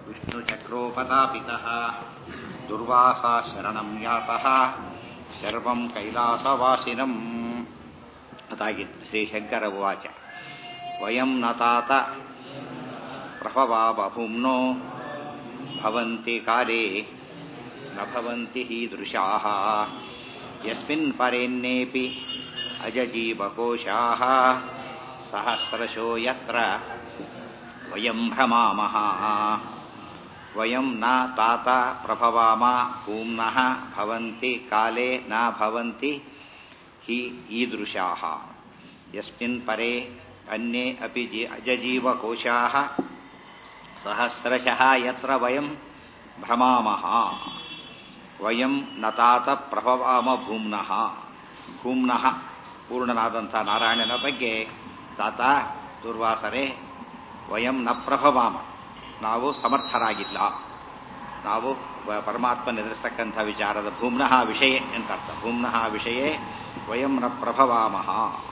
विष्णुचक्रोपतापितः दुर्वासा शरणं यातः सर्वं कैलासवासिनम् ಅದಾಗಿತ್ತು ಶ್ರೀಶಂಕರ ಉವಾಚ ವಯಂ ನ ತಾತ ಪ್ರಭವಾ ಬಭುಮ್ನೋ ಭವಂತಿ ಕಾಲೇ ನ ಭವಂತಿ ಹೀದೃಶಾಃ ಯಸ್ಮಿನ್ ಪರೇನ್ನೇಪಿ ಅಜಜೀವಕೋಶಾಃ ಸಹಸ್ರಶೋ ಯತ್ರ ವಯಂ ಭ್ರಮಾಮಃ ವಯಂ ನ ತಾತ ಪ್ರಭವಾಮ ಪೂಮ್ನಃ ಭವಂತಿ ಕಾಲೇ ನ ಭವಂತಿ ಹಿ ಈದೃಶಾಃ ಯಸ್ಮಿನ್ ಪರೆ ಅನ್ಯೇ ಅಪಿ ಜಿ ಅಜಜೀವಕೋಶಾಃ ಸಹಸ್ರಶಃ ಯತ್ರ ವಯಂ ಭ್ರಮಾಮಃ ವಯಂ ನತಾತ ಪ್ರಭವಾಮ ಭೂಮ್ನಃ ಭೂಮ್ನಃ ಪೂರ್ಣನಾದಂಥ ನಾರಾಯಣನ ಬಗ್ಗೆ ತಾತ ದುರ್ವಾಸರೆ ವಯಂ ನ ಪ್ರಭವಾಮ ನಾವು ಸಮರ್ಥರಾಗಿಲ್ಲ ನಾವು ಪರಮಾತ್ಮ ಎದುರಿಸ್ತಕ್ಕಂಥ ವಿಚಾರದ ಭೂಮ್ನಃ ವಿಷಯ ಅಂತ ಅರ್ಥ ಭೂಮ್ನಃ ವಿಷಯ ವಯಂ ನ ಪ್ರಭವಾಮಃ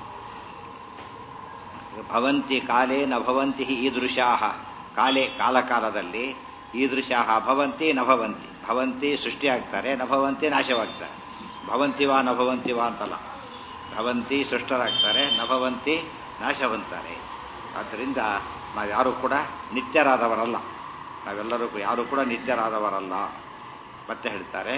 ಭವಂತಿ ಕಾಲೇ ನ ಭವಂತಿ ಈದೃಶಾ ಕಾಲೇ ಕಾಲಕಾಲದಲ್ಲಿ ಈದೃಶಾ ಭವಂತಿ ನ ಭವಂತಿ ಭವಂತಿ ಸೃಷ್ಟಿಯಾಗ್ತಾರೆ ನ ಭವಂತಿ ನಾಶವಾಗ್ತಾರೆ ಭವಂತಿವಾ ನ ಭವಂತಿವಾ ಅಂತಲ್ಲ ಭವಂತಿ ಸೃಷ್ಟರಾಗ್ತಾರೆ ನ ಭವಂತಿ ನಾಶವಂತಾರೆ ಆದ್ದರಿಂದ ನಾವ್ಯಾರೂ ಕೂಡ ನಿತ್ಯರಾದವರಲ್ಲ ನಾವೆಲ್ಲರೂ ಯಾರೂ ಕೂಡ ನಿತ್ಯರಾದವರಲ್ಲ ಮತ್ತೆ ಹೇಳ್ತಾರೆ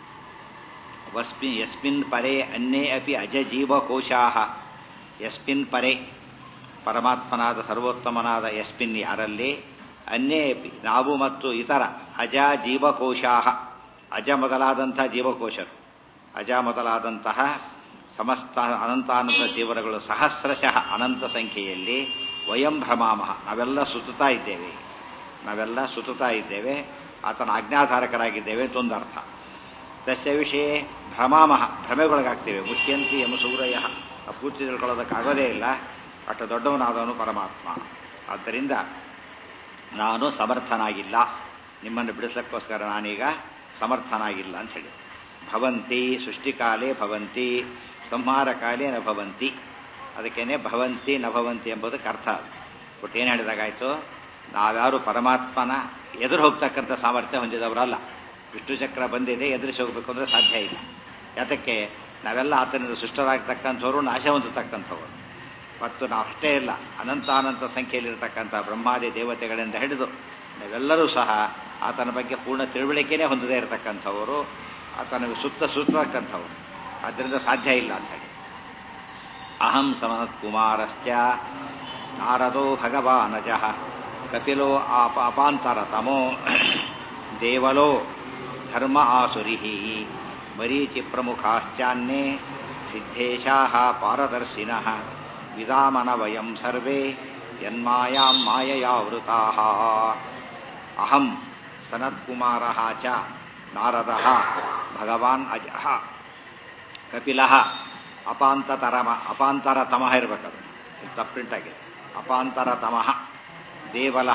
ವಸ್ಮಿ ಯಸ್ಮಿನ್ ಪರೆ ಅನ್ಯೇ ಅಪಿ ಅಜಜೀವಕೋಶಾ ಯಸ್ಮಿನ್ ಪರೆ ಪರಮಾತ್ಮನಾದ ಸರ್ವೋತ್ತಮನಾದ ಯಸ್ಮಿನ್ ಯಾರಲ್ಲಿ ಅನ್ಯೇ ಅಪಿ ನಾವು ಮತ್ತು ಇತರ ಅಜ ಜೀವಕೋಶಾ ಅಜ ಮೊದಲಾದಂಥ ಜೀವಕೋಶರು ಅಜ ಮೊದಲಾದಂತಹ ಸಮಸ್ತ ಅನಂತಾನಂತ ಜೀವನಗಳು ಸಹಸ್ರಶಃ ಅನಂತ ಸಂಖ್ಯೆಯಲ್ಲಿ ವಯಂ ಭ್ರಮಾಮಹ ನಾವೆಲ್ಲ ಸುತ್ತುತ್ತಾ ಇದ್ದೇವೆ ನಾವೆಲ್ಲ ಸುತ್ತುತ್ತಾ ಇದ್ದೇವೆ ಆತನ ಆಜ್ಞಾಧಾರಕರಾಗಿದ್ದೇವೆ ಅಂತ ಒಂದರ್ಥ ತಸ್ಯ ವಿಷಯ ಭ್ರಮಾಮಹ ಭ್ರಮೆಗೊಳಗಾಗ್ತೇವೆ ಮುಖ್ಯಂತಿ ಎಮ ಸೂರಯ ಪೂರ್ತಿ ತಿಳ್ಕೊಳ್ಳೋದಕ್ಕಾಗೋದೇ ಇಲ್ಲ ಅಷ್ಟು ದೊಡ್ಡವನಾದವನು ಪರಮಾತ್ಮ ಆದ್ದರಿಂದ ನಾನು ಸಮರ್ಥನಾಗಿಲ್ಲ ನಿಮ್ಮನ್ನು ಬಿಡಿಸೋಕ್ಕೋಸ್ಕರ ನಾನೀಗ ಸಮರ್ಥನಾಗಿಲ್ಲ ಅಂತ ಹೇಳಿ ಭವಂತಿ ಸೃಷ್ಟಿಕಾಲೇ ಭವಂತಿ ಸಂಹಾರ ಕಾಲೇ ನ ಭವಂತಿ ಅದಕ್ಕೇನೆ ಭವಂತಿ ನ ಭವಂತಿ ಎಂಬುದಕ್ಕೆ ಅರ್ಥ ಅದು ಬಟ್ ಏನು ಹೇಳಿದಾಗಾಯ್ತು ನಾವ್ಯಾರು ಪರಮಾತ್ಮನ ಎದುರು ಹೋಗ್ತಕ್ಕಂಥ ಸಾಮರ್ಥ್ಯ ಹೊಂದಿದವರಲ್ಲ ವಿಷ್ಣು ಚಕ್ರ ಬಂದಿದೆ ಎದುರಿಸಿ ಹೋಗ್ಬೇಕು ಅಂದರೆ ಸಾಧ್ಯ ಇಲ್ಲ ಯಾತಕ್ಕೆ ನಾವೆಲ್ಲ ಆತನಿಂದ ಸೃಷ್ಟರಾಗ್ತಕ್ಕಂಥವ್ರು ನಾಶ ಹೊಂದತಕ್ಕಂಥವ್ರು ಮತ್ತು ನಾವು ಅಷ್ಟೇ ಇಲ್ಲ ಅನಂತ ಅನಂತ ಸಂಖ್ಯೆಯಲ್ಲಿರ್ತಕ್ಕಂಥ ಬ್ರಹ್ಮಾದಿ ದೇವತೆಗಳಿಂದ ಹಿಡಿದು ನಾವೆಲ್ಲರೂ ಸಹ ಆತನ ಬಗ್ಗೆ ಪೂರ್ಣ ತಿಳುವಳಿಕೆನೇ ಹೊಂದದೇ ಇರತಕ್ಕಂಥವರು ಆತನಿಗೆ ಸುತ್ತ ಸುತ್ತತಕ್ಕಂಥವ್ರು ಆದ್ದರಿಂದ ಸಾಧ್ಯ ಇಲ್ಲ ಅಂತ ಹೇಳಿ ಅಹಂ ಸಮನತ್ ಕುಮಾರಶ್ಚ ನಾರದೋ ಭಗವಾನಜ ಕಪಿಲೋ ಆಪ ಅಪಾಂತರತಮೋ ದೇವಲೋ ಧರ್ಮ ಆಸುರಿ ಮರೀಚಿ ಪ್ರಮುಖಾಶ್ಚಾನ್ಯೇ ಸಿದ್ಧೇಶಾ ಪಾರದರ್ಶಿನ ವಿದಾಮನ ವಯಂ ಸರ್ವೇ ಯನ್ಮಾಯಾಂ ಮಾಯಯಾವೃತಾ ಅಹಂ ಸನತ್ಕುಮಾರ ಚ ನಾರದ ಭಗವಾನ್ ಅಜ ಕಪಿಲ ಅಪಾಂತರಮ ಅಪಾಂತರತಮಃ ಇರಬೇಕದು ತಪ್ಪಿಂಟಾಗಿದೆ ಅಪಾಂತರತಮಃ ದೇವಲ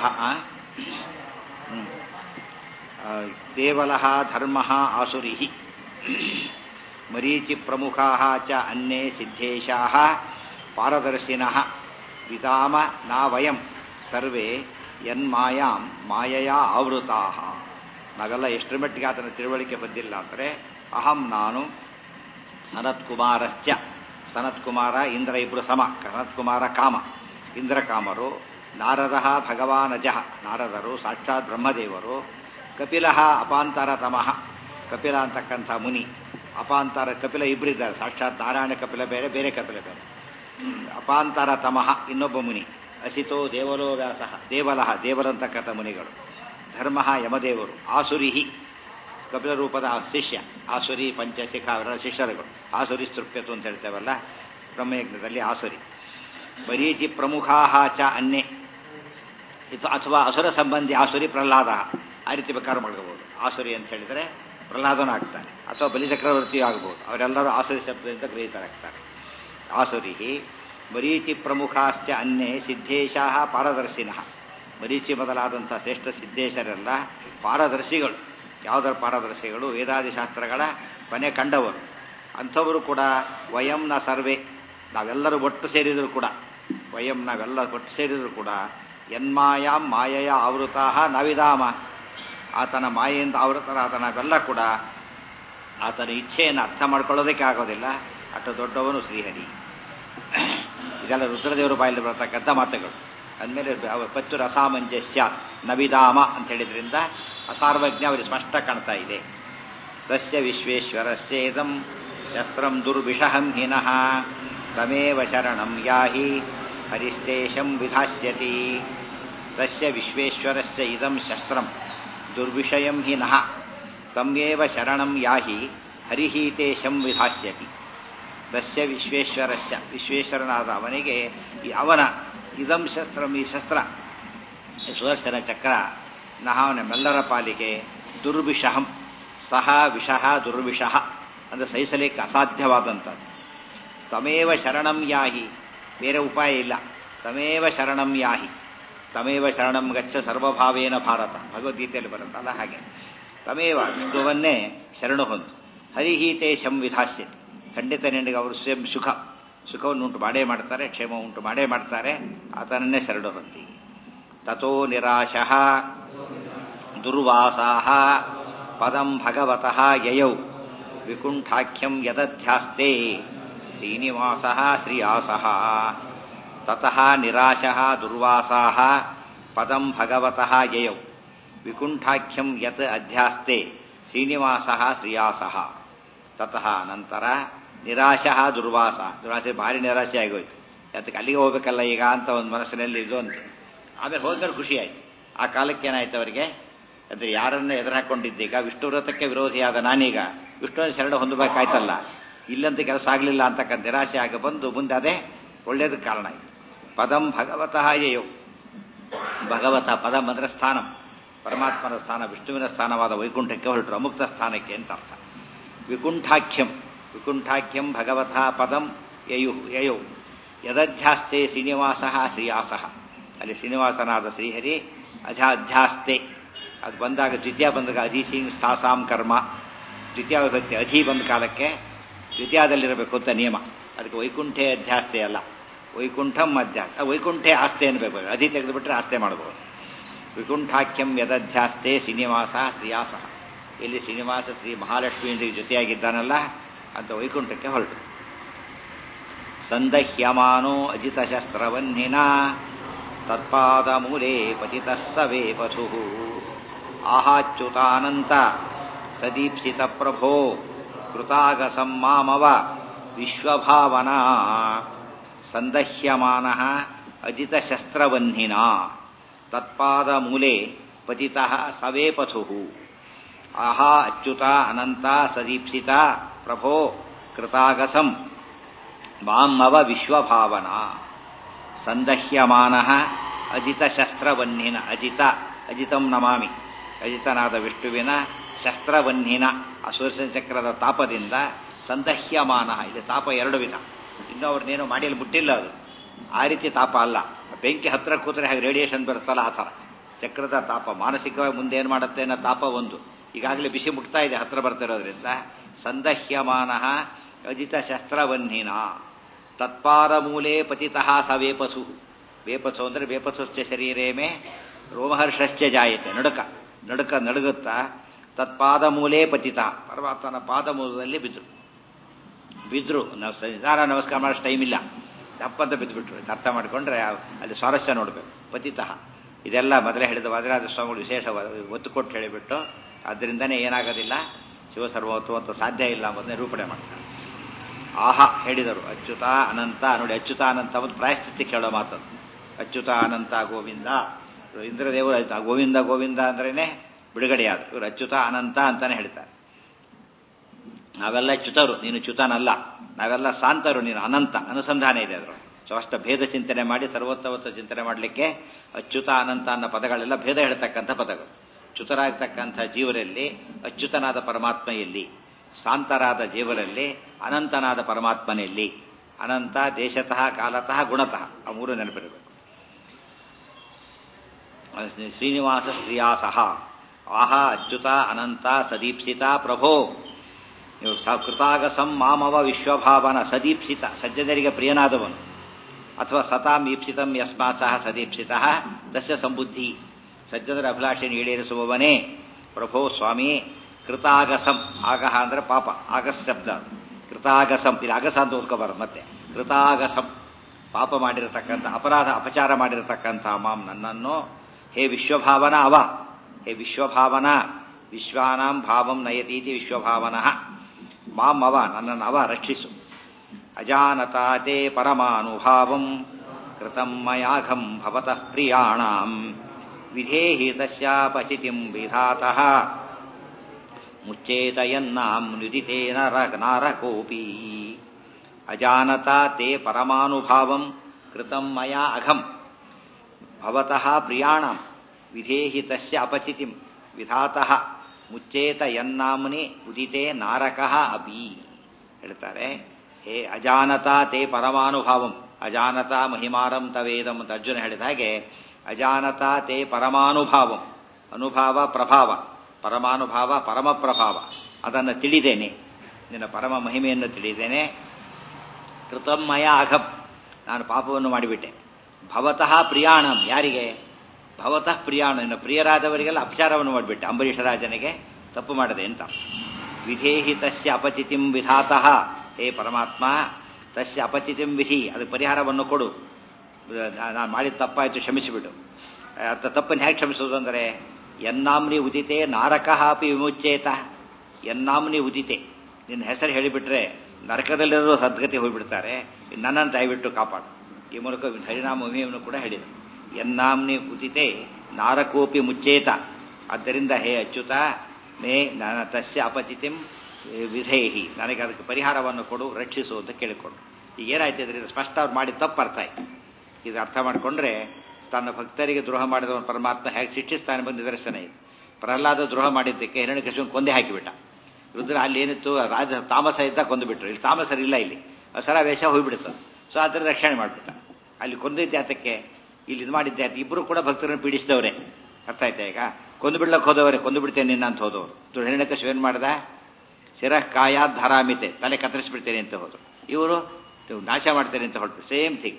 ದೇವಲ ಧರ್ಮ ಆಸುರಿ ಮರೀಚಿ ಪ್ರಮುಖಾ ಚ ಅನ್ಯೇ ಸಿದ್ಧೇಶಾ ಪಾರದರ್ಶಿನ ವಿಧಾಮ ನಾ ವಯಂ ಸರ್ವೇ ಯನ್ಮಾಯಾಂ ಮಾಯೆಯ ಆವೃತಾ ನಾವೆಲ್ಲ ಎಷ್ಟರ ಮಟ್ಟಿಗೆ ಆತನ ತಿಳುವಳಿಕೆ ಬಂದಿಲ್ಲ ಅಂದರೆ ಅಹಂ ನಾನು ಸನತ್ಕುಮಾರಶ್ಚ ಸನತ್ಕುಮಾರ ಇಂದ್ರ ಇಬ್ರು ಸಮ ಸನತ್ಕುಮಾರ ಕಾಮ ಇಂದ್ರಕಾಮರು ನಾರದ ಭಗವಾನಜ ನಾರದರು ಸಾಕ್ಷಾತ್ ಬ್ರಹ್ಮದೇವರು ಕಪಿಲ ಅಪಾಂತರತಮಃ ಕಪಿಲ ಅಂತಕ್ಕಂಥ ಮುನಿ ಅಪಾಂತರ ಕಪಿಲ ಇಬ್ಬರಿದ್ದಾರೆ ಸಾಕ್ಷಾತ್ ನಾರಾಯಣ ಕಪಿಲ ಬೇರೆ ಬೇರೆ ಕಪಿಲ ಬೇರೆ ಅಪಾಂತರ ತಮಃ ಇನ್ನೊಬ್ಬ ಮುನಿ ಅಸಿತೋ ದೇವಲೋ ವ್ಯಾಸ ದೇವಲಹ ದೇವರಂತಕ್ಕಂಥ ಮುನಿಗಳು ಧರ್ಮ ಯಮದೇವರು ಆಸುರಿಹಿ ಕಪಿಲ ರೂಪದ ಶಿಷ್ಯ ಆಸುರಿ ಪಂಚಶಿಖ ಅವರ ಶಿಷ್ಯರುಗಳು ಆಸುರಿ ಸ್ತೃಪ್ಯತು ಅಂತ ಹೇಳ್ತೇವಲ್ಲ ಬ್ರಹ್ಮಯಜ್ಞದಲ್ಲಿ ಆಸುರಿ ಬರೀಜಿ ಪ್ರಮುಖಾ ಚ ಅನ್ನೆ ಇದು ಅಥವಾ ಅಸುರ ಸಂಬಂಧಿ ಆಸುರಿ ಪ್ರಹ್ಲಾದ ಆ ರೀತಿ ಬೇಕಾದ್ರೂ ಮಾಡ್ಕೋಬಹುದು ಆಸುರಿ ಅಂತ ಹೇಳಿದರೆ ಪ್ರಹ್ಲಾದನ ಆಗ್ತಾನೆ ಅಥವಾ ಬಲಿಚಕ್ರವರ್ತಿಯೂ ಆಗ್ಬೋದು ಅವರೆಲ್ಲರೂ ಆಸುರಿ ಶಬ್ದದಿಂದ ಗ್ರಹಿತರಾಗ್ತಾರೆ ಆಸುರಿ ಮರೀಚಿ ಪ್ರಮುಖಾಶ್ಚ ಅನ್ನೇ ಸಿದ್ಧೇಶಾ ಪಾರದರ್ಶಿನ ಮರೀಚಿ ಮೊದಲಾದಂಥ ಶ್ರೇಷ್ಠ ಸಿದ್ಧೇಶರೆಲ್ಲ ಪಾರದರ್ಶಿಗಳು ಯಾವುದರ ಪಾರದರ್ಶಿಗಳು ವೇದಾದಿ ಶಾಸ್ತ್ರಗಳ ಕೊನೆ ಕಂಡವರು ಅಂಥವರು ಕೂಡ ವಯಂನ ಸರ್ವೆ ನಾವೆಲ್ಲರೂ ಒಟ್ಟು ಸೇರಿದರೂ ಕೂಡ ವಯಂ ನಾವೆಲ್ಲ ಒಟ್ಟು ಸೇರಿದರೂ ಕೂಡ ಯನ್ಮಾಯಾಂ ಮಾಯೆಯ ಆವೃತಾ ನಾವಿದಾಮ ಆತನ ಮಾಯೆಯಿಂದ ಆವೃತರಾದ ನಾವೆಲ್ಲ ಕೂಡ ಆತನ ಇಚ್ಛೆಯನ್ನು ಅರ್ಥ ಮಾಡ್ಕೊಳ್ಳೋದಕ್ಕೆ ಆಗೋದಿಲ್ಲ ಅಷ್ಟು ದೊಡ್ಡವನು ಶ್ರೀಹರಿ ಇದೆಲ್ಲ ರುದ್ರದೇವರು ಬಾಯಲ್ಲಿ ಬರ್ತಕ್ಕಂಥ ಮಾತುಗಳು ಅಂದಮೇಲೆ ಪತ್ತು ರಸಾಮಂಜಸ್ಯ ನವಿಧಾಮ ಅಂತ ಹೇಳಿದ್ರಿಂದ ಅಸಾರ್ವಜ್ಞ ಅವರಿಗೆ ಸ್ಪಷ್ಟ ಕಾಣ್ತಾ ಇದೆ ತಸ್ಯ ವಿಶ್ವೇಶ್ವರಸ್ಯೇದಂ ಶಸ್ತ್ರಂ ದುರ್ವಿಷಹಂ ಹಿನಃ ತಮೇವ ಶರಣಂ ಯಾಹಿ ಹರಿಸ್ತೇಶಂ ವಿಧಾಸ್ಯತಿ ತಸ್ಯ ವಿಶ್ವೇಶ್ವರಸ್ಯ ಇದಂ ಶಸ್ತ್ರಂ ದುರ್ವಿಷಯಂ ಹಿನಃ ತಮ್ಯೇವ ಶರಣಂ ಯಾಹಿ ಹರಿಹೀತೇಶಂ ವಿಧಾಸ್ಯತಿ ತಸ್ಯ ವಿಶ್ವೇಶ್ವರಸ್ಯ ವಿಶ್ವೇಶ್ವರನಾದ ಅವನಿಗೆ ಈ ಅವನ ಇದಂ ಶಸ್ತ್ರಂ ಈ ಶಸ್ತ್ರ ಈ ಸುದರ್ಶನ ಚಕ್ರ ನಹ ನಮ್ಮೆಲ್ಲರ ಪಾಲಿಗೆ ದುರ್ವಿಷಹಂ ಸಹ ವಿಷಃ ದುರ್ವಿಷಃ ಅಂದರೆ ಸಹಿಸಲಿಕ್ಕೆ ಅಸಾಧ್ಯವಾದಂಥದ್ದು ತಮೇವ ಶರಣಂ ಯಾಹಿ ಬೇರೆ ಉಪಾಯ ಇಲ್ಲ ತಮೇವ ಶರಣಂ ಯಾಹಿ ತಮೇವ ಶರಣಂ ಗಚ್ಚ ಸರ್ವಭಾವೇನ ಭಾರತ ಭಗವದ್ಗೀತೆಯಲ್ಲಿ ಬರುತ್ತಲ್ಲ ಹಾಗೆ ತಮೇವ ವಿಷ್ಣುವನ್ನೇ ಶರಣು ಹೊಂದು ಹರಿಹೀತೆ ಶಂ ವಿಧಾಸ್ಯತಿ ಖಂಡಿತ ನಿನಗೆ ಅವರು ಸ್ವಯಂ ಸುಖ ಸುಖವನ್ನು ಉಂಟು ಮಾಡೇ ಮಾಡ್ತಾರೆ ಕ್ಷೇಮ ಉಂಟು ಮಾಡೇ ಮಾಡ್ತಾರೆ ಆತನನ್ನೇ ಶರಣು ಹೊಂದಿ ತಥೋ ನಿರಾಶಃ ದುರ್ವಾಸಾಹ ಪದಂ ಭಗವತಃ ಯಯೌ ವಿಕುಂಠಾಖ್ಯಂ ಯದಧ್ಯಾಸ್ತೆ ಶ್ರೀನಿವಾಸಃ ಶ್ರೀಯಾಸಃ ತತಃ ನಿರಾಶಃ ದುರ್ವಾಸಾಹ ಪದಂ ಭಗವತಃ ಯಯೌ ವಿಕುಂಠಾಖ್ಯಂ ಯತ್ ಅಧ್ಯಾಸ್ತೆ ಶ್ರೀನಿವಾಸಃ ಶ್ರೀಯಾಸಃ ತತಃ ನಂತರ ನಿರಾಶಃ ದುರ್ವಾಸ ದುರ್ವಾಸ ಭಾರಿ ನಿರಾಶೆ ಆಗೋಯ್ತು ಅದಕ್ಕೆ ಅಲ್ಲಿಗೆ ಹೋಗ್ಬೇಕಲ್ಲ ಈಗ ಅಂತ ಒಂದು ಮನಸ್ಸಿನಲ್ಲಿ ಇದು ಅಂತ ಆಮೇಲೆ ಹೋದ್ಮೇಲೆ ಖುಷಿ ಆಯ್ತು ಆ ಕಾಲಕ್ಕೆ ಏನಾಯ್ತು ಅವರಿಗೆ ಅಂದ್ರೆ ಯಾರನ್ನ ಎದುರು ಹಾಕೊಂಡಿದ್ದೀಗ ವಿಷ್ಣು ವ್ರತಕ್ಕೆ ವಿರೋಧಿಯಾದ ನಾನೀಗ ವಿಷ್ಣುವಿನ ಶರಣ ಹೊಂದಬೇಕಾಯ್ತಲ್ಲ ಇಲ್ಲಂತ ಕೆಲಸ ಆಗಲಿಲ್ಲ ಅಂತಕ್ಕಂಥ ನಿರಾಶೆ ಆಗ ಬಂದು ಮುಂದೆ ಅದೇ ಒಳ್ಳೇದಕ್ಕೆ ಕಾರಣ ಆಯ್ತು ಪದಂ ಭಗವತಃ ಯಯೋ ಭಗವತ ಪದಂ ಅಂದ್ರೆ ಸ್ಥಾನಂ ಪರಮಾತ್ಮನ ಸ್ಥಾನ ವಿಷ್ಣುವಿನ ಸ್ಥಾನವಾದ ವೈಕುಂಠಕ್ಕೆ ಹೊರಟರು ಅಮುಕ್ತ ಸ್ಥಾನಕ್ಕೆ ಅಂತ ಅರ್ಥ ವಿಕುಂಠಾಖ್ಯಂ ವಿಕುಂಠಾಖ್ಯಂ ಭಗವತಃ ಪದಂ ಯಯು ಯಯೌ ಯದಧ್ಯಾಸ್ತೆ ಶ್ರೀನಿವಾಸ ಶ್ರೀಯಾಸ ಅಲ್ಲಿ ಶ್ರೀನಿವಾಸನಾದ ಶ್ರೀಹರಿ ಅಧ್ಯಾಧ್ಯಾಸ್ತೆ ಅದು ಬಂದಾಗ ದ್ವಿತೀಯ ಬಂದಾಗ ಅಧೀಸಿಂಗ್ ಸ್ಥಾಸಾಂ ಕರ್ಮ ದ್ವಿತೀಯ ವಿಭಕ್ತಿ ಅಧಿ ಬಂದ ಕಾಲಕ್ಕೆ ದ್ವಿತೀಯದಲ್ಲಿರಬೇಕು ಅಂತ ನಿಯಮ ಅದಕ್ಕೆ ವೈಕುಂಠೆ ಅಧ್ಯಾಸ್ತೆ ಅಲ್ಲ ವೈಕುಂಠಂ ಅಧ್ಯಾಸ ವೈಕುಂಠೆ ಆಸ್ತೆ ಅನ್ಬೇಕು ಅಧಿ ತೆಗೆದುಬಿಟ್ರೆ ಆಸ್ತೆ ಮಾಡಬಹುದು ವಿಕುಂಠಾಖ್ಯಂ ಯದಧ್ಯಾಸ್ತೆ ಶ್ರೀನಿವಾಸ ಶ್ರೀಯಾಸ ಇಲ್ಲಿ ಶ್ರೀನಿವಾಸ ಶ್ರೀ ಮಹಾಲಕ್ಷ್ಮಿಯೊಂದಿಗೆ ಜೊತೆಯಾಗಿದ್ದಾನಲ್ಲ ಅಂತ ವೈಕುಂಠಕ್ಕೆ ಹೊರಟು ಸಂದಹ್ಯಮಾನೋ ಅಜಿತ ಶಸ್ತ್ರವನ್ನಿನ ತತ್ಪಾದ ಮೂಲೆ ಪತಿತಃ ಸವೇ ಪಥು ಆಹಾಚ್ಯುತಾನಂತ ಸದೀಪ್ಸಿತ ಪ್ರಭೋ ಕೃತಾಗಸಂ ಮಾಮವ ವಿಶ್ವಭಾವನಾ ಸಂದಹ್ಯಮಾನ ಅಜಿತ ಶಸ್ತ್ರವನ್ನಿನ ತತ್ಪಾದ ಮೂಲೆ ಪತಿತಃ ಸವೇ ಪಥು ಆಹಾ ಅಚ್ಯುತ ಅನಂತ ಸದೀಪ್ಸಿತ ಪ್ರಭೋ ಕೃತಾಗಸಂ ಮಾಮವ ವಿಶ್ವಭಾವನಾ ಸಂದಹ್ಯಮಾನ ಅಜಿತ ಶಸ್ತ್ರವನ್ನಿನ ಅಜಿತ ಅಜಿತಂ ನಮಾಮಿ ಅಜಿತನಾದ ವಿಷ್ಣುವಿನ ಶಸ್ತ್ರವನ್ನಿನ ಆ ಸುದರ್ಶನ ಚಕ್ರದ ತಾಪದಿಂದ ಸಂದಹ್ಯಮಾನ ಇಲ್ಲಿ ತಾಪ ಎರಡು ವಿಧ ಇನ್ನೂ ಅವ್ರನ್ನೇನು ಮಾಡಿಯಲ್ಲಿ ಮುಟ್ಟಿಲ್ಲ ಅದು ಆ ರೀತಿ ತಾಪ ಅಲ್ಲ ಬೆಂಕಿ ಹತ್ರ ಕೂತ್ರೆ ಹಾಗೆ ರೇಡಿಯೇಷನ್ ಬರುತ್ತಲ್ಲ ಆ ಥರ ಚಕ್ರದ ತಾಪ ಮಾನಸಿಕವಾಗಿ ಮುಂದೆ ಏನು ಮಾಡುತ್ತೆ ಅನ್ನೋ ತಾಪ ಒಂದು ಈಗಾಗಲೇ ಬಿಸಿ ಮುಟ್ತಾ ಇದೆ ಹತ್ರ ಬರ್ತಿರೋದ್ರಿಂದ ಸಂದಹ್ಯಮಾನ ಅಜಿತ ಶಸ್ತ್ರವನ್ನಿನ ತತ್ಪಾದ ಮೂಲೆ ಪತಿತಃ ಸ ವೇಪಸು ವೇಪಸು ಅಂದರೆ ವೇಪಸುಶ್ಚ ಶರೀರೇ ಮೇ ರೋಮಹರ್ಷಶ್ಚ ಜಾಯತೆ ನಡುಕ ನಡುಕ ನಡುಗುತ್ತಾ ತತ್ಪಾದ ಮೂಲೆ ಪತಿತ ಪರಮಾತ್ಮನ ಪಾದ ಮೂಲದಲ್ಲಿ ಬಿದ್ದರು ಬಿದ್ರು ನಾವು ನಿಧಾನ ನಮಸ್ಕಾರ ಮಾಡೋಷ್ಟು ಟೈಮ್ ಇಲ್ಲ ದಪ್ಪಂತ ಬಿದ್ದುಬಿಟ್ರು ಅರ್ಥ ಮಾಡಿಕೊಂಡ್ರೆ ಅಲ್ಲಿ ಸ್ವಾರಸ್ಯ ನೋಡಬೇಕು ಪತಿತಃ ಇದೆಲ್ಲ ಮೊದಲೇ ಹೇಳಿದ ವಾದಿರಾಜ ಸ್ವಾಮಿಗಳು ವಿಶೇಷ ಒತ್ತು ಕೊಟ್ಟು ಹೇಳಿಬಿಟ್ಟು ಅದರಿಂದನೇ ಏನಾಗೋದಿಲ್ಲ ಶಿವಸರ್ವತ್ವ ಅಂತ ಸಾಧ್ಯ ಇಲ್ಲ ಅನ್ನೋದನ್ನ ನಿರೂಪಣೆ ಮಾಡ್ತಾರೆ ಆಹಾ ಹೇಳಿದರು ಅಚ್ಯುತ ಅನಂತ ನೋಡಿ ಅಚ್ಯುತ ಅನಂತ ಒಂದು ಪ್ರಾಯಶ್ಚಿತ್ತಿ ಕೇಳೋ ಮಾತದು ಅಚ್ಯುತ ಅನಂತ ಗೋವಿಂದ ಇಂದ್ರದೇವರು ಗೋವಿಂದ ಗೋವಿಂದ ಅಂದ್ರೇನೆ ಬಿಡುಗಡೆಯಾದ ಇವರು ಅಚ್ಯುತ ಅನಂತ ಅಂತಾನೆ ಹೇಳ್ತಾರೆ ನಾವೆಲ್ಲ ಚ್ಯುತರು ನೀನು ಚ್ಯುತನಲ್ಲ ನಾವೆಲ್ಲ ಶಾಂತರು ನೀನು ಅನಂತ ಅನುಸಂಧಾನ ಇದೆ ಅದ್ರ ಸೊ ಅಷ್ಟ ಭೇದ ಚಿಂತನೆ ಮಾಡಿ ಸರ್ವೋತ್ತಮತ್ವ ಚಿಂತನೆ ಮಾಡಲಿಕ್ಕೆ ಅಚ್ಯುತ ಅನಂತ ಅನ್ನೋ ಪದಗಳೆಲ್ಲ ಭೇದ ಹೇಳ್ತಕ್ಕಂಥ ಪದಗಳು ಚ್ಯುತರಾಗ್ತಕ್ಕಂಥ ಜೀವರಲ್ಲಿ ಅಚ್ಯುತನಾದ ಪರಮಾತ್ಮ ಎಲ್ಲಿ ಶಾಂತರಾದ ಜೀವರಲ್ಲಿ ಅನಂತನಾದ ಪರಮಾತ್ಮನೆಯಲ್ಲಿ ಅನಂತ ದೇಶತಃ ಕಾಲತಃ ಗುಣತಃ ಆ ಮೂರು ನೆನಪಿರಬೇಕು ಶ್ರೀನಿವಾಸ ಶ್ರೀಯಾಸಃ ಆಹ ಅಚ್ಯುತ ಅನಂತ ಸದೀಪ್ಸಿತ ಪ್ರಭೋ ನೀವು ಕೃತಾಗಸಂ ಮಾಮವ ವಿಶ್ವಭಾವನ ಸದೀಪ್ಸಿತ ಸಜ್ಜನರಿಗೆ ಪ್ರಿಯನಾದವನು ಅಥವಾ ಸತಾಂ ಈಪ್ಸಿತಂ ಯಸ್ಮಾತ್ ಸಹ ಸದೀಪ್ಸಿತ ದಸ್ಯ ಸಂಬುದ್ಧಿ ಸಜ್ಜನರ ಅಭಿಲಾಷೆಯನ್ನು ಈಡೇರಿಸುವವನೇ ಪ್ರಭೋ ಸ್ವಾಮಿ ಕೃತಾಗಸಂ ಆಗಹ ಅಂದ್ರೆ ಪಾಪ ಆಗಸ್ ಶಬ್ದ ಅದು ಕೃತಾಗಸಂ ಇದು ಅಗಸ ಅಂತ ಓದ್ಕೋಬಾರದು ಮತ್ತೆ ಕೃತಾಗಸಂ ಪಾಪ ಮಾಡಿರತಕ್ಕಂಥ ಅಪರಾಧ ಅಪಚಾರ ಮಾಡಿರತಕ್ಕಂಥ ಮಾಂ ನನ್ನನ್ನು ಹೇ ವಿಶ್ವಭಾವನ ಅವ ಹೇ ವಿಶ್ವಭಾವನ ವಿಶ್ವಾನಾಂ ಭಾವಂ ನಯತೀತಿ ವಿಶ್ವಭಾವನಃ ಮಾಂ ಅವ ನನ್ನನ್ನು ಅವ ರಕ್ಷಿಸು ಅಜಾನತಾ ತೇ ಪರಮಾನುಭಾವಂ ಕೃತಂ ಮಯಾಘಂ ಭವತಃ ಪ್ರಿಯಾಣಾಂ ವಿಧೇಹಿ ತಸ್ಯಾಪಚಿತಿಂ ವಿಧಾತಃ ಮುಚ್ಚೇತಯನ್ನಾಂ ನುದಿತೆ ನರ ನಾರಕೋಪಿ ಅಜಾನತಾ ತೇ ಪರಮಾನುಭಾವಂ ಕೃತಂ ಮಯಾ ಅಘಂ ಭವತಃ ಪ್ರಿಯಾಣಂ ವಿಧೇಹಿ ತಸ್ಯ ಅಪಚಿತಿಂ ವಿಧಾತಃ ಮುಚ್ಚೇತ ಯನ್ನಾಮ್ನಿ ಉದಿತೆ ನಾರಕಃ ಅಪಿ ಹೇಳ್ತಾರೆ ಹೇ ಅಜಾನತಾ ತೇ ಪರಮಾನುಭಾವಂ ಅಜಾನತಾ ಮಹಿಮಾರಂ ತವೇದಂ ಅಂತ ಅರ್ಜುನ ಹೇಳಿದ ಹಾಗೆ ಅಜಾನತಾ ತೇ ಪರಮಾನುಭಾವಂ ಅನುಭಾವ ಪ್ರಭಾವ ಪರಮಾನುಭಾವ ಪರಮ ಪ್ರಭಾವ ಅದನ್ನು ತಿಳಿದೇನೆ ನಿನ್ನ ಪರಮ ಮಹಿಮೆಯನ್ನು ತಿಳಿದೇನೆ ಕೃತಮ್ಮಯ ಅಘಂ ನಾನು ಪಾಪವನ್ನು ಮಾಡಿಬಿಟ್ಟೆ ಭವತಃ ಪ್ರಿಯಾಣಂ ಯಾರಿಗೆ ಭವತಃ ಪ್ರಿಯಾಣ ನಿನ್ನ ಪ್ರಿಯರಾದವರಿಗೆಲ್ಲ ಅಪಚಾರವನ್ನು ಮಾಡಿಬಿಟ್ಟೆ ಅಂಬರೀಷ ರಾಜನಿಗೆ ತಪ್ಪು ಮಾಡದೆ ಅಂತ ವಿಧೇಹಿ ತಸ್ಯ ಅಪಚಿತಿಂ ವಿಧಾತಃ ಹೇ ಪರಮಾತ್ಮ ತಸ್ಯ ಅಪಚಿತಿಂ ವಿಧಿ ಅದು ಪರಿಹಾರವನ್ನು ಕೊಡು ನಾನು ಮಾಡಿದ ತಪ್ಪಾಯಿತು ಕ್ಷಮಿಸಿಬಿಡು ಅರ್ಥ ತಪ್ಪನ್ನು ಹೇಗೆ ಕ್ಷಮಿಸೋದು ಅಂದರೆ ಎನ್ನಾಮ್ನಿ ಉದಿತೆ ನಾರಕಃ ಅಪಿ ವಿಮುಚ್ಚೇತ ಎನ್ನಾಮ್ನಿ ಉದಿತೆ ನಿನ್ನ ಹೆಸರು ಹೇಳಿಬಿಟ್ರೆ ನರಕದಲ್ಲಿರೋ ಸದ್ಗತಿ ಹೋಗ್ಬಿಡ್ತಾರೆ ನನ್ನನ್ನು ದಯವಿಟ್ಟು ಕಾಪಾಡು ಈ ಮೂಲಕ ಹರಿನಾಮ ಮಹಿಮೆಯನ್ನು ಕೂಡ ಹೇಳಿದರು ಎನ್ನಾಮ್ನಿ ಉದಿತೆ ನಾರಕೋಪಿ ಮುಚ್ಚೇತ ಆದ್ದರಿಂದ ಹೇ ಅಚ್ಯುತ ಮೇ ನನ್ನ ತಸ್ಯ ಅಪಚಿತಿಂ ವಿಧೇಹಿ ನನಗೆ ಅದಕ್ಕೆ ಪರಿಹಾರವನ್ನು ಕೊಡು ರಕ್ಷಿಸು ಅಂತ ಕೇಳಿಕೊಂಡು ಈಗ ಏನಾಯ್ತು ಇದರಿಂದ ಸ್ಪಷ್ಟ ಅವ್ರು ಮಾಡಿದ ತಪ್ಪು ಅರ್ಥ ಆಯ್ತು ಇದು ಅರ್ಥ ಮಾಡಿಕೊಂಡ್ರೆ ತನ್ನ ಭಕ್ತರಿಗೆ ದ್ರೋಹ ಮಾಡಿದವನು ಪರಮಾತ್ಮ ಹೇಗೆ ಶಿಕ್ಷಿಸ್ತಾನೆ ಬಂದ ನಿದರ್ಶನ ಇದು ಪ್ರಹ್ಲಾದ ದ್ರೋಹ ಮಾಡಿದ್ದಕ್ಕೆ ಹಿರಣ್ಯಕೃಷ್ಣ ಕೊಂದೆ ಹಾಕಿಬಿಟ್ಟ ರುದ್ರ ಅಲ್ಲಿ ಏನಿತ್ತು ರಾಜ ತಾಮಸ ಇದ್ದ ಕೊಂದುಬಿಟ್ರು ಇಲ್ಲಿ ತಾಮಸರಿಲ್ಲ ಇಲ್ಲಿ ಸರ ವೇಷ ಹೋಗ್ಬಿಡುತ್ತೆ ಸೊ ಅದರ ರಕ್ಷಣೆ ಮಾಡಿಬಿಟ್ಟ ಅಲ್ಲಿ ಕೊಂದಿದ್ದೆ ಆತಕ್ಕೆ ಇಲ್ಲಿ ಇದು ಮಾಡಿದ್ದೆ ಆತ ಇಬ್ಬರು ಕೂಡ ಭಕ್ತರನ್ನು ಪೀಡಿಸಿದವರೇ ಅರ್ಥ ಆಯ್ತಾ ಈಗ ಕೊಂದು ಬಿಡ್ಲಕ್ಕೆ ಹೋದವರೇ ಕೊಂದು ಬಿಡ್ತೇನೆ ನಿನ್ನ ಅಂತ ಹೋದವರು ಹಿರಣ್ಯಕೃಷ್ಣ ಏನು ಮಾಡ್ದ ಶಿರ ಕಾಯ ಧಾರಾಮಿತೆ ತಲೆ ಕತ್ತರಿಸ್ಬಿಡ್ತೇನೆ ಅಂತ ಹೋದ್ರು ಇವರು ನಾಶ ಮಾಡ್ತೇನೆ ಅಂತ ಹೊರಟು ಸೇಮ್ ಥಿಂಗ್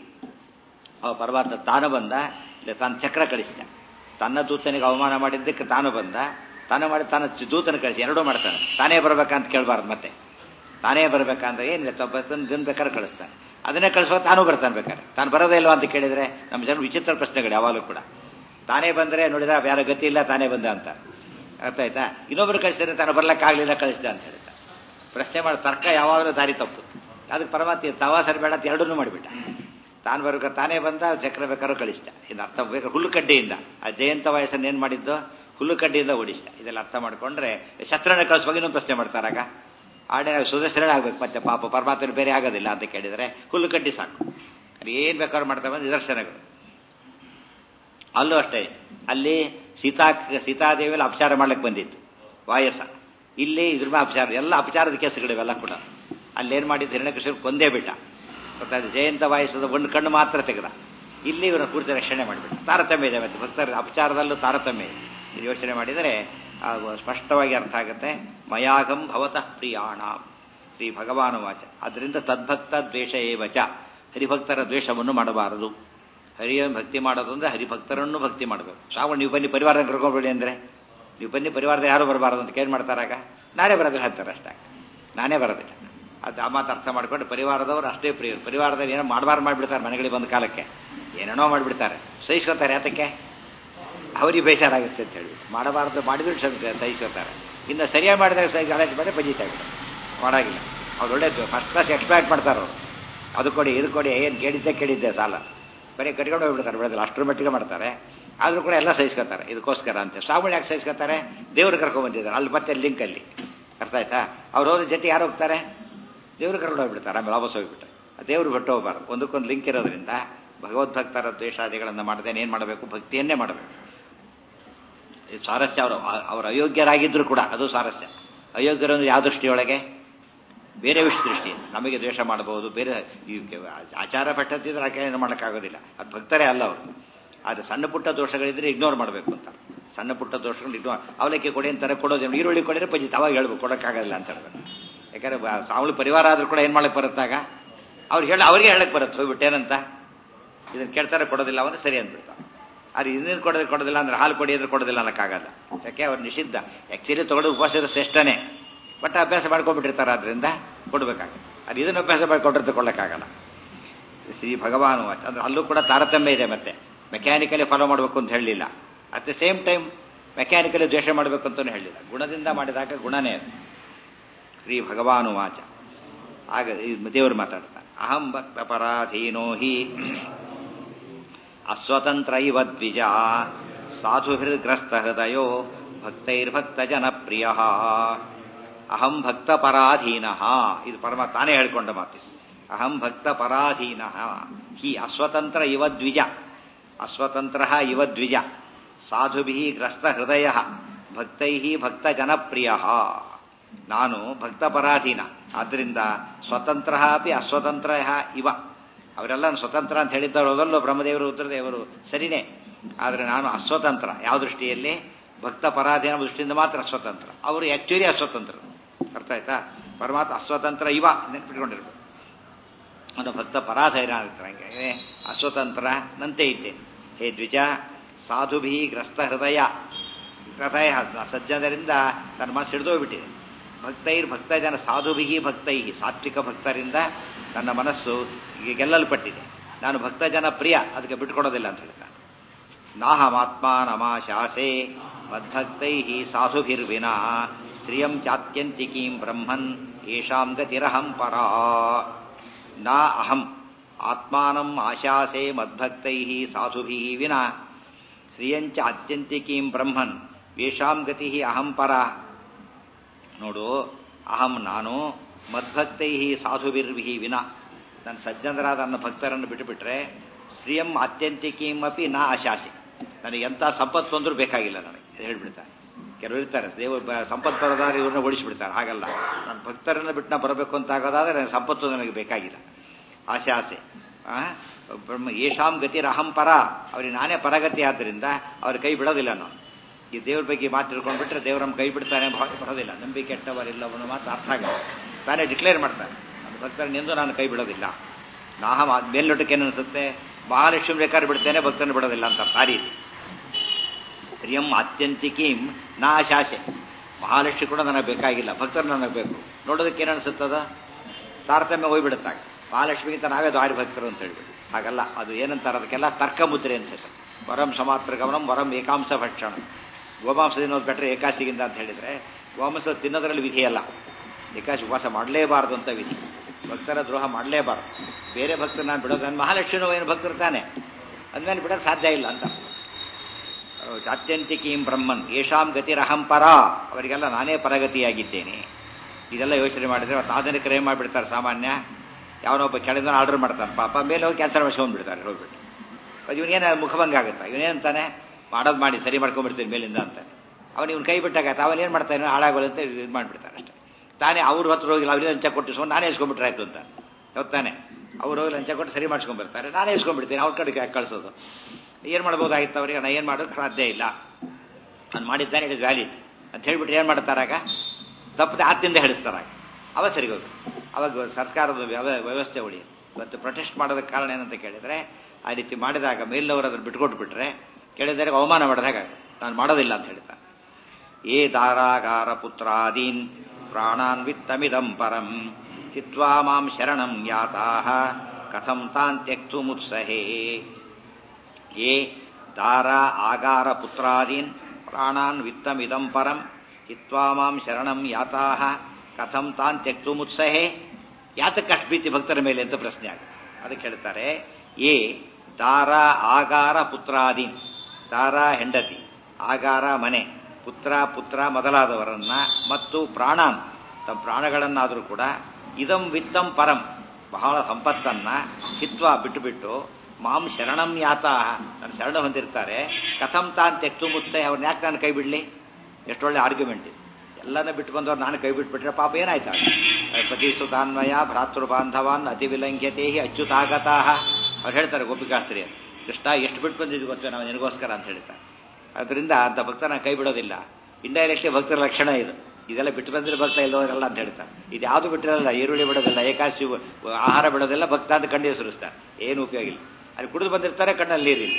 ಅವ ಪರಮಾತ್ಮ ತಾನು ಬಂದ ಇಲ್ಲ ತಾನು ಚಕ್ರ ಕಳಿಸಿದ ತನ್ನ ದೂತನಿಗೆ ಅವಮಾನ ಮಾಡಿದ್ದಕ್ಕೆ ತಾನು ಬಂದ ತಾನು ಮಾಡಿ ತಾನು ದೂತನ ಕಳಿಸಿ ಎರಡೂ ಮಾಡ್ತಾನೆ ತಾನೇ ಬರ್ಬೇಕಂತ ಕೇಳಬಾರ್ದು ಮತ್ತೆ ತಾನೇ ಬರ್ಬೇಕಂದ್ರೆ ಏನಿಲ್ಲ ತಪ್ಪನ್ನು ದಿನ ಬೇಕಾದ್ರೆ ಕಳಿಸ್ತಾನೆ ಅದನ್ನೇ ಕಳಿಸುವ ತಾನೂ ಬರ್ತಾನೆ ಬೇಕಾದ್ರೆ ತಾನು ಬರೋದೇ ಇಲ್ವಾ ಅಂತ ಕೇಳಿದ್ರೆ ನಮ್ಮ ಜನ ವಿಚಿತ್ರ ಪ್ರಶ್ನೆಗಳು ಯಾವಾಗಲೂ ಕೂಡ ತಾನೇ ಬಂದರೆ ನೋಡಿದ ಯಾರ ಗತಿ ಇಲ್ಲ ತಾನೇ ಬಂದ ಅಂತ ಅರ್ಥ ಆಯ್ತಾ ಇನ್ನೊಬ್ರು ಕಳಿಸಿದ್ರೆ ತಾನು ಬರ್ಲಕ್ಕಾಗಲಿಲ್ಲ ಕಳಿಸಿದ ಅಂತ ಹೇಳ್ತಾ ಪ್ರಶ್ನೆ ಮಾಡಿ ತರ್ಕ ಯಾವಾಗಲೂ ದಾರಿ ತಪ್ಪು ಅದಕ್ಕೆ ಪರಮಾತ್ಮ ತವಾ ಸರಿ ಬೇಡ ಅಂತ ಎರಡನ್ನೂ ಮಾಡಿಬಿಟ್ಟ ತಾನು ಬರ್ಬೇಕು ತಾನೇ ಬಂದ ಚಕ್ರ ಬೇಕಾದ್ರೂ ಕಳಿಸ್ದ ಇನ್ನು ಅರ್ಥ ಬೇಕು ಹುಲ್ಲುಕಡ್ಡಿಯಿಂದ ಆ ಜಯಂತ ವಯಸ್ಸನ್ನು ಏನು ಮಾಡಿದ್ದು ಹುಲ್ಲುಕಡ್ಡಿಯಿಂದ ಓಡಿಸ್ದ ಇದೆಲ್ಲ ಅರ್ಥ ಮಾಡ್ಕೊಂಡ್ರೆ ಶಸ್ತ್ರನ ಕಳಿಸುವಾಗ ಇನ್ನೊಂದು ಪ್ರಶ್ನೆ ಮಾಡ್ತಾರಾಗ ಆಡೇ ಸುದರ್ಶನೇ ಆಗ್ಬೇಕು ಮತ್ತೆ ಪಾಪ ಪರಮಾತ್ಮ ಬೇರೆ ಆಗೋದಿಲ್ಲ ಅಂತ ಕೇಳಿದರೆ ಹುಲ್ಲುಕಡ್ಡಿ ಸಾಕು ಅಲ್ಲಿ ಏನು ಬೇಕಾದ್ರೂ ಮಾಡ್ತಾ ಬಂದು ನಿದರ್ಶನಗಳು ಅಲ್ಲೂ ಅಷ್ಟೇ ಅಲ್ಲಿ ಸೀತಾ ಸೀತಾದೇವಿಯಲ್ಲಿ ಅಪಚಾರ ಮಾಡ್ಲಿಕ್ಕೆ ಬಂದಿತ್ತು ವಾಯಸ ಇಲ್ಲಿ ಇದ್ರ ಮೇಲೆ ಅಪಚಾರ ಎಲ್ಲ ಅಪಚಾರದ ಕೇಸುಗಳಿವೆಲ್ಲ ಕೂಡ ಅಲ್ಲೇನು ಮಾಡಿದ್ದು ಹಿರಣ್ಯಕೃಷ್ಣ ಕೊಂದೇ ಬಿಟ್ಟ ಗೊತ್ತಾಯ್ತು ಜಯಂತ ವಾಯಸದ ಒಂದು ಕಣ್ಣು ಮಾತ್ರ ತೆಗೆದ ಇಲ್ಲಿ ಇವರ ಪೂರ್ತಿ ರಕ್ಷಣೆ ಮಾಡಿಬಿಟ್ಟ ತಾರತಮ್ಯ ಇದೆ ಮತ್ತೆ ಭಕ್ತರ ಅಪಚಾರದಲ್ಲೂ ತಾರತಮ್ಯ ಇದೆ ಇದು ಯೋಚನೆ ಮಾಡಿದರೆ ಸ್ಪಷ್ಟವಾಗಿ ಅರ್ಥ ಆಗುತ್ತೆ ಮಯಾಗಂ ಭವತಃ ಪ್ರಿಯಾಣ ಶ್ರೀ ಭಗವಾನು ವಾಚ ಅದರಿಂದ ತದ್ಭಕ್ತ ದ್ವೇಷ ಏವಚ ಹರಿಭಕ್ತರ ದ್ವೇಷವನ್ನು ಮಾಡಬಾರದು ಹರಿಯ ಭಕ್ತಿ ಮಾಡೋದು ಅಂದ್ರೆ ಹರಿಭಕ್ತರನ್ನು ಭಕ್ತಿ ಮಾಡಬೇಕು ಶ್ರಾವಣ ನೀವು ಬನ್ನಿ ಪರಿವಾರ ಕರ್ಕೊಂಡ್ಬೇಡಿ ಅಂದ್ರೆ ನೀವು ಬನ್ನಿ ಪರಿವಾರದ ಯಾರು ಬರಬಾರದು ಅಂತ ಕೇಳಿ ಮಾಡ್ತಾರಾಗ ನಾನೇ ಬರೋದಿಲ್ಲ ಅಂತಾರೆ ಅಷ್ಟೇ ನಾನೇ ಬರೋದಿಲ್ಲ ಅದು ಆ ಮಾತು ಅರ್ಥ ಮಾಡ್ಕೊಂಡು ಪರಿವಾರದವರು ಅಷ್ಟೇ ಪ್ರಿಯ ಪರಿವಾರದಲ್ಲಿ ಏನೋ ಮಾಡಬಾರ್ದು ಮಾಡಿಬಿಡ್ತಾರೆ ಮನೆಗಳಿಗೆ ಬಂದ ಕಾಲಕ್ಕೆ ಏನೇನೋ ಮಾಡಿಬಿಡ್ತಾರೆ ಸಹಿಸ್ಕೊತಾರೆ ಯಾತಕ್ಕೆ ಅವರಿಗೆ ಬೇಜಾರಾಗುತ್ತೆ ಅಂತ ಹೇಳಿ ಮಾಡಬಾರ್ದು ಮಾಡಿದ್ರು ಸಹಿಸ್ಕೊತಾರೆ ಇನ್ನು ಸರಿಯಾಗಿ ಮಾಡಿದಾಗ ಸಹ ಗಲಾಟೆ ಮಾಡಿ ಬಜೀತಾ ಬಿಟ್ಟು ಮಾಡಾಗಿಲ್ಲ ಅವ್ರು ಒಳ್ಳೇದು ಫಸ್ಟ್ ಕ್ಲಾಸ್ ಎಕ್ಸ್ಪ್ಲಾಯ್ಟ್ ಮಾಡ್ತಾರೆ ಅವರು ಅದು ಕೊಡಿ ಇದು ಕೊಡಿ ಏನು ಕೇಳಿದ್ದೆ ಕೇಳಿದ್ದೆ ಸಾಲ ಬರೀ ಕಟ್ಕೊಂಡು ಹೋಗ್ಬಿಡ್ತಾರೆ ಬೆಳೆದಿಲ್ಲ ಅಷ್ಟರ ಮಟ್ಟಿಗೆ ಮಾಡ್ತಾರೆ ಆದರೂ ಕೂಡ ಎಲ್ಲ ಸಹಿಸ್ಕೊತಾರೆ ಇದಕ್ಕೋಸ್ಕರ ಅಂತ ಶ್ರಾವಣ ಯಾಕೆ ಸಹಿಸ್ಕೊತಾರೆ ದೇವ್ರು ಕರ್ಕೊಂಡ್ ಬಂದಿದ್ದಾರೆ ಅಲ್ಲಿ ಮತ್ತೆ ಲಿಂಕಲ್ಲಿ ಅರ್ಥ ಆಯ್ತಾ ಅವ್ರು ಹೋದ್ರ ಜೊತೆ ಯಾರು ಹೋಗ್ತಾರೆ ದೇವ್ರು ಕರ್ಕೊಂಡು ಹೋಗ್ಬಿಡ್ತಾರೆ ಆಮೇಲೆ ವಾಪಸ್ ಹೋಗ್ಬಿಟ್ರೆ ದೇವ್ರು ಬಿಟ್ಟು ಹೋಗ್ಬಾರ್ದು ಒಂದಕ್ಕೊಂದು ಲಿಂಕ್ ಇರೋದ್ರಿಂದ ಭಗವದ್ಭಕ್ತರ ದ್ವೇಷಾದಿಗಳನ್ನು ಮಾಡದೇನೆ ಏನು ಮಾಡಬೇಕು ಭಕ್ತಿಯನ್ನೇ ಮಾಡಬೇಕು ಸ್ವಾರಸ್ಯ ಅವರು ಅವರು ಅಯೋಗ್ಯರಾಗಿದ್ರು ಕೂಡ ಅದು ಸ್ವಾರಸ್ಯ ಅಯೋಗ್ಯರು ಯಾವ ದೃಷ್ಟಿಯೊಳಗೆ ಬೇರೆ ವಿಷಯ ದೃಷ್ಟಿ ನಮಗೆ ದ್ವೇಷ ಮಾಡಬಹುದು ಬೇರೆ ಈ ಆಚಾರ ಪಟ್ಟದಿದ್ರೆ ಆಕೆ ಏನು ಮಾಡೋಕ್ಕಾಗೋದಿಲ್ಲ ಅದು ಭಕ್ತರೇ ಅಲ್ಲ ಅವರು ಆದರೆ ಸಣ್ಣ ಪುಟ್ಟ ದೋಷಗಳಿದ್ರೆ ಇಗ್ನೋರ್ ಮಾಡಬೇಕು ಅಂತ ಸಣ್ಣ ಪುಟ್ಟ ದೋಷಗಳು ಇಗ್ನೋರ್ ಅವಲಕ್ಕಿ ಕೊಡಿ ಅಂತಾರೆ ಕೊಡೋದು ಈರುಳ್ಳಿ ಕೊಡಿದ್ರೆ ಪಜಿತ್ ಅವಾಗ ಹೇಳ್ಬೇಕು ಕೊಡೋಕ್ಕಾಗಲ್ಲ ಅಂತ ಹೇಳ್ಬೇಕು ಯಾಕಂದ್ರೆ ಅವಳು ಪರಿವಾರ ಆದ್ರೂ ಕೂಡ ಏನು ಮಾಡಕ್ಕೆ ಬರುತ್ತಾಗ ಅವ್ರು ಹೇಳ ಅವ್ರಿಗೆ ಹೇಳಕ್ ಬರುತ್ತೆ ಹೋಗ್ಬಿಟ್ಟು ಏನಂತ ಇದನ್ನ ಕೇಳ್ತಾರೆ ಕೊಡೋದಿಲ್ಲ ಅಂದ್ರೆ ಸರಿ ಅಂದ್ಬಿಡ್ತಾರೆ ಅದು ಇನ್ನೇನು ಕೊಡೋದು ಕೊಡೋದಿಲ್ಲ ಅಂದ್ರೆ ಹಾಲು ಕೊಡಿ ಅಂದ್ರೆ ಕೊಡೋದಿಲ್ಲ ಅನ್ನಕ್ಕಾಗಲ್ಲ ಯಾಕೆ ಅವ್ರು ನಿಷಿದ್ಧ ಆ್ಯಕ್ಚುಲಿ ತೊಗೊಳೋದು ಉಪವಾಸ ಶ್ರೇಷ್ಠನೇ ಬಟ್ ಅಭ್ಯಾಸ ಮಾಡ್ಕೊಂಡ್ಬಿಟ್ಟಿರ್ತಾರೆ ಅದರಿಂದ ಕೊಡಬೇಕಾಗುತ್ತೆ ಅದು ಇದನ್ನು ಅಭ್ಯಾಸ ಮಾಡಿಕೊಂಡ್ರೆ ತಗೊಳ್ಳೋಕ್ಕಾಗಲ್ಲ ಶ್ರೀ ಭಗವಾನ್ ವಾಚ್ ಅಂದ್ರೆ ಅಲ್ಲೂ ಕೂಡ ತಾರತಮ್ಯ ಇದೆ ಮತ್ತೆ ಮೆಕ್ಯಾನಿಕಲಿ ಫಾಲೋ ಮಾಡಬೇಕು ಅಂತ ಹೇಳಲಿಲ್ಲ at the same time mechanically ದ್ವೇಷ ಮಾಡಬೇಕು ಅಂತಲೂ ಹೇಳಿಲ್ಲ ಗುಣದಿಂದ ಮಾಡಿದಾಗ ಗುಣನೇ ಅದು ಶ್ರೀ ಭಗವಾನು ವಾಚ ಆಗ ಈ ದೇವರು ಮಾತಾಡ್ತಾನೆ ಅಹಂ ಭಕ್ತ ಪರಾಧೀನೋ ಹಿ ಅಸ್ವತಂತ್ರ ಇವ ದ್ವಿಜ ಸಾಧುಭಿರ್ಗ್ರಸ್ತ ಹೃದಯೋ ಭಕ್ತೈರ್ಭಕ್ತ ಜನಪ್ರಿಯ ಅಹಂ ಭಕ್ತ ಪರಾಧೀನ ಇದು ಪರಮ ತಾನೇ ಹೇಳ್ಕೊಂಡ ಮಾತು ಅಹಂ ಭಕ್ತ ಪರಾಧೀನ ಹಿ ಅಸ್ವತಂತ್ರ ಇವ ದ್ವಿಜ ಅಸ್ವತಂತ್ರ ಇವ ದ್ವಿಜ ಸಾಧುಭಿ ಗ್ರಸ್ತ ಹೃದಯ ಭಕ್ತೈ ಭಕ್ತ ಜನಪ್ರಿಯ ನಾನು ಭಕ್ತ ಪರಾಧೀನ ಆದ್ರಿಂದ ಸ್ವತಂತ್ರ ಅಪಿ ಅಸ್ವತಂತ್ರ ಇವ ಅವರೆಲ್ಲ ಸ್ವತಂತ್ರ ಅಂತ ಹೇಳಿದ್ದವರಲ್ಲೋ ಬ್ರಹ್ಮದೇವರು ರುದ್ರದೇವರು ಸರಿನೇ ಆದರೆ ನಾನು ಅಸ್ವತಂತ್ರ ಯಾವ ದೃಷ್ಟಿಯಲ್ಲಿ ಭಕ್ತ ಪರಾಧೀನ ದೃಷ್ಟಿಯಿಂದ ಮಾತ್ರ ಸ್ವತಂತ್ರ ಅವರು ಆಕ್ಚುಲಿ ಅಸ್ವತಂತ್ರ ಅರ್ಥ ಆಯ್ತಾ ಪರಮಾತ್ಮ ಅಸ್ವತಂತ್ರ ಇವ ನೆನ್ಪಿಟ್ಕೊಂಡಿರ್ಬೇಕು ಅವನು ಭಕ್ತ ಪರಾಧೀನ ಹಂಗೆ ಅಸ್ವತಂತ್ರ ನಂತೆ ಇದ್ದೇನೆ ಹೇ ದ್ವಿಜ ಸಾಧುಭಿ ಗ್ರಸ್ತ ಹೃದಯ ಹೃದಯ ಸಜ್ಜನರಿಂದ ನನ್ನ ಮನಸ್ಸು ಹಿಡಿದೋಗ್ಬಿಟ್ಟಿದೆ ಭಕ್ತೈರ್ ಭಕ್ತ ಜನ ಸಾಧುಭಿ ಭಕ್ತೈ ಸಾತ್ವಿಕ ಭಕ್ತರಿಂದ ನನ್ನ ಮನಸ್ಸು ಈಗ ಗೆಲ್ಲಲ್ಪಟ್ಟಿದೆ ನಾನು ಭಕ್ತ ಜನ ಪ್ರಿಯ ಅದಕ್ಕೆ ಬಿಟ್ಕೊಡೋದಿಲ್ಲ ಅಂತ ಹೇಳ್ತಾನೆ ನಾಹಮಾತ್ಮ ನಮಾಶಾಸೆ ಮದ್ಭಕ್ತೈ ಸಾಧುಭಿರ್ವಿನಾ ಶ್ರಿಯಂ ಚಾತ್ಯಂತಿಕೀಂ ಬ್ರಹ್ಮನ್ ಯೇಷಾಂ ಗತಿರಹಂ ಪರಾ ನಾ ಅಹಂ ಆತ್ಮಾನಂ ಆಶಾಸೆ ಮದ್ಭಕ್ತೈ ಸಾಧುಭಿ ವಿನಾ ಶ್ರಿಯಂಚ ಆತ್ಯಂತಿಕೀಂ ಬ್ರಹ್ಮನ್ ಯೇಷಾಂ ಗತಿ ಅಹಂ ಪರ ನೋಡು ಅಹಂ ನಾನು ಮದ್ಭಕ್ತೈ ಸಾಧುಭಿರ್ವಿಹಿ ವಿನ ನನ್ನ ಸಜ್ಜನರಾದ ನನ್ನ ಭಕ್ತರನ್ನು ಬಿಟ್ಟುಬಿಟ್ರೆ ಶ್ರೀಯಂ ಆತ್ಯಂತಿಕೀಂ ಅಪಿ ನಾ ಆಶಾಸೆ ನನಗೆ ಎಂಥ ಸಂಪತ್ತು ಅಂದ್ರೂ ಬೇಕಾಗಿಲ್ಲ ನನಗೆ ಹೇಳ್ಬಿಡ್ತಾರೆ ಕೆಲವರು ಇರ್ತಾರೆ ದೇವರು ಸಂಪತ್ತು ಬರೋದಾದ್ರೆ ಇವ್ರನ್ನ ಓಡಿಸ್ಬಿಡ್ತಾರೆ ಹಾಗಲ್ಲ ನನ್ನ ಭಕ್ತರನ್ನು ಬಿಟ್ಟು ನಾ ಬರಬೇಕು ಅಂತ ಆಗೋದಾದ್ರೆ ನನಗೆ ಸಂಪತ್ತು ನನಗೆ ಬೇಕಾಗಿಲ್ಲ ಆಸೆ ಆಸೆ ಬ್ರಹ್ಮ ಯೇಷಾಂ ಗತಿರ ಅಹಂ ಪರ ಅವ್ರಿಗೆ ನಾನೇ ಪರಗತಿ ಆದ್ದರಿಂದ ಅವ್ರ ಕೈ ಬಿಡೋದಿಲ್ಲ ನಾನು ಈ ದೇವ್ರ ಬಗ್ಗೆ ಮಾತು ತಿಳ್ಕೊಂಡ್ಬಿಟ್ರೆ ದೇವ್ರ ಕೈ ಬಿಡ್ತಾನೆ ಭಾವ ಬರೋದಿಲ್ಲ ನಂಬಿ ಕೆಟ್ಟವರಿಲ್ಲವನು ಮಾತು ಅರ್ಥ ಆಗಲ್ಲ ತಾನೇ ಡಿಕ್ಲೇರ್ ಮಾಡ್ತಾನೆ ನನ್ನ ಭಕ್ತರನ್ನೆಂದು ನಾನು ಕೈ ಬಿಡೋದಿಲ್ಲ ನಾಹ ಮೇಲ್ನೋಟಕ್ಕೆ ಏನು ಅನಿಸುತ್ತೆ ಮಹಾಲಕ್ಷ್ಮಿ ಬೇಕಾದ್ರೆ ಬಿಡ್ತೇನೆ ಭಕ್ತರನ್ನು ಬಿಡೋದಿಲ್ಲ ಅಂತ ಸಾರಿ ಪ್ರಿಯಂ ಆತ್ಯಂತಿಕೀಂ ನಾ ಆಶಾಸೆ ಮಹಾಲಕ್ಷ್ಮಿ ಕೂಡ ನನಗೆ ಬೇಕಾಗಿಲ್ಲ ಭಕ್ತರು ನನಗೆ ಬೇಕು ನೋಡೋದಕ್ಕೆ ಏನು ಅನಿಸುತ್ತದ ತಾರತಮ್ಯ ಹೋಗ್ಬಿಡುತ್ತಾಗ ಮಹಾಲಕ್ಷ್ಮಿಗಿಂತ ನಾವೇ ದಾರಿ ಭಕ್ತರು ಅಂತ ಹೇಳ್ಬಿಟ್ಟು ಹಾಗಲ್ಲ ಅದು ಏನಂತಾರೆ ಅದಕ್ಕೆಲ್ಲ ತರ್ಕ ಮುದ್ರೆ ಅಂತ ಹೆಸರು ವರಂ ಸಮಾತ್ರ ಗಮನಂ ವರಂ ಏಕಾಂಶ ಭಕ್ಷಣ ಗೋಮಾಂಸ ತಿನ್ನೋದು ಬೆಟ್ರೆ ಏಕಾಸಿಗಿಂತ ಅಂತ ಹೇಳಿದ್ರೆ ಗೋಮಾಂಸ ತಿನ್ನೋದ್ರಲ್ಲಿ ವಿಧಿ ಅಲ್ಲ ಏಕಾಶಿ ಉಪವಾಸ ಮಾಡಲೇಬಾರದು ಅಂತ ವಿಧಿ ಭಕ್ತರ ದ್ರೋಹ ಮಾಡಲೇಬಾರದು ಬೇರೆ ಭಕ್ತರು ನಾನು ಬಿಡೋದು ನನ್ನ ಮಹಾಲಕ್ಷ್ಮಿನೂ ಏನು ಭಕ್ತರು ತಾನೆ ಅಂದ್ಮೇಲೆ ಬಿಡೋಕ್ಕೆ ಸಾಧ್ಯ ಇಲ್ಲ ಅಂತ ಅತ್ಯಂತಿಕೀಂ ಬ್ರಹ್ಮನ್ ಯೇಷಾಂ ಗತಿರಹಂ ಪರ ಅವರಿಗೆಲ್ಲ ನಾನೇ ಪರಗತಿಯಾಗಿದ್ದೇನೆ ಇದೆಲ್ಲ ಯೋಚನೆ ಮಾಡಿದ್ರೆ ಅವತ್ತು ಆಧುನಿಕರು ಏನು ಮಾಡಿಬಿಡ್ತಾರೆ ಸಾಮಾನ್ಯ ಯಾವನೊಬ್ಬ ಕೆಳಗಿನ ಆರ್ಡರ್ ಮಾಡ್ತಾನೆ ಪಾಪ ಮೇಲೆ ಹೋಗಿ ಕ್ಯಾನ್ಸಲ್ ಮಾಡ್ಸ್ಕೊಂಡ್ಬಿಡ್ತಾರೆ ಹೋಗ್ಬಿಟ್ಟು ಅದು ಇವನೇನು ಮುಖಭಂಗ ಆಗುತ್ತೆ ಇವನೇನಂತಾನೆ ಮಾಡೋದು ಮಾಡಿ ಸರಿ ಮಾಡ್ಕೊಂಡ್ಬಿಡ್ತೀನಿ ಮೇಲಿಂದ ಅಂತ ಅವನು ಇವ್ನು ಕೈ ಬಿಟ್ಟಾಗ ಅವನೇನು ಮಾಡ್ತಾನೆ ಹಾಳಾಗೋಲ್ಲ ಅಂತ ಇದು ಮಾಡಿಬಿಡ್ತಾರೆ ಅಷ್ಟೇ ತಾನೇ ಅವ್ರ ಹತ್ರ ಹೋಗಿ ಅವ್ರಿಗೆ ಲಂಚ ಕೊಟ್ಟಿಸ್ಕೊಂಡು ನಾನೇ ಇಸ್ಕೊಂಡ್ಬಿಟ್ರೆ ಆಯ್ತು ಅಂತ ಹೊತ್ತಾನೆ ಅವ್ರು ಹೋಗಿ ಲಂಚ ಕೊಟ್ಟು ಸರಿ ಮಾಡ್ಸ್ಕೊಂಡ್ಬರ್ತಾರೆ ನಾನೇ ಇಸ್ಕೊಂಡ್ಬಿಡ್ತೀನಿ ಅವ್ರ ಕಡೆಗೆ ಯಾಕೆ ಕಳಿಸೋದು ಏನು ಮಾಡ್ಬೋದಾಗಿತ್ತು ಅವ್ರಿಗೆ ನಾನು ಏನು ಮಾಡೋದು ಸಾಧ್ಯ ಇಲ್ಲ ನಾನು ಮಾಡಿದ್ದಾನೆ ಇಟ್ ಇಸ್ ವ್ಯಾಲಿಡ್ ಅಂತ ಹೇಳ್ಬಿಟ್ಟು ಏನು ಮಾಡ್ತಾರಾಗ ತಪ್ಪದೆ ಆತ್ತಿಂದ ಹೇಳಿಸ್ತಾರಾಗ ಅವ ಸರಿ ಹೋಗಿ ಅವಾಗ ಸರ್ಕಾರದ ವ್ಯವಸ್ಥೆ ಉಳಿಯುತ್ತೆ ಇವತ್ತು ಪ್ರೊಟೆಸ್ಟ್ ಮಾಡೋದಕ್ಕೆ ಕಾರಣ ಏನಂತ ಕೇಳಿದ್ರೆ ಆ ರೀತಿ ಮಾಡಿದಾಗ ಮೇಲಿನವರು ಅದನ್ನು ಬಿಟ್ಕೊಟ್ಟು ಬಿಟ್ರೆ ಕೇಳಿದರೆ ಅವಮಾನ ಮಾಡಿದಾಗ ನಾನು ಮಾಡೋದಿಲ್ಲ ಅಂತ ಹೇಳ್ತಾನೆ ಏ ದಾರಾಗಾರ ಪುತ್ರಾದೀನ್ ಪ್ರಾಣಾನ್ ವಿತ್ತಮಿದಂ ಪರಂ ಹಿತ್ವಾ ಮಾಂ ಶರಣಂ ಯಾತಾಹ ಕಥಂ ತಾನ್ ತ್ಯಕ್ತು ಮುತ್ಸಹೇ ಏ ದಾರ ಆಗಾರ ಪುತ್ರಾದೀನ್ ಪ್ರಾಣಾನ್ ವಿತ್ತಮಿದಂ ಪರಂ ಹಿತ್ವಾ ಮಾಂ ಶರಣಂ ಯಾತಾಹ ಕಥಂ ತಾನ್ ತ್ಯಕ್ತು ಮುತ್ಸಹೇ ಯಾತಕ್ಕೆ ಅಷ್ಟು ಪ್ರೀತಿ ಭಕ್ತರ ಮೇಲೆ ಅಂತ ಪ್ರಶ್ನೆ ಆಗುತ್ತೆ ಅದಕ್ಕೆ ಹೇಳ್ತಾರೆ ಏ ದಾರ ಆಗಾರ ಪುತ್ರಾದೀನ್ ದಾರ ಹೆಂಡತಿ ಆಗಾರ ಮನೆ ಪುತ್ರ ಪುತ್ರ ಮೊದಲಾದವರನ್ನ ಮತ್ತು ಪ್ರಾಣಾನ್ ತಮ್ಮ ಪ್ರಾಣಗಳನ್ನಾದರೂ ಕೂಡ ಇದಂ ವಿತ್ತಂ ಪರಂ ಬಹಳ ಸಂಪತ್ತನ್ನ ಹಿತ್ವ ಬಿಟ್ಟು ಬಿಟ್ಟು ಮಾಂ ಶರಣಂ ಯಾತಾಹ ನನ್ನ ಶರಣ ಹೊಂದಿರ್ತಾರೆ ಕಥಂ ತಾನ್ ತೆಕ್ತು ಮುತ್ಸೆ ಅವ್ರನ್ನ ಯಾಕೆ ನಾನು ಕೈ ಬಿಡಲಿ ಎಷ್ಟೊಳ್ಳೆ ಆರ್ಗ್ಯುಮೆಂಟ್ ಇದು ಎಲ್ಲನ ಬಿಟ್ಟು ಬಂದವ್ರು ನಾನು ಕೈ ಬಿಟ್ಬಿಟ್ರೆ ಪಾಪ ಏನಾಯ್ತಾಗ ಪತಿ ಸುತಾನ್ವಯ ಭ್ರಾತೃ ಬಾಂಧವಾನ್ ಅತಿ ವಿಲಂಘ್ಯತೆ ಅಚ್ಯುತಾಗತಾಹ ಅವ್ರು ಹೇಳ್ತಾರೆ ಗೋಪಿಕಾಸ್ತ್ರೀ ಕೃಷ್ಣ ಎಷ್ಟು ಬಿಟ್ಟು ಬಂದಿದ್ದು ಗೊತ್ತೇ ನಾವು ನಿನಗೋಸ್ಕರ ಅಂತ ಹೇಳ್ತಾರೆ ಅದರಿಂದ ಅಂತ ಭಕ್ತನ ಕೈ ಬಿಡೋದಿಲ್ಲ ಇಂಡೈರೆಕ್ಟ್ಲಿ ಭಕ್ತರ ಲಕ್ಷಣ ಇದು ಇದೆಲ್ಲ ಬಿಟ್ಟು ಬಂದ್ರೆ ಭಕ್ತ ಇಲ್ಲವರೆಲ್ಲ ಅಂತ ಹೇಳ್ತಾರೆ ಇದು ಯಾವುದು ಬಿಟ್ಟಿರಲ್ಲ ಈರುಳ್ಳಿ ಬಿಡೋದಿಲ್ಲ ಏಕಾಶಿ ಆಹಾರ ಬಿಡೋದಿಲ್ಲ ಭಕ್ತ ಅಂತ ಕಂಡು ಹೆಸರಿಸ್ತಾರೆ ಏನು ಉಪಯೋಗ ಇಲ್ಲ ಅಲ್ಲಿ ಕುಡಿದು ಬಂದಿರ್ತಾರೆ ಕಣ್ಣಲ್ಲಿ ನೀರಿಲ್ಲ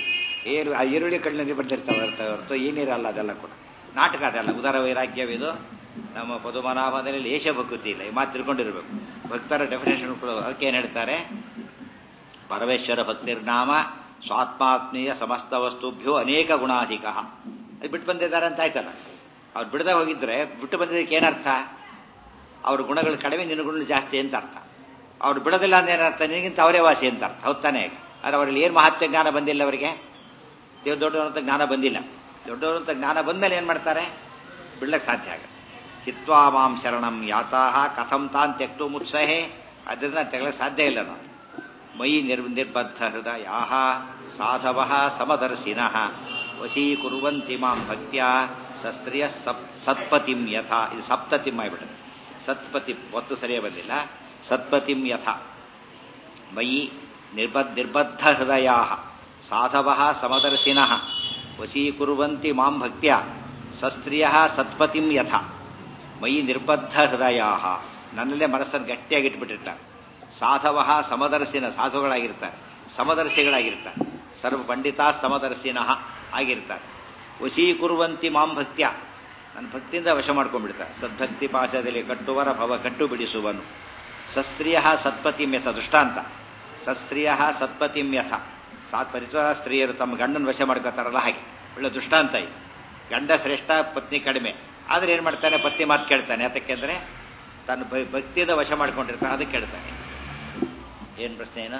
ಏರು ಆ ಈರುಳ್ಳಿ ಕಣ್ಣಿನಲ್ಲಿ ಬರ್ತಿರ್ತಾವೆ ಇರ್ತವೆ ಹೊರತು ಏನಿರಲ್ಲ ಅದೆಲ್ಲ ಕೂಡ ನಾಟಕ ಅದೆಲ್ಲ ಉದಾರ ವೈರಾಗ್ಯವಿದು ನಮ್ಮ ಪದುಮನಾಭದಲ್ಲಿ ಲೇಷ ಭಕ್ತಿ ಇಲ್ಲ ಈ ಮಾತು ತಿಳ್ಕೊಂಡಿರ್ಬೇಕು ಭಕ್ತರ ಡೆಫಿನೇಷನ್ ಕೂಡ ಅದಕ್ಕೆ ಏನು ಹೇಳ್ತಾರೆ ಪರಮೇಶ್ವರ ಭಕ್ತಿರ್ನಾಮ ಸ್ವಾತ್ಮಾತ್ಮೀಯ ಸಮಸ್ತ ವಸ್ತುಭ್ಯೋ ಅನೇಕ ಗುಣಾಧಿಕ ಅದು ಬಿಟ್ಟು ಬಂದಿದ್ದಾರೆ ಅಂತ ಆಯ್ತಲ್ಲ ಅವ್ರು ಬಿಡದೆ ಹೋಗಿದ್ರೆ ಬಿಟ್ಟು ಬಂದಿದ್ದಕ್ಕೆ ಏನರ್ಥ ಅವ್ರ ಗುಣಗಳು ಕಡಿಮೆ ನಿನ್ನ ಗುಣಗಳು ಜಾಸ್ತಿ ಅಂತ ಅರ್ಥ ಅವ್ರು ಬಿಡೋದಿಲ್ಲ ಅಂದ್ರೆ ಏನರ್ಥ ನಿನಗಿಂತ ಅವರೇ ವಾಸಿ ಅಂತ ಅರ್ಥ ಹೊತ್ತಾನೆ ಆದ್ರೆ ಅವ್ರಲ್ಲಿ ಏನು ಮಹತ್ವ ಜ್ಞಾನ ಬಂದಿಲ್ಲ ಅವರಿಗೆ ದೇವ್ ದೊಡ್ಡವರಂತ ಜ್ಞಾನ ಬಂದಿಲ್ಲ ದೊಡ್ಡವರಂತ ಜ್ಞಾನ ಬಂದ್ಮೇಲೆ ಏನು ಮಾಡ್ತಾರೆ ಬಿಡ್ಲಕ್ಕೆ ಸಾಧ್ಯ ಆಗುತ್ತೆ ಹಿತ್ವಾ ಮಾಂ ಶರಣಂ ಯಾತಾಹ ಕಥಂ ತಾನ್ ತೆಕ್ತು ಮುತ್ಸಹೆ ಅದರಿಂದ ತೆಗಲಕ್ಕೆ ಸಾಧ್ಯ ಇಲ್ಲ ನಾವು ಮಯಿ ನಿರ್ ನಿರ್ಬದ್ಧ ಹೃದಯಾಹ ಸಾಧವ ಸಮದರ್ಶಿನಃ ವಶೀಕುರ್ವಂತಿ ಮಾಂ ಭಕ್ತ್ಯ ಸಸ್ತ್ರಿಯ ಸಪ್ ಸತ್ಪತಿಂ ಯಥ ಇದು ಸಪ್ತತಿಂ ಆಗಿಬಿಟ್ಟದೆ ಸತ್ಪತಿ ಒತ್ತು ಸರಿಯೇ ಬಂದಿಲ್ಲ ಸತ್ಪತಿಂ ಯಥ ಮಯಿ ನಿರ್ಬದ್ ನಿರ್ಬದ್ಧ ಹೃದಯಾ ಸಾಧವ ಸಮದರ್ಶಿನಃ ವಶೀಕುರ್ವಂತಿ ಮಾಂ ಭಕ್ತ್ಯ ಸಸ್ತ್ರಿಯ ಸತ್ಪತಿಂ ಯಥ ಮಯಿ ನಿರ್ಬದ್ಧ ಹೃದಯಾ ನನ್ನಲ್ಲೇ ಮನಸ್ಸನ್ನು ಗಟ್ಟಿಯಾಗಿ ಇಟ್ಬಿಟ್ಟಿರ್ತಾರೆ ಸಾಧವ ಸಮದರ್ಶಿನ ಸಾಧುಗಳಾಗಿರ್ತಾರೆ ಸಮದರ್ಶಿಗಳಾಗಿರ್ತಾರೆ ಸರ್ವ ಪಂಡಿತ ಸಮದರ್ಶಿನ ಆಗಿರ್ತಾರೆ ವಶೀಕುರುವಂತಿ ಮಾಂ ಭಕ್ತ್ಯ ನನ್ನ ಭಕ್ತಿಯಿಂದ ವಶ ಮಾಡ್ಕೊಂಡ್ಬಿಡ್ತಾರೆ ಸದ್ಭಕ್ತಿ ಪಾಶದಲ್ಲಿ ಕಟ್ಟುವರ ಭವ ಕಟ್ಟು ಬಿಡಿಸುವನು ಸಸ್ತ್ರೀಯ ಸತ್ಪತಿಂ ಯಥ ದೃಷ್ಟಾಂತ ಸಸ್ತ್ರೀಯ ಸತ್ಪತಿಂ ಯಥ ಸಾತ್ ಪರಿಚಯ ಸ್ತ್ರೀಯರು ತಮ್ಮ ಗಂಡನ ವಶ ಮಾಡ್ಕೋತಾರಲ್ಲ ಹಾಗೆ ಒಳ್ಳೆ ದೃಷ್ಟಾಂತ ಇದು ಗಂಡ ಶ್ರೇಷ್ಠ ಪತ್ನಿ ಕಡಿಮೆ ಆದ್ರೆ ಏನ್ ಮಾಡ್ತಾನೆ ಪತ್ನಿ ಮಾತು ಕೇಳ್ತಾನೆ ಯಾತಕ್ಕೆಂದ್ರೆ ತನ್ನ ಭಕ್ತಿಯಿಂದ ವಶ ಮಾಡ್ಕೊಂಡಿರ್ತಾನೆ ಅದಕ್ಕೆ ಕೇಳ್ತಾನೆ ಏನ್ ಪ್ರಶ್ನೆ ಏನು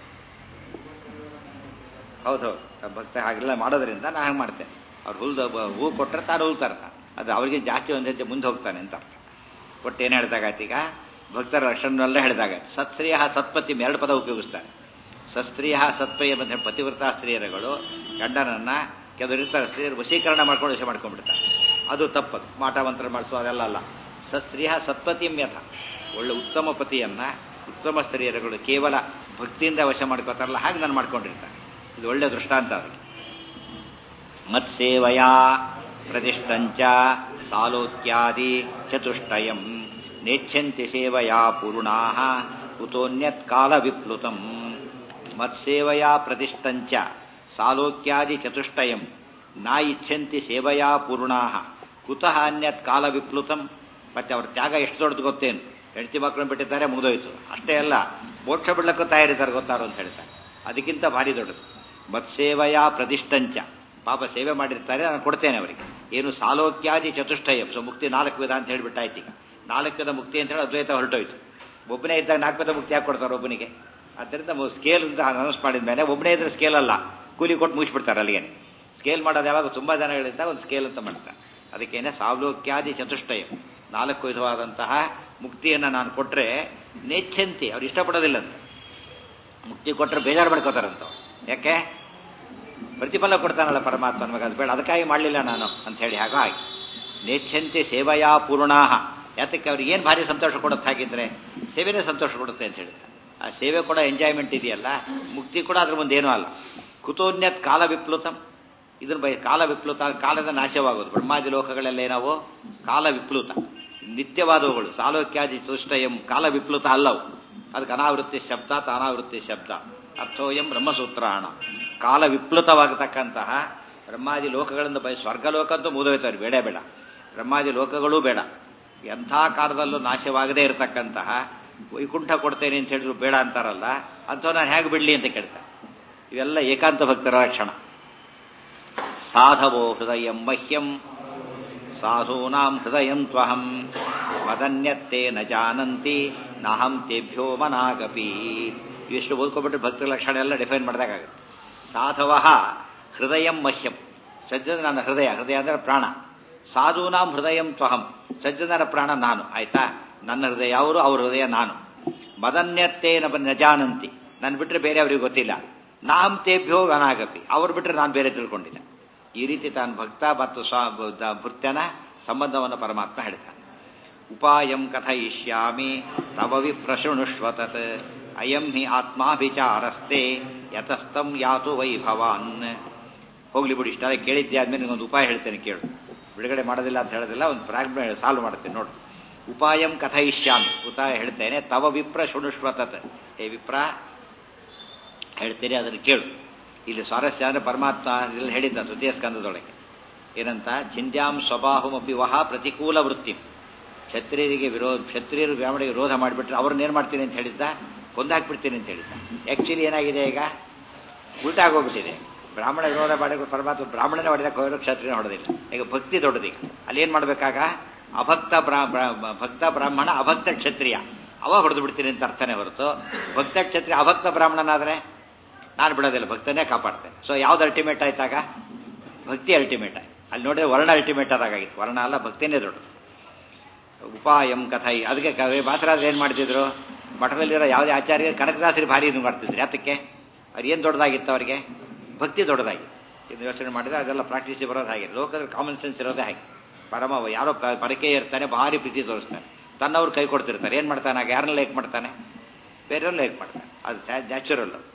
ಹೌದೌದು ತಮ್ಮ ಭಕ್ತ ಹಾಗೆಲ್ಲ ಮಾಡೋದ್ರಿಂದ ನಾನು ಹಾಗೆ ಮಾಡ್ತೇನೆ ಅವ್ರು ಹುಲ್ದ ಹೂ ಕೊಟ್ಟರೆ ತಾನು ಹುಲ್ತಾ ಇರ್ತಾನೆ ಅದು ಅವ್ರಿಗೆ ಜಾಸ್ತಿ ಒಂದು ಹೆಜ್ಜೆ ಮುಂದೆ ಹೋಗ್ತಾನೆ ಅಂತ ಅರ್ಥ ಒಟ್ಟು ಏನು ಹೇಳಿದಾಗಾಯ್ತು ಈಗ ಭಕ್ತರ ಲಕ್ಷಣವೆಲ್ಲ ಹೇಳಿದಾಗಾಯ್ತು ಸತ್ಸ್ತ್ರೀಯ ಸತ್ಪತಿ ಎರಡು ಪದ ಉಪಯೋಗಿಸ್ತಾರೆ ಸಸ್ತ್ರೀಯ ಸತ್ಪಯ ಬಂದ ಪತಿವ್ರತ ಸ್ತ್ರೀಯರುಗಳು ಗಂಡನನ್ನ ಕೆಲವರು ಇರ್ತಾರೆ ಸ್ತ್ರೀಯರು ವಶೀಕರಣ ಮಾಡ್ಕೊಂಡು ವಿಷಯ ಮಾಡ್ಕೊಂಡ್ಬಿಡ್ತಾರೆ ಅದು ತಪ್ಪದು ಮಾಟ ಮಂತ್ರ ಮಾಡಿಸೋ ಅದೆಲ್ಲ ಅಲ್ಲ ಸಸ್ತ್ರೀಯ ಸತ್ಪತಿಂ ಯಥ ಒಳ್ಳೆ ಉತ್ತಮ ಪತಿಯನ್ನ ಉತ್ತಮ ಸ್ತ್ರೀಯರುಗಳು ಕೇವಲ ಭಕ್ತಿಯಿಂದ ವಶ ಮಾಡ್ಕೋತಾರಲ್ಲ ಹಾಗೆ ನಾನು ಮಾಡ್ಕೊಂಡಿರ್ತಾರೆ ಇದು ಒಳ್ಳೆ ದೃಷ್ಟಾಂತ ಅವರಿಗೆ ಮತ್ಸೇವಯಾ ಪ್ರತಿಷ್ಠಂಚ ಸಾಲೋತ್ಯಾದಿ ಚತುಷ್ಟಯಂ ನೇಚ್ಛಂತಿ ಸೇವಯಾ ಪೂರ್ಣಾ ಕುತೋನ್ಯತ್ ಕಾಲ ವಿಪ್ಲುತಂ ಮತ್ಸೇವಯಾ ಪ್ರತಿಷ್ಠಂಚ ಸಾಲೋಕ್ಯಾದಿ ಚತುಷ್ಟಯಂ ನಾ ಇಚ್ಛಂತಿ ಸೇವಯಾ ಪೂರ್ಣಾ ಕುತಃ ಅನ್ಯತ್ ಕಾಲ ವಿಪ್ಲುತಂ ಮತ್ತೆ ಅವ್ರ ತ್ಯಾಗ ಎಷ್ಟು ದೊಡ್ಡದು ಗೊತ್ತೇನು ಹೆಂಡತಿ ಮಕ್ಕಳನ್ನು ಬಿಟ್ಟಿದ್ದಾರೆ ಮುಗಿದೋಯ್ತು ಅಷ್ಟೇ ಅಲ್ಲ ಮೋಕ್ಷ ಬಿಡ್ಲಕ್ಕೂ ತಯಾರಿದ್ದಾರೆ ಗೊತ್ತಾರು ಅಂತ ಹೇಳ್ತಾರೆ ಅದಕ್ಕಿಂತ ಭಾರಿ ದೊಡ್ಡದು ಮತ್ಸೇವಯಾ ಪ್ರತಿಷ್ಠಂಚ ಪಾಪ ಸೇವೆ ಮಾಡಿರ್ತಾರೆ ನಾನು ಕೊಡ್ತೇನೆ ಅವರಿಗೆ ಏನು ಸಾಲೋಕ್ಯಾದಿ ಚತುಷ್ಟಯ ಸೊ ಮುಕ್ತಿ ನಾಲ್ಕು ವಿಧ ಅಂತ ಹೇಳ್ಬಿಟ್ಟಾಯ್ತು ಈಗ ನಾಲ್ಕು ವಿಧ ಮುಕ್ತಿ ಅಂತ ಹೇಳಿ ಅದ್ವೈತ ಹೊರಟೋಯ್ತು ಒಬ್ಬನೇ ಇದ್ದಾಗ ನಾಲ್ಕು ವಿಧ ಮುಕ್ತಿ ಯಾಕೆ ಕೊಡ್ತಾರೆ ಒಬ್ಬನಿಗೆ ಆದ್ದರಿಂದ ಸ್ಕೇಲ್ ಅಂತ ಅನೌನ್ಸ್ ಮಾಡಿದ ಮೇಲೆ ಒಬ್ಬನೇ ಇದ್ರೆ ಸ್ಕೇಲ್ ಅಲ್ಲ ಕೂಲಿ ಕೊಟ್ಟು ಮುಗಿಸ್ಬಿಡ್ತಾರೆ ಅಲ್ಲಿಗೆ ಸ್ಕೇಲ್ ಮಾಡೋದು ಯಾವಾಗ ತುಂಬಾ ಜನಗಳಿದ್ದಾಗ ಒಂದು ಸ್ಕೇಲ್ ಅಂತ ಮಾಡ್ತಾರೆ ಅದಕ್ಕೇನೆ ಸಾವಲೋಕ್ಯಾದಿ ಚತುಷ್ಟಯ ನಾಲ್ಕು ವಿಧವಾದಂತಹ ಮುಕ್ತಿಯನ್ನು ನಾನು ಕೊಟ್ಟರೆ ನೆಚ್ಚಂತಿ ಅವ್ರು ಇಷ್ಟಪಡೋದಿಲ್ಲಂತ ಮುಕ್ತಿ ಕೊಟ್ಟರೆ ಬೇಜಾರು ಮಾಡ್ಕೋತಾರಂತ ಯಾಕೆ ಪ್ರತಿಫಲ ಕೊಡ್ತಾನಲ್ಲ ಪರಮಾತ್ಮ ನಮಗೆ ಅದು ಬೇಡ ಅದಕ್ಕಾಗಿ ಮಾಡಲಿಲ್ಲ ನಾನು ಅಂತ ಹೇಳಿ ಹಾಗೆ ಹಾಗೆ ನೇಚ್ಛಂತಿ ಸೇವಯಾ ಪೂರ್ಣಾಹ ಯಾತಕ್ಕೆ ಅವ್ರಿಗೆ ಏನು ಭಾರಿ ಸಂತೋಷ ಕೊಡುತ್ತೆ ಹಾಗಿದ್ರೆ ಸೇವೆನೇ ಸಂತೋಷ ಕೊಡುತ್ತೆ ಅಂತ ಹೇಳ್ತಾರೆ ಆ ಸೇವೆ ಕೂಡ ಎಂಜಾಯ್ಮೆಂಟ್ ಇದೆಯಲ್ಲ ಮುಕ್ತಿ ಕೂಡ ಅದ್ರ ಮುಂದೆ ಏನೂ ಅಲ್ಲ ಕುತೋನ್ಯತ್ ಕಾಲ ವಿಪ್ಲುತಂ ಇದನ್ನ ಬೈ ಕಾಲ ವಿಪ್ಲುತ ಕಾಲದ ನಾಶವಾಗೋದು ಬ್ರಹ್ಮಾದಿ ಲೋಕಗಳೆಲ್ಲ ಏನವು ಕಾಲ ವಿಪ್ಲುತ ನಿತ್ಯವಾದವುಗಳು ಸಾಲೋಕ್ಯಾದಿ ತುಷ್ಟಯಂ ಕಾಲ ವಿಪ್ಲುತ ಅಲ್ಲವು ಅದಕ್ಕೆ ಅನಾವೃತ್ತಿ ಶಬ್ದ ಅನಾವೃತ್ತಿ ಶಬ್ದ ಅರ್ಥೋಯಂ ಬ್ರಹ್ಮಸೂತ್ರಾಣ ಕಾಲ ವಿಪ್ಲುತವಾಗತಕ್ಕಂತಹ ಬ್ರಹ್ಮಾದಿ ಲೋಕಗಳಿಂದ ಬೈ ಸ್ವರ್ಗಲೋಕಂತೂ ಮುಗಿದೋಯ್ತವ್ರು ಬೇಡ ಬೇಡ ಬ್ರಹ್ಮಾದಿ ಲೋಕಗಳೂ ಬೇಡ ಎಂಥ ಕಾಲದಲ್ಲೂ ನಾಶವಾಗದೇ ಇರತಕ್ಕಂತಹ ವೈಕುಂಠ ಕೊಡ್ತೇನೆ ಅಂತ ಹೇಳಿದ್ರು ಬೇಡ ಅಂತಾರಲ್ಲ ಅಂಥವ್ ನಾನು ಹೇಗೆ ಬಿಡ್ಲಿ ಅಂತ ಕೇಳ್ತಾರೆ ಇವೆಲ್ಲ ಏಕಾಂತ ಭಕ್ತರ ಲಕ್ಷಣ ಸಾಧವೋ ಹೃದಯಂ ಮಹ್ಯಂ ಸಾಧೂನಾಂ ಹೃದಯಂ ತ್ವಹಂ ಮದನ್ಯತ್ತೇ ನ ಜಾನಂತಿ ನಾಹಂ ತೇಭ್ಯೋ ಮನಾಗಪಿ ಇಷ್ಟು ಓದ್ಕೊಬಿಟ್ಟು ಭಕ್ತರ ಲಕ್ಷಣ ಎಲ್ಲ ಡಿಫೈನ್ ಮಾಡಿದಾಗುತ್ತೆ ಸಾಧವ ಹೃದಯಂ ಮಹ್ಯಂ ಸಜ್ಜನ ನನ್ನ ಹೃದಯ ಹೃದಯ ಅಂದ್ರೆ ಪ್ರಾಣ ಸಾಧೂನಾಂ ಹೃದಯಂ ತ್ವಹಂ ಸಜ್ಜನರ ಪ್ರಾಣ ನಾನು ಆಯ್ತಾ ನನ್ನ ಹೃದಯ ಅವರು ಅವ್ರ ಹೃದಯ ನಾನು ಮದನ್ಯತ್ತೇ ನ ಜಾನಂತಿ ನನ್ನ ಬಿಟ್ಟರೆ ಬೇರೆ ಅವರಿಗೆ ಗೊತ್ತಿಲ್ಲ ನಾಂ ತೇಭ್ಯೋ ವನಾಗಪಿ ಅವ್ರು ಬಿಟ್ಟರೆ ನಾನು ಬೇರೆ ತಿಳ್ಕೊಂಡಿಲ್ಲ ಈ ರೀತಿ ತಾನು ಭಕ್ತ ಮತ್ತು ಭೃತ್ಯನ ಸಂಬಂಧವನ್ನು ಪರಮಾತ್ಮ ಹೇಳ್ತಾನೆ ಉಪಾಯಂ ಕಥಯಿಷ್ಯಾಮಿ ತವ ವಿಪ್ರಶೃಣುಷ್ವತತ್ ಅಯಂ ಹಿ ಆತ್ಮಾಭಿಚಾರಸ್ತೆ ಯತಸ್ತಂ ಯಾತು ವೈಭವಾನ್ ಹೋಗ್ಲಿ ಬಿಡಿ ಇಷ್ಟೆಲ್ಲ ಕೇಳಿದ್ದೆ ಆದ್ಮೇಲೆ ನಿಗೊಂದು ಉಪಾಯ ಹೇಳ್ತೇನೆ ಕೇಳು ಬಿಡುಗಡೆ ಮಾಡೋದಿಲ್ಲ ಅಂತ ಹೇಳೋದಿಲ್ಲ ಒಂದು ಪ್ರಾಗ್ಮ ಸಾಲ್ವ್ ಮಾಡ್ತೇನೆ ನೋಡು ಉಪಾಯಂ ಕಥಯಿಷ್ಯಾಮಿ ಉಪಾಯ ಹೇಳ್ತೇನೆ ತವ ವಿಪ್ರ ಶೃಣುಷ್ವತತ್ ಹೇ ವಿಪ್ರ ಹೇಳ್ತೇನೆ ಅದನ್ನು ಕೇಳು ಇಲ್ಲಿ ಸ್ವಾರಸ್ಯ ಅಂದ್ರೆ ಪರಮಾತ್ಮ ಇಲ್ಲಿ ಹೇಳಿದ್ದ ತೃತೀಯ ಸ್ಕಂದದೊಳಗೆ ಏನಂತ ಚಿಂತ್ಯಾಂ ಸ್ವಭಾವಮಪಿ ವಹ ಪ್ರತಿಕೂಲ ವೃತ್ತಿ ಕ್ಷತ್ರಿಯರಿಗೆ ವಿರೋಧ ಕ್ಷತ್ರಿಯರು ಬ್ರಾಹ್ಮಣರಿಗೆ ವಿರೋಧ ಮಾಡಿಬಿಟ್ರೆ ಅವ್ರನ್ನ ಏನು ಮಾಡ್ತೀನಿ ಅಂತ ಹೇಳಿದ್ದ ಕೊಂದಾಕ್ಬಿಡ್ತೀನಿ ಅಂತ ಹೇಳಿದ್ದ ಆ್ಯಕ್ಚುಲಿ ಏನಾಗಿದೆ ಈಗ ಉಲ್ಟಾಗೋಗ್ಬಿಟ್ಟಿದೆ ಬ್ರಾಹ್ಮಣ ವಿರೋಧ ಮಾಡಿ ಪರಮಾತ್ಮ ಬ್ರಾಹ್ಮಣನೇ ಹೊಡೆದ ಕೋವಿಲು ಕ್ಷತ್ರಿಯ ಹೊಡೆದಿಲ್ಲ ಈಗ ಭಕ್ತಿ ದೊಡ್ಡದೀಗ ಅಲ್ಲಿ ಏನು ಮಾಡಬೇಕಾಗ ಅಭಕ್ತ ಬ್ರಾ ಭಕ್ತ ಬ್ರಾಹ್ಮಣ ಅಭಕ್ತ ಕ್ಷತ್ರಿಯ ಅವ ಹೊಡೆದು ಬಿಡ್ತೀನಿ ಅಂತ ಅರ್ಥನೇ ಹೊರತು ಭಕ್ತ ಕ್ಷತ್ರಿಯ ಅಭಕ್ತ ಬ್ರಾಹ್ಮಣನಾದ್ರೆ ನಾನು ಬಿಡೋದಿಲ್ಲ ಭಕ್ತನೇ ಕಾಪಾಡ್ತೇನೆ ಸೊ ಯಾವ್ದು ಅಲ್ಟಿಮೇಟ್ ಆಯ್ತಾಗ ಭಕ್ತಿ ಅಲ್ಟಿಮೇಟ್ ಆಯ್ತು ಅಲ್ಲಿ ನೋಡಿದ್ರೆ ವರ್ಣ ಅಲ್ಟಿಮೇಟ್ ಆದಾಗಿತ್ತು ವರ್ಣ ಅಲ್ಲ ಭಕ್ತಿನೇ ದೊಡ್ಡದು ಉಪಾಯಂ ಕಥೈ ಅದಕ್ಕೆ ಕವಿ ಮಾತರಾದ್ರೆ ಏನು ಮಾಡ್ತಿದ್ರು ಮಠದಲ್ಲಿರೋ ಯಾವುದೇ ಆಚಾರ್ಯ ಕನಕದಾಸರಿ ಭಾರಿ ಇದು ಮಾಡ್ತಿದ್ರು ಯಾತಕ್ಕೆ ಅವ್ರು ಏನು ದೊಡ್ಡದಾಗಿತ್ತು ಅವರಿಗೆ ಭಕ್ತಿ ದೊಡ್ಡದಾಗಿ ಇದು ಯೋಚನೆ ಮಾಡಿದ್ರೆ ಅದೆಲ್ಲ ಪ್ರಾಕ್ಟೀಸ್ ಬರೋದು ಹಾಗೆ ಲೋಕದಲ್ಲಿ ಕಾಮನ್ ಸೆನ್ಸ್ ಇರೋದೇ ಹಾಗೆ ಪರಮ ಯಾರೋ ಪರಕೆ ಇರ್ತಾನೆ ಭಾರಿ ಪ್ರೀತಿ ತೋರಿಸ್ತಾನೆ ತನ್ನವ್ರು ಕೈ ಕೊಡ್ತಿರ್ತಾರೆ ಏನು ಮಾಡ್ತಾನೆ ಆಗ ಯಾರನ್ನ ಲೈಕ್ ಮಾಡ್ತಾನೆ ಬೇರೆಯವ್ರು ಲೈಕ್ ಮಾಡ್ತಾನೆ ಅದು ನ್ಯಾಚುರಲ್ ಅದು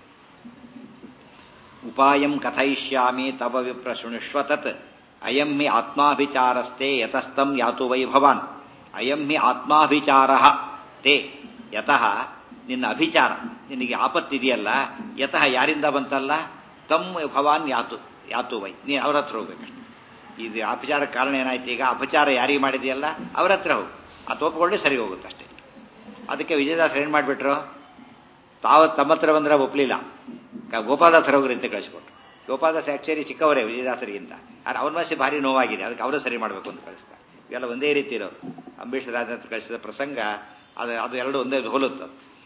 ಉಪಾಯಂ ಕಥಯಿಷ್ಯಾಮಿ ತವ ವಿಪ್ರ ಶೃಣುಷ್ವ ತತ್ ಅಯಂ ಹಿ ಆತ್ಮಾಭಿಚಾರಸ್ತೆ ಯತಸ್ತಂ ಯಾತು ವೈ ಭವಾನ್ ಅಯಂ ಹಿ ಆತ್ಮಾಭಿಚಾರ ತೇ ಯತಃ ನಿನ್ನ ಅಭಿಚಾರ ನಿನಗೆ ಆಪತ್ತಿದೆಯಲ್ಲ ಯತಃ ಯಾರಿಂದ ಬಂತಲ್ಲ ತಮ್ ಭವಾನ್ ಯಾತು ಯಾತು ವೈ ನೀ ಅವ್ರ ಹತ್ರ ಹೋಗ್ಬೇಕಷ್ಟೆ ಇದು ಅಪಚಾರ ಕಾರಣ ಏನಾಯ್ತು ಈಗ ಅಪಚಾರ ಯಾರಿಗೆ ಮಾಡಿದೆಯಲ್ಲ ಅವ್ರ ಹತ್ರ ಹೋಗು ಅದು ಒಪ್ಕೊಂಡೆ ಸರಿ ಹೋಗುತ್ತೆ ಅಷ್ಟೇ ಅದಕ್ಕೆ ವಿಜಯದಾಸ್ ಏನು ಮಾಡಿಬಿಟ್ರು ತಾವು ತಮ್ಮ ಹತ್ರ ಬಂದ್ರೆ ಒಪ್ಲಿಲ್ಲ ಗೋಪಾಲದಾಸ್ ಹೋಗ್ರಿ ಅಂತ ಕಳಿಸ್ಕೊಟ್ರು ಗೋಪಾಲದಾಸ್ ಆಕ್ಚುಲಿ ಚಿಕ್ಕವರೇ ವಿಜಯದಾಸರಿಗಿಂತ ಆದ್ರೆ ಅವ್ರ ಮನಸ್ಸಿ ಭಾರಿ ನೋವಾಗಿದೆ ಅದಕ್ಕೆ ಅವರು ಸರಿ ಮಾಡಬೇಕು ಅಂತ ಕಳಿಸ್ತಾರೆ ಇವೆಲ್ಲ ಒಂದೇ ರೀತಿ ಇರೋರು ಅಂಬರೀಷ್ ರಾಜ ಅಂತ ಕಳಿಸಿದ ಪ್ರಸಂಗ ಅದು ಅದು ಎರಡು ಒಂದೇ ಹೋಲುತ್ತೆ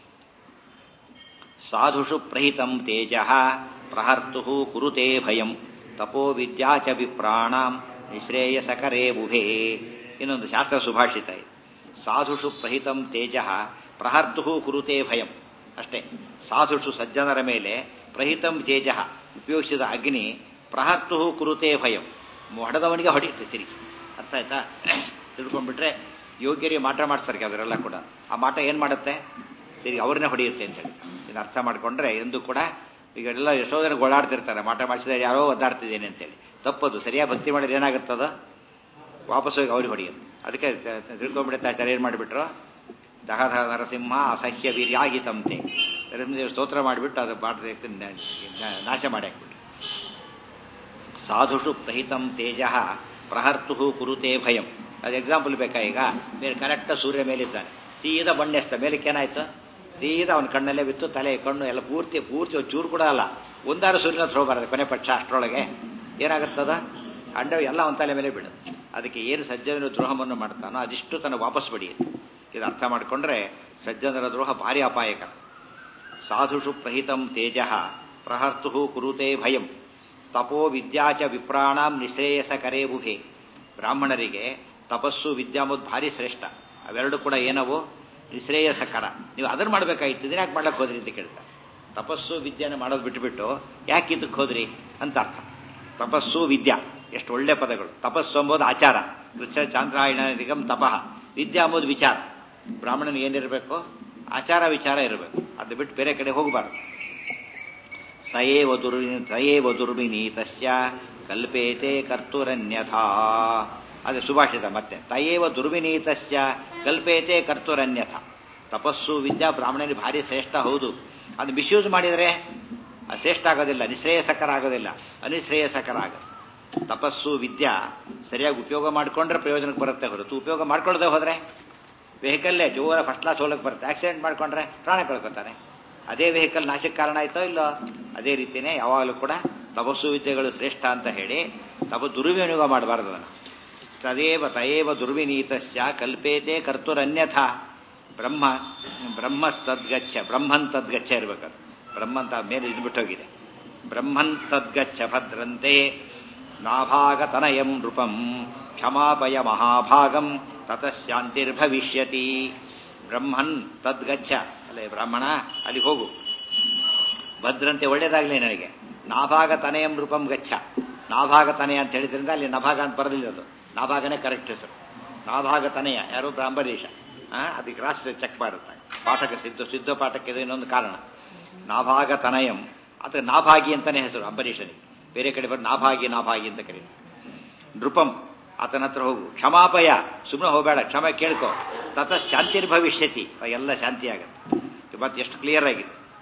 ಸಾಧುಷು ಪ್ರಹಿತಂ ತೇಜ ಪ್ರಹರ್ತು ಕುರುತೆ ಭಯಂ ತಪೋ ವಿದ್ಯಾ ಚ ವಿಪ್ರಾಣಾಂ ನಿಶ್ರೇಯಸಕರೇ ಬುಭೇ ಇನ್ನೊಂದು ಶಾಸ್ತ್ರ ಸುಭಾಷಿತ ಇದೆ ಸಾಧುಷು ಪ್ರಹಿತಂ ತೇಜ ಪ್ರಹರ್ತು ಕುರುತೆ ಭಯಂ ಅಷ್ಟೇ ಸಾಧುಷು ಸಜ್ಜನರ ಮೇಲೆ ಪ್ರಹಿತಂ ತೇಜ ಉಪಯೋಗಿಸಿದ ಅಗ್ನಿ ಪ್ರಹರ್ತು ಕುರುತೆ ಭಯಂ ಹೊಡೆದವನಿಗೆ ಹೊಡೆಯುತ್ತೆ ತಿರುಗಿ ಅರ್ಥ ಆಯ್ತಾ ತಿಳ್ಕೊಂಡ್ಬಿಟ್ರೆ ಯೋಗ್ಯರಿಗೆ ಮಾಟ ಮಾಡಿಸ್ತಾರೆ ಅವರೆಲ್ಲ ಕೂಡ ಆ ಮಾಟ ಏನು ಮಾಡುತ್ತೆ ತಿರುಗಿ ಅವ್ರನ್ನೇ ಹೊಡೆಯುತ್ತೆ ಅಂತ ಹೇಳಿ ಇದನ್ನ ಅರ್ಥ ಮಾಡ್ಕೊಂಡ್ರೆ ಎಂದು ಕೂಡ ಈಗ ಎಲ್ಲ ಎಷ್ಟೋ ಜನ ಓಡಾಡ್ತಿರ್ತಾರೆ ಮಾಟ ಮಾಡಿಸಿದ್ರೆ ಯಾರೋ ಒದ್ದಾಡ್ತಿದ್ದೇನೆ ಅಂತೇಳಿ ತಪ್ಪದು ಸರಿಯಾಗಿ ಭಕ್ತಿ ಮಾಡಿದ್ರೆ ಏನಾಗುತ್ತದ ವಾಪಸ್ ಹೋಗಿ ಅವ್ರಿಗೆ ಹೊಡೆಯೋದು ಅದಕ್ಕೆ ತಿಳ್ಕೊಂಡ್ಬಿಡುತ್ತೆ ಆಚಾರ್ಯ ಏನು ಮಾಡಿಬಿಟ್ರು ದಹ ನರಸಿಂಹ ಅಸಹ್ಯ ವೀರ್ಯಾಗಿತಂತೆ ನರಸಿಂಹದೇವರು ಸ್ತೋತ್ರ ಮಾಡಿಬಿಟ್ಟು ಅದು ಬಾಟ ನಾಶ ಮಾಡಿ ಹಾಕ್ಬಿಟ್ಟು ಸಾಧುಷು ಪ್ರಹಿತಂ ತೇಜ ಪ್ರಹರ್ತು ಕುರುತೆ ಭಯಂ ಅದು ಎಕ್ಸಾಂಪಲ್ ಬೇಕಾ ಈಗ ಮೇಲೆ ಕರೆಕ್ಟ್ ಸೂರ್ಯ ಮೇಲಿದ್ದಾನೆ ಸೀದಾ ಬಣ್ಣೆಸ್ತ ಮೇಲಕ್ಕೆ ಏನಾಯ್ತು ಸೀದಾ ಅವನ ಕಣ್ಣಲ್ಲೇ ಬಿತ್ತು ತಲೆ ಕಣ್ಣು ಎಲ್ಲ ಪೂರ್ತಿ ಪೂರ್ತಿ ಚೂರು ಕೂಡ ಅಲ್ಲ ಒಂದಾರು ಸೂರ್ಯನ ಹತ್ರ ಹೋಗಬಾರದು ಕೊನೆ ಪಕ್ಷ ಅಷ್ಟರೊಳಗೆ ಏನಾಗುತ್ತದ ಅಂಡ ಎಲ್ಲ ಅವನ ತಲೆ ಮೇಲೆ ಬಿಡುತ್ತೆ ಅದಕ್ಕೆ ಏನು ಸಜ್ಜನರು ದ್ರೋಹವನ್ನು ಮಾಡ್ತಾನೋ ಅದಿಷ್ಟು ತನ್ನ ವಾಪಸ್ ಬಡಿಯುತ್ತೆ ಇದು ಅರ್ಥ ಮಾಡಿಕೊಂಡ್ರೆ ಸಜ್ಜನರ ದ್ರೋಹ ಭಾರಿ ಅಪಾಯಕರ ಸಾಧುಷು ಪ್ರಹಿತಂ ತೇಜ ಪ್ರಹರ್ತು ಕುರುತೆ ಭಯಂ ತಪೋ ವಿದ್ಯಾ ಚ ವಿಪ್ರಾಣಾಂ ನಿಶ್ರೇಯಸ ಕರೇ ಬುಭೆ ಬ್ರಾಹ್ಮಣರಿಗೆ ತಪಸ್ಸು ವಿದ್ಯಾಮುದ್ ಭಾರಿ ಶ್ರೇಷ್ಠ ಅವೆರಡು ಕೂಡ ಏನವು ನಿಶ್ರೇಯಸಕರ ನೀವು ಅದನ್ನು ಮಾಡ್ಬೇಕಾಗಿತ್ತು ಇದನ್ನ ಯಾಕೆ ಮಾಡ್ಲಕ್ಕೆ ಹೋದ್ರಿ ಅಂತ ಕೇಳ್ತಾರೆ ತಪಸ್ಸು ವಿದ್ಯಾನ ಮಾಡೋದು ಬಿಟ್ಟುಬಿಟ್ಟು ಯಾಕೆ ಇದಕ್ಕೆ ಹೋದ್ರಿ ಅಂತ ಅರ್ಥ ತಪಸ್ಸು ವಿದ್ಯಾ ಎಷ್ಟು ಒಳ್ಳೆ ಪದಗಳು ತಪಸ್ಸು ಎಂಬುದು ಆಚಾರ ಕೃಷ್ಣ ಚಾಂದ್ರಾಯಣ ನಿಗಮ್ ತಪಃ ವಿದ್ಯಾ ಎಂಬುದು ವಿಚಾರ ಬ್ರಾಹ್ಮಣನಿಗೆ ಏನಿರಬೇಕು ಆಚಾರ ವಿಚಾರ ಇರಬೇಕು ಅದು ಬಿಟ್ಟು ಬೇರೆ ಕಡೆ ಹೋಗಬಾರ್ದು ಸಯೇವ ದುರ್ವಿ ಸಯೇವ ದುರ್ವಿನೀತಸ್ಯ ಕಲ್ಪೇತೆ ಕರ್ತುರನ್ಯಥಾ ಅದು ಸುಭಾಷಿತ ಮತ್ತೆ ತಯೇವ ದುರ್ವಿನೀತಸ್ಯ ಕಲ್ಪೇತೆ ಕರ್ತುರನ್ಯಥ ತಪಸ್ಸು ವಿದ್ಯಾ ಬ್ರಾಹ್ಮಣನಿಗೆ ಭಾರಿ ಶ್ರೇಷ್ಠ ಹೌದು ಅದು ಮಿಸ್ಯೂಸ್ ಮಾಡಿದರೆ ಅದು ಶ್ರೇಷ್ಠ ಆಗೋದಿಲ್ಲ ನಿಶ್ರೇಯಸಕರ ಆಗೋದಿಲ್ಲ ಅನಿಶ್ರೇಯಸಕರ ಆಗುತ್ತೆ ತಪಸ್ಸು ವಿದ್ಯಾ ಸರಿಯಾಗಿ ಉಪಯೋಗ ಮಾಡಿಕೊಂಡ್ರೆ ಪ್ರಯೋಜನಕ್ಕೆ ಬರುತ್ತೆ ಹೊರತು ಉಪಯೋಗ ಮಾಡ್ಕೊಳ್ಳದೆ ಹೋದರೆ ವೆಹಿಕಲ್ಲೇ ಜೋರ ಫಸ್ಟ್ ಕ್ಲಾಸ್ ಹೋಗಕ್ಕೆ ಬರುತ್ತೆ ಆಕ್ಸಿಡೆಂಟ್ ಮಾಡ್ಕೊಂಡ್ರೆ ಪ್ರಾಣ ಕಳ್ಕೊತಾರೆ ಅದೇ ವೆಹಿಕಲ್ ನಾಶಕ್ಕೆ ಕಾರಣ ಆಯ್ತೋ ಇಲ್ಲೋ ಅದೇ ರೀತಿಯೇ ಯಾವಾಗಲೂ ಕೂಡ ತಪಸ್ಸು ವಿದ್ಯೆಗಳು ಶ್ರೇಷ್ಠ ಅಂತ ಹೇಳಿ ತಪ ದುರ್ವಿನಿಯೋಗ ಮಾಡಬಾರ್ದು ಅದನ್ನು ತದೇವ ತಯೇವ ದುರ್ವಿನೀತಸ್ಯ ಕಲ್ಪೇತೆ ಕರ್ತುರನ್ಯಥ ಬ್ರಹ್ಮ ಬ್ರಹ್ಮಸ್ತದ್ಗಚ್ಚ ಬ್ರಹ್ಮನ್ ತದ್ಗಚ್ಚ ಇರಬೇಕದು ಬ್ರಹ್ಮಂತ ಮೇಲೆ ಇದ್ಬಿಟ್ಟೋಗಿದೆ ಬ್ರಹ್ಮನ್ ತದ್ಗಚ್ಚ ಭದ್ರಂತೆ ನಾಭಾಗತನಯಂ ನೃಪಂ ಕ್ಷಮಾಪಯ ಮಹಾಭಾಗಂ ತತಃಶಾಂತಿರ್ಭವಿಷ್ಯತಿ ಬ್ರಹ್ಮನ್ ತದ್ಗಚ್ಚ ಅಲ್ಲೇ ಬ್ರಾಹ್ಮಣ ಅಲ್ಲಿ ಹೋಗು ಭದ್ರಂತೆ ಒಳ್ಳೇದಾಗಲಿ ನನಗೆ ನಾಭಾಗ ತನಯಂ ರೂಪಂ ಗಚ್ಚ ನಾಭಾಗ ತನಯ ಅಂತ ಹೇಳಿದ್ರಿಂದ ಅಲ್ಲಿ ನಭಾಗ ಅಂತ ಬರಲಿಲ್ಲ ಅದು ನಾಭಾಗನೇ ಕರೆಕ್ಟ್ ಹೆಸರು ನಾಭಾಗ ತನಯ ಯಾರು ಬ್ರಾಹ್ಮರೀಶ ಅದಕ್ಕೆ ರಾಷ್ಟ್ರ ಚೆಕ್ ಮಾಡುತ್ತೆ ಪಾಠಕ ಸಿದ್ಧ ಸಿದ್ಧ ಪಾಠಕ್ಕೆ ಇದು ಇನ್ನೊಂದು ಕಾರಣ ನಾಭಾಗ ತನಯಂ ಅಥವಾ ನಾಭಾಗಿ ಅಂತಾನೆ ಹೆಸರು ಅಂಬರೀಷನಿಗೆ ಬೇರೆ ಕಡೆ ಬರೋ ನಾಭಾಗಿ ನಾಭಾಗಿ ಅಂತ ಕರೀತಾರೆ ನೃಪಂ ಆತನ ಹತ್ರ ಹೋಗು ಕ್ಷಮಾಪಯ ಸುಮ್ಮನೆ ಹೋಗಬೇಡ ಕ್ಷಮೆ ಕೇಳ್ಕೊ ತತ ಶಾಂತಿರ್ ಭವಿಷ್ಯತಿ ಎಲ್ಲ ಶಾಂತಿ ಆಗುತ್ತೆ ಮತ್ತೆ ಎಷ್ಟು ಕ್ಲಿಯರ್ ಆಗಿದೆ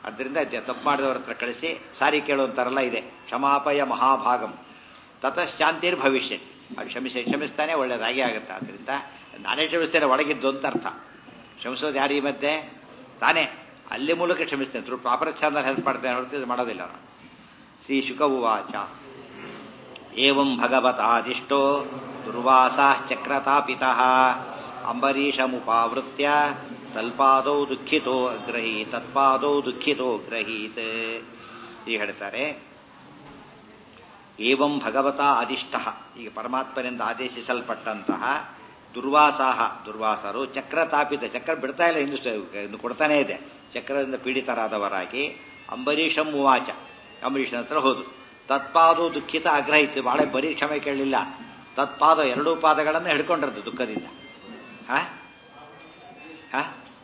ಅದರಿಂದ ತಪ್ಪು ಮಾಡಿದವ್ರ ಹತ್ರ ಕಳಿಸಿ ಸಾರಿ ಕೇಳುವಂತಾರಲ್ಲ ಇದೆ ಕ್ಷಮಾಪಯ ಮಹಾಭಾಗಂ ತತಃ ಶಾಂತಿರ್ ಭವಿಷ್ಯ ಅದು ಕ್ಷಮಿಸಿ ಕ್ಷಮಿಸ್ತಾನೆ ಒಳ್ಳೇದಾಗಿ ಆಗುತ್ತೆ ಆದ್ದರಿಂದ ನಾನೇ ಕ್ಷಮಿಸ್ತೇನೆ ಒಳಗಿದ್ದು ಅಂತ ಅರ್ಥ ಕ್ಷಮಿಸೋದು ಯಾರು ಈ ಮಧ್ಯೆ ತಾನೇ ಅಲ್ಲಿ ಮೂಲಕ ಕ್ಷಮಿಸ್ತೇನೆ ಥ್ರೂ ಪ್ರಾಪರ್ ಚಾನಲ್ ಹೆಲ್ಪ್ ಮಾಡ್ತೇನೆ ಹೊರತು ಇದು ಮಾಡೋದಿಲ್ಲ ನಾನು ಶ್ರೀ ಶುಕ ಉವಾಚ ಏವಂ ಭಗವತಾದಿಷ್ಟೋ ದುರ್ವಾಸಾ ಚಕ್ರತಾಪಿತಃ ಅಂಬರೀಷಮುಪಾವೃತ್ಯ ತಲ್ಪಾದೌ ದುಃಖಿತೋ ಅಗ್ರಹೀ ತತ್ಪಾದೌ ದುಃಖಿತೋ ಗ್ರಹೀತ್ ಈಗ ಹೇಳ್ತಾರೆ ಏವಂ ಭಗವತ ಆದಿಷ್ಟ ಈಗ ಪರಮಾತ್ಮನಿಂದ ಆದೇಶಿಸಲ್ಪಟ್ಟಂತಹ ದುರ್ವಾಸಾಹ ದುರ್ವಾಸರು ಚಕ್ರ ತಾಪಿತ ಚಕ್ರ ಬಿಡ್ತಾ ಇಲ್ಲ ಇನ್ನು ಇನ್ನು ಕೊಡ್ತಾನೇ ಇದೆ ಚಕ್ರದಿಂದ ಪೀಡಿತರಾದವರಾಗಿ ಅಂಬರೀಷಂ ಉವಾಚ ಅಂಬರೀಷನ ಹತ್ರ ಹೋದು ತತ್ಪಾದೋ ದುಃಖಿತ ಆಗ್ರಹಿತು ಬಹಳ ಬರೀ ಕ್ಷಮೆ ಕೇಳಲಿಲ್ಲ ತತ್ಪಾದ ಎರಡೂ ಪಾದಗಳನ್ನು ಹಿಡ್ಕೊಂಡಿರೋದು ದುಃಖದಿಂದ ಹ ಹ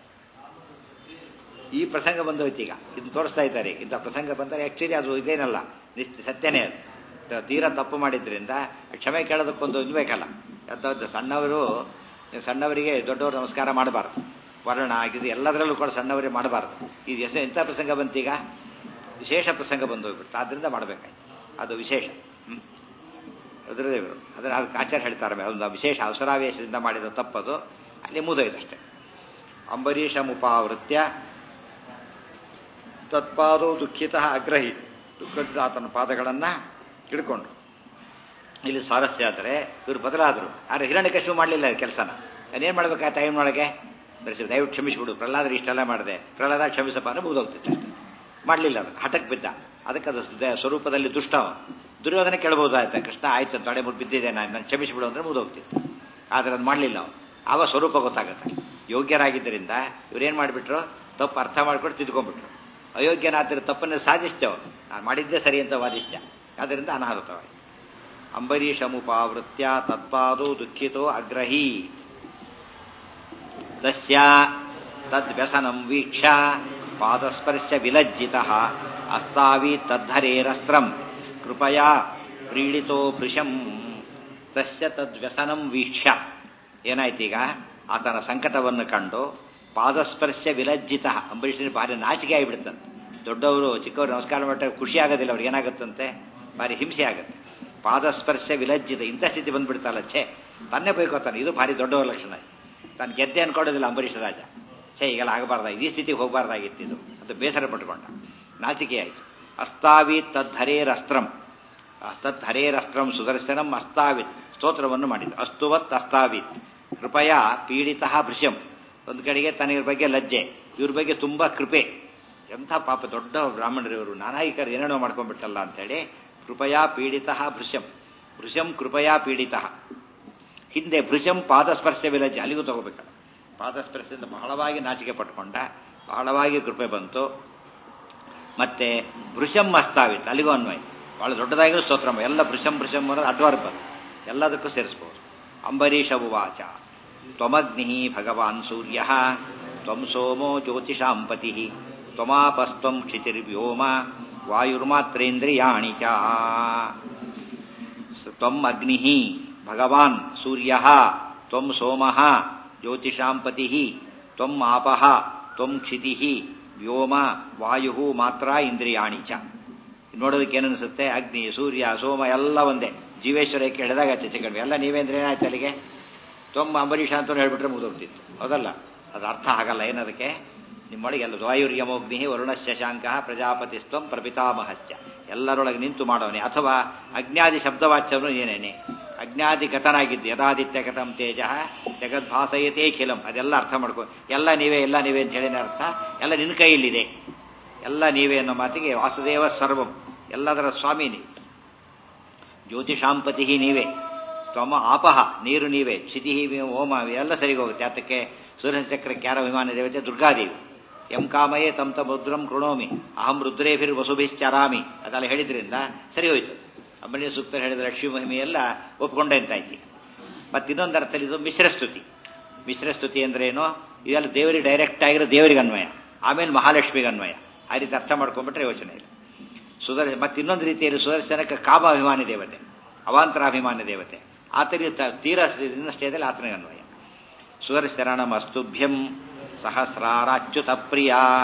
ಈ ಪ್ರಸಂಗ ಬಂದೋಯ್ತು ಈಗ ಇದನ್ನು ತೋರಿಸ್ತಾ ಇದ್ದಾರೆ ಇಂಥ ಪ್ರಸಂಗ ಬಂದರೆ ಆಕ್ಚುಲಿ ಅದು ಇದೇನಲ್ಲ ನಿಶ್ಚ ಸತ್ಯನೇ ಅದು ತೀರಾ ತಪ್ಪು ಮಾಡಿದ್ರಿಂದ ಕ್ಷಮೆ ಕೇಳೋದಕ್ಕೊಂದು ಇದು ಬೇಕಲ್ಲ ಯಾವ್ದು ಸಣ್ಣವರು ಸಣ್ಣವರಿಗೆ ದೊಡ್ಡವರು ನಮಸ್ಕಾರ ಮಾಡಬಾರ್ದು ವರ್ಣ ಆಗಿದ್ದು ಎಲ್ಲದರಲ್ಲೂ ಕೂಡ ಸಣ್ಣವರಿಗೆ ಮಾಡಬಾರ್ದು ಇದು ಎಸ ಎಂಥ ಪ್ರಸಂಗ ಬಂತೀಗ ವಿಶೇಷ ಪ್ರಸಂಗ ಬಂದು ಹೋಗ್ಬಿಡ್ತು ಆದ್ದರಿಂದ ಮಾಡಬೇಕಾಯ್ತು ಅದು ವಿಶೇಷ ಹ್ಮ್ ಅದರದೇ ಇವರು ಅದರ ಅದಕ್ಕೆ ಆಚಾರ್ಯ ಹೇಳ್ತಾರೆ ಒಂದು ವಿಶೇಷ ಅವಸರಾವೇಶದಿಂದ ಮಾಡಿದ ತಪ್ಪದು ಅಲ್ಲಿ ಮುದೋಯ್ತಷ್ಟೇ ಅಂಬರೀಷ ಮುಪಾವೃತ್ಯ ತತ್ಪಾದೋ ದುಃಖಿತ ಅಗ್ರಹಿ ದುಃಖದ ಆತನ ಪಾದಗಳನ್ನು ಹಿಡ್ಕೊಂಡ್ರು ಇಲ್ಲಿ ಸ್ವಾರಸ್ಯ ಆದರೆ ಇವರು ಬದಲಾದರು ಆದರೆ ಹಿರಣ್ಯಕಶಿಪು ಮಾಡಲಿಲ್ಲ ಕೆಲಸನ ನಾನೇನು ಮಾಡ್ಬೇಕಾಯ್ತು ಟೈಮ್ ಒಳಗೆ ಬರೆಸಿ ದಯವಿಟ್ಟು ಕ್ಷಮಿಸ್ಬಿಡು ಪ್ರಹ್ಲಾದ್ರ ಇಷ್ಟೆಲ್ಲ ಮಾಡಿದೆ ಪ್ರಹ್ಲಾದ ಕ್ಷಮಿಸಪ್ಪ ಅಂದ್ರೆ ಮುಗಿದೋಗ್ತಿತ್ತು ಮಾಡಲಿಲ್ಲ ಅದು ಹಠಕ್ಕೆ ಬಿದ್ದ ಅದಕ್ಕೆ ಅದು ಸ್ವರೂಪದಲ್ಲಿ ದುಷ್ಟ ದುರ್ಯೋಧನ ಕೇಳ್ಬೋದು ಆಯ್ತಾ ಕೃಷ್ಣ ಆಯ್ತು ತೊಡೆ ಮುಟ್ಟು ಬಿದ್ದಿದೆ ನಾನು ನಾನು ಕ್ಷಮಿಸಿಬಿಡು ಅಂದ್ರೆ ಮುಗಿದೋಗ್ತಿತ್ತು ಆದರೆ ಅದು ಮಾಡಲಿಲ್ಲ ಅವನು ಆವ ಸ್ವರೂಪ ಗೊತ್ತಾಗುತ್ತೆ ಯೋಗ್ಯರಾಗಿದ್ದರಿಂದ ಇವರೇನು ಮಾಡಿಬಿಟ್ರು ತಪ್ಪು ಅರ್ಥ ಮಾಡ್ಕೊಂಡು ತಿದ್ಕೊಂಡ್ಬಿಟ್ರು ಅಯೋಗ್ಯನಾದ್ರೆ ತಪ್ಪನ್ನು ಸಾಧಿಸ್ತೇವೆ ನಾನು ಮಾಡಿದ್ದೇ ಸರಿ ಅಂತ ವಾದಿಸಿದೆ ಅದರಿಂದ ಅನಾಹುತವಾಯಿತು ಅಂಬರೀಷಮುಪಾವೃತ್ಯ ತತ್ಪಾದೋ ದುಃಖಿತೋ ಅಗ್ರಹೀ ತಸ್ಯ ತದ್ವ್ಯಸನಂ ವೀಕ್ಷ ಪಾದಸ್ಪರ್ಶ ವಿಲಜ್ಜಿತ ಅಸ್ತಾವಿ ತದ್ಧರೇರಸ್ತ್ರಂ ಕೃಪಯಾ ಪ್ರೀಡಿತೋ ಭೃಶಂ ತಸ್ಯ ತದ್ವ್ಯಸನಂ ವೀಕ್ಷ ಏನಾಯ್ತೀಗ ಆತನ ಸಂಕಟವನ್ನು ಕಂಡು ಪಾದಸ್ಪರ್ಶ ವಿಲಜ್ಜಿತ ಅಂಬರೀಷನಿಗೆ ಭಾರಿ ನಾಚಿಕೆ ಆಗಿಬಿಡುತ್ತಂತೆ ದೊಡ್ಡವರು ಚಿಕ್ಕವರು ನಮಸ್ಕಾರ ಮಾಡ್ತಾರೆ ಖುಷಿ ಆಗೋದಿಲ್ಲ ಅವ್ರಿಗೆ ಏನಾಗುತ್ತಂತೆ ಭಾರಿ ಹಿಂಸೆ ಆಗುತ್ತೆ ಪಾದಸ್ಪರ್ಶ ವಿಲಜ್ಜಿತ ಇಂಥ ಸ್ಥಿತಿ ಬಂದ್ಬಿಡ್ತಲ್ಲ ಛೇ ತನ್ನೇ ಬೈಕೋತಾನೆ ಇದು ಭಾರಿ ದೊಡ್ಡವರ ಲಕ್ಷಣ ತಾನು ಗೆದ್ದೆ ಅನ್ಕೊಳ್ಳೋದಿಲ್ಲ ಅಂಬರೀಷ ರಾಜ ಛೇ ಈಗೆಲ್ಲ ಆಗಬಾರ್ದಾಗಿ ಈ ಸ್ಥಿತಿಗೆ ಹೋಗಬಾರ್ದಾಗಿತ್ತು ಇದು ಅಂತ ಬೇಸರ ಪಟ್ಟುಕೊಂಡ ನಾಚಿಕೆ ಆಯಿತು ಅಸ್ತಾವಿತ್ ತದ್ಧರೇರಸ್ತ್ರಂ ತದ್ಧರೇರಸ್ತ್ರಂ ಸುದರ್ಶನಂ ಅಸ್ತಾವಿತ್ ಸ್ತೋತ್ರವನ್ನು ಮಾಡಿದ್ರು ಅಸ್ತುವತ್ ಅಸ್ತಾವಿತ್ ಕೃಪಯ ಪೀಡಿತ ಭೃಶ್ಯಂ ಒಂದು ಕಡೆಗೆ ತನಗೆ ಬಗ್ಗೆ ಲಜ್ಜೆ ಇವ್ರ ಬಗ್ಗೆ ತುಂಬಾ ಕೃಪೆ ಎಂಥ ಪಾಪ ದೊಡ್ಡ ಬ್ರಾಹ್ಮಣರು ಇವರು ನಾನಾಯಿಕರು ಏನೇನೋ ಮಾಡ್ಕೊಂಡ್ಬಿಟ್ಟಲ್ಲ ಅಂತೇಳಿ ಕೃಪಯಾ ಪೀಡಿತ ಭೃಶ್ಯಂ ಭೃಶಂ ಕೃಪಯಾ ಪೀಡಿತ ಹಿಂದೆ ಭೃಶಂ ಪಾದಸ್ಪರ್ಶ ವಿಲಜ್ಜೆ ಅಲ್ಲಿಗೂ ತಗೋಬೇಕಲ್ಲ ಪಾದಸ್ಪರ್ಶದಿಂದ ಬಹಳವಾಗಿ ನಾಚಿಕೆ ಪಟ್ಕೊಂಡ ಬಹಳವಾಗಿ ಕೃಪೆ ಬಂತು ಮತ್ತೆ ಭೃಶಂ ಅಸ್ತಾವಿತ್ ಅಲ್ಲಿಗೂ ಅನ್ವಯ ಬಹಳ ದೊಡ್ಡದಾಗಿರೋ ಸ್ತೋತ್ರ ಎಲ್ಲ ಭೃಶಂ ಭೃಶಂ ಅನ್ನೋದು ಅಡ್ವರ್ಬ್ ಎಲ್ಲದಕ್ಕೂ ಸೇರಿಸ್ಬೋದು ಅಂಬರೀಷ ಉವಾಚ ತ್ವಮಗ್ನಿ ಭಗವಾನ್ ಸೂರ್ಯ ತ್ವಂ ಸೋಮೋ ಜ್ಯೋತಿಷಾಂಪತಿ ತ್ವಮಾಪಸ್ತ್ವಂ ಕ್ಷಿತಿರ್ವ್ಯೋಮ ವಾಯುರ್ಮಾತ್ರೇಂದ್ರಿಯಾಣಿ ಚ ತ್ವಂ ಅಗ್ನಿ ಭಗವಾನ್ ಸೂರ್ಯ ತ್ವಂ ಸೋಮ ಜ್ಯೋತಿಷಾಂಪತಿ ತ್ವಂ ಆಪಃ ತ್ವಂ ಕ್ಷಿತಿ ವ್ಯೋಮ ವಾಯು ಮಾತ್ರ ಇಂದ್ರಿಯಾಣಿ ಚ ನೋಡೋದಕ್ಕೆ ಏನನ್ಸುತ್ತೆ ಅಗ್ನಿ ಸೂರ್ಯ ಸೋಮ ಎಲ್ಲ ಒಂದೇ ಜೀವೇಶ್ವರ ಕೇಳಿದಾಗ ಚರ್ಚೆ ಕಡಿಮೆ ಎಲ್ಲ ನೀವೇ ಅಂದ್ರೆ ಏನಾಯ್ತು ಅಲ್ಲಿಗೆ ತೊಂಬ ಅಂಬರೀಷ ಅಂತ ಹೇಳ್ಬಿಟ್ರೆ ಮುಗಿದೋಗ್ತಿತ್ತು ಹೌದಲ್ಲ ಅದು ಅರ್ಥ ಆಗಲ್ಲ ಏನದಕ್ಕೆ ನಿಮ್ಮೊಳಗೆ ಎಲ್ಲ ವಾಯುರ್ಯಮೋಗ್ನಿ ವರುಣ ಶಶಾಂಕ ಪ್ರಜಾಪತಿಸ್ತ್ವಂ ಪ್ರಪಿತಾಮಹಶ್ಚ ಎಲ್ಲರೊಳಗೆ ನಿಂತು ಮಾಡೋನೆ ಅಥವಾ ಅಜ್ಞಾದಿ ಶಬ್ದವಾಚ್ಯನು ಏನೇನೆ ಅಜ್ಞಾದಿ ಗತನಾಗಿದ್ದು ಯದಾದಿತ್ಯ ಗತಂ ತೇಜ ಜಗದ್ಭಾಸಯತೇ ಖಿಲಂ ಅದೆಲ್ಲ ಅರ್ಥ ಮಾಡ್ಕೊ ಎಲ್ಲ ನೀವೇ ಎಲ್ಲ ನೀವೇ ಅಂತ ಹೇಳಿನ ಅರ್ಥ ಎಲ್ಲ ನಿನ್ನ ಕೈಯಲ್ಲಿದೆ ಎಲ್ಲ ನೀವೇ ಅನ್ನೋ ಮಾತಿಗೆ ವಾಸುದೇವ ಸರ್ವಂ ಎಲ್ಲದರ ಸ್ವಾಮಿನಿ ಜ್ಯೋತಿಷಾಂಪತಿ ನೀವೇ ತ್ವಮ ಆಪಹ ನೀರು ನೀವೇ ಕ್ಷಿತಿ ಓಮ ಎಲ್ಲ ಸರಿಗೆ ಹೋಗುತ್ತೆ ಅದಕ್ಕೆ ಸೂರ್ಯ ಚಕ್ರಕ್ಕೆ ಯಾರ ವಿಮಾನ ದೇವತೆ ದುರ್ಗಾದೇವಿ ಎಂ ಕಾಮಯೇ ತಮ್ ತಮ್ ರುದ್ರಂ ಕೃಣೋಮಿ ಅಹಂ ರುದ್ರೇಭಿರ್ ವಸುಭಿಶ್ಚರಾಮಿ ಅದೆಲ್ಲ ಹೇಳಿದ್ರಿಂದ ಸರಿ ಹೋಯ್ತು ಅಂಬರೀಷ ಸೂಕ್ತ ಹೇಳಿದ ಲಕ್ಷ್ಮೀ ಮಹಿಮೆ ಎಲ್ಲ ಒಪ್ಕೊಂಡೆ ಅಂತಾಯ್ತು ಮತ್ತೆ ಇನ್ನೊಂದು ಅರ್ಥದಲ್ಲಿ ಇದು ಮಿಶ್ರಸ್ತುತಿ ಮಿಶ್ರಸ್ತುತಿ ಅಂದ್ರೆ ಏನು ಇದೆಲ್ಲ ದೇವರಿಗೆ ಡೈರೆಕ್ಟ್ ಆಗಿರೋ ದೇವರಿಗೆ ಅನ್ವಯ ಆಮೇಲೆ ಮಹಾಲಕ್ಷ್ಮಿಗೆ ಅನ್ವಯ ಆ ರೀತಿ ಅರ್ಥ ಮಾಡ್ಕೊಂಡ್ಬಿಟ್ರೆ ಯೋಚನೆ ಇಲ್ಲ ಸುದರ್ಶ ಮತ್ತೆ ಇನ್ನೊಂದು ರೀತಿಯಲ್ಲಿ ಸುದರ್ಶನಕ್ಕೆ ಕಾಮಾಭಿಮಾನಿ ದೇವತೆ ಅವಾಂತರಾಭಿಮಾನಿ ದೇವತೆ ಆತನಿಗೆ ತೀರ ಇನ್ನಷ್ಟೇದಲ್ಲಿ ಆತನಿಗೆ ಅನ್ವಯ ಸುದರ್ಶರಣಂ ಅಸ್ತುಭ್ಯಂ ಸಹಸ್ರಾರಾಚ್ಯುತ ಪ್ರಿಯ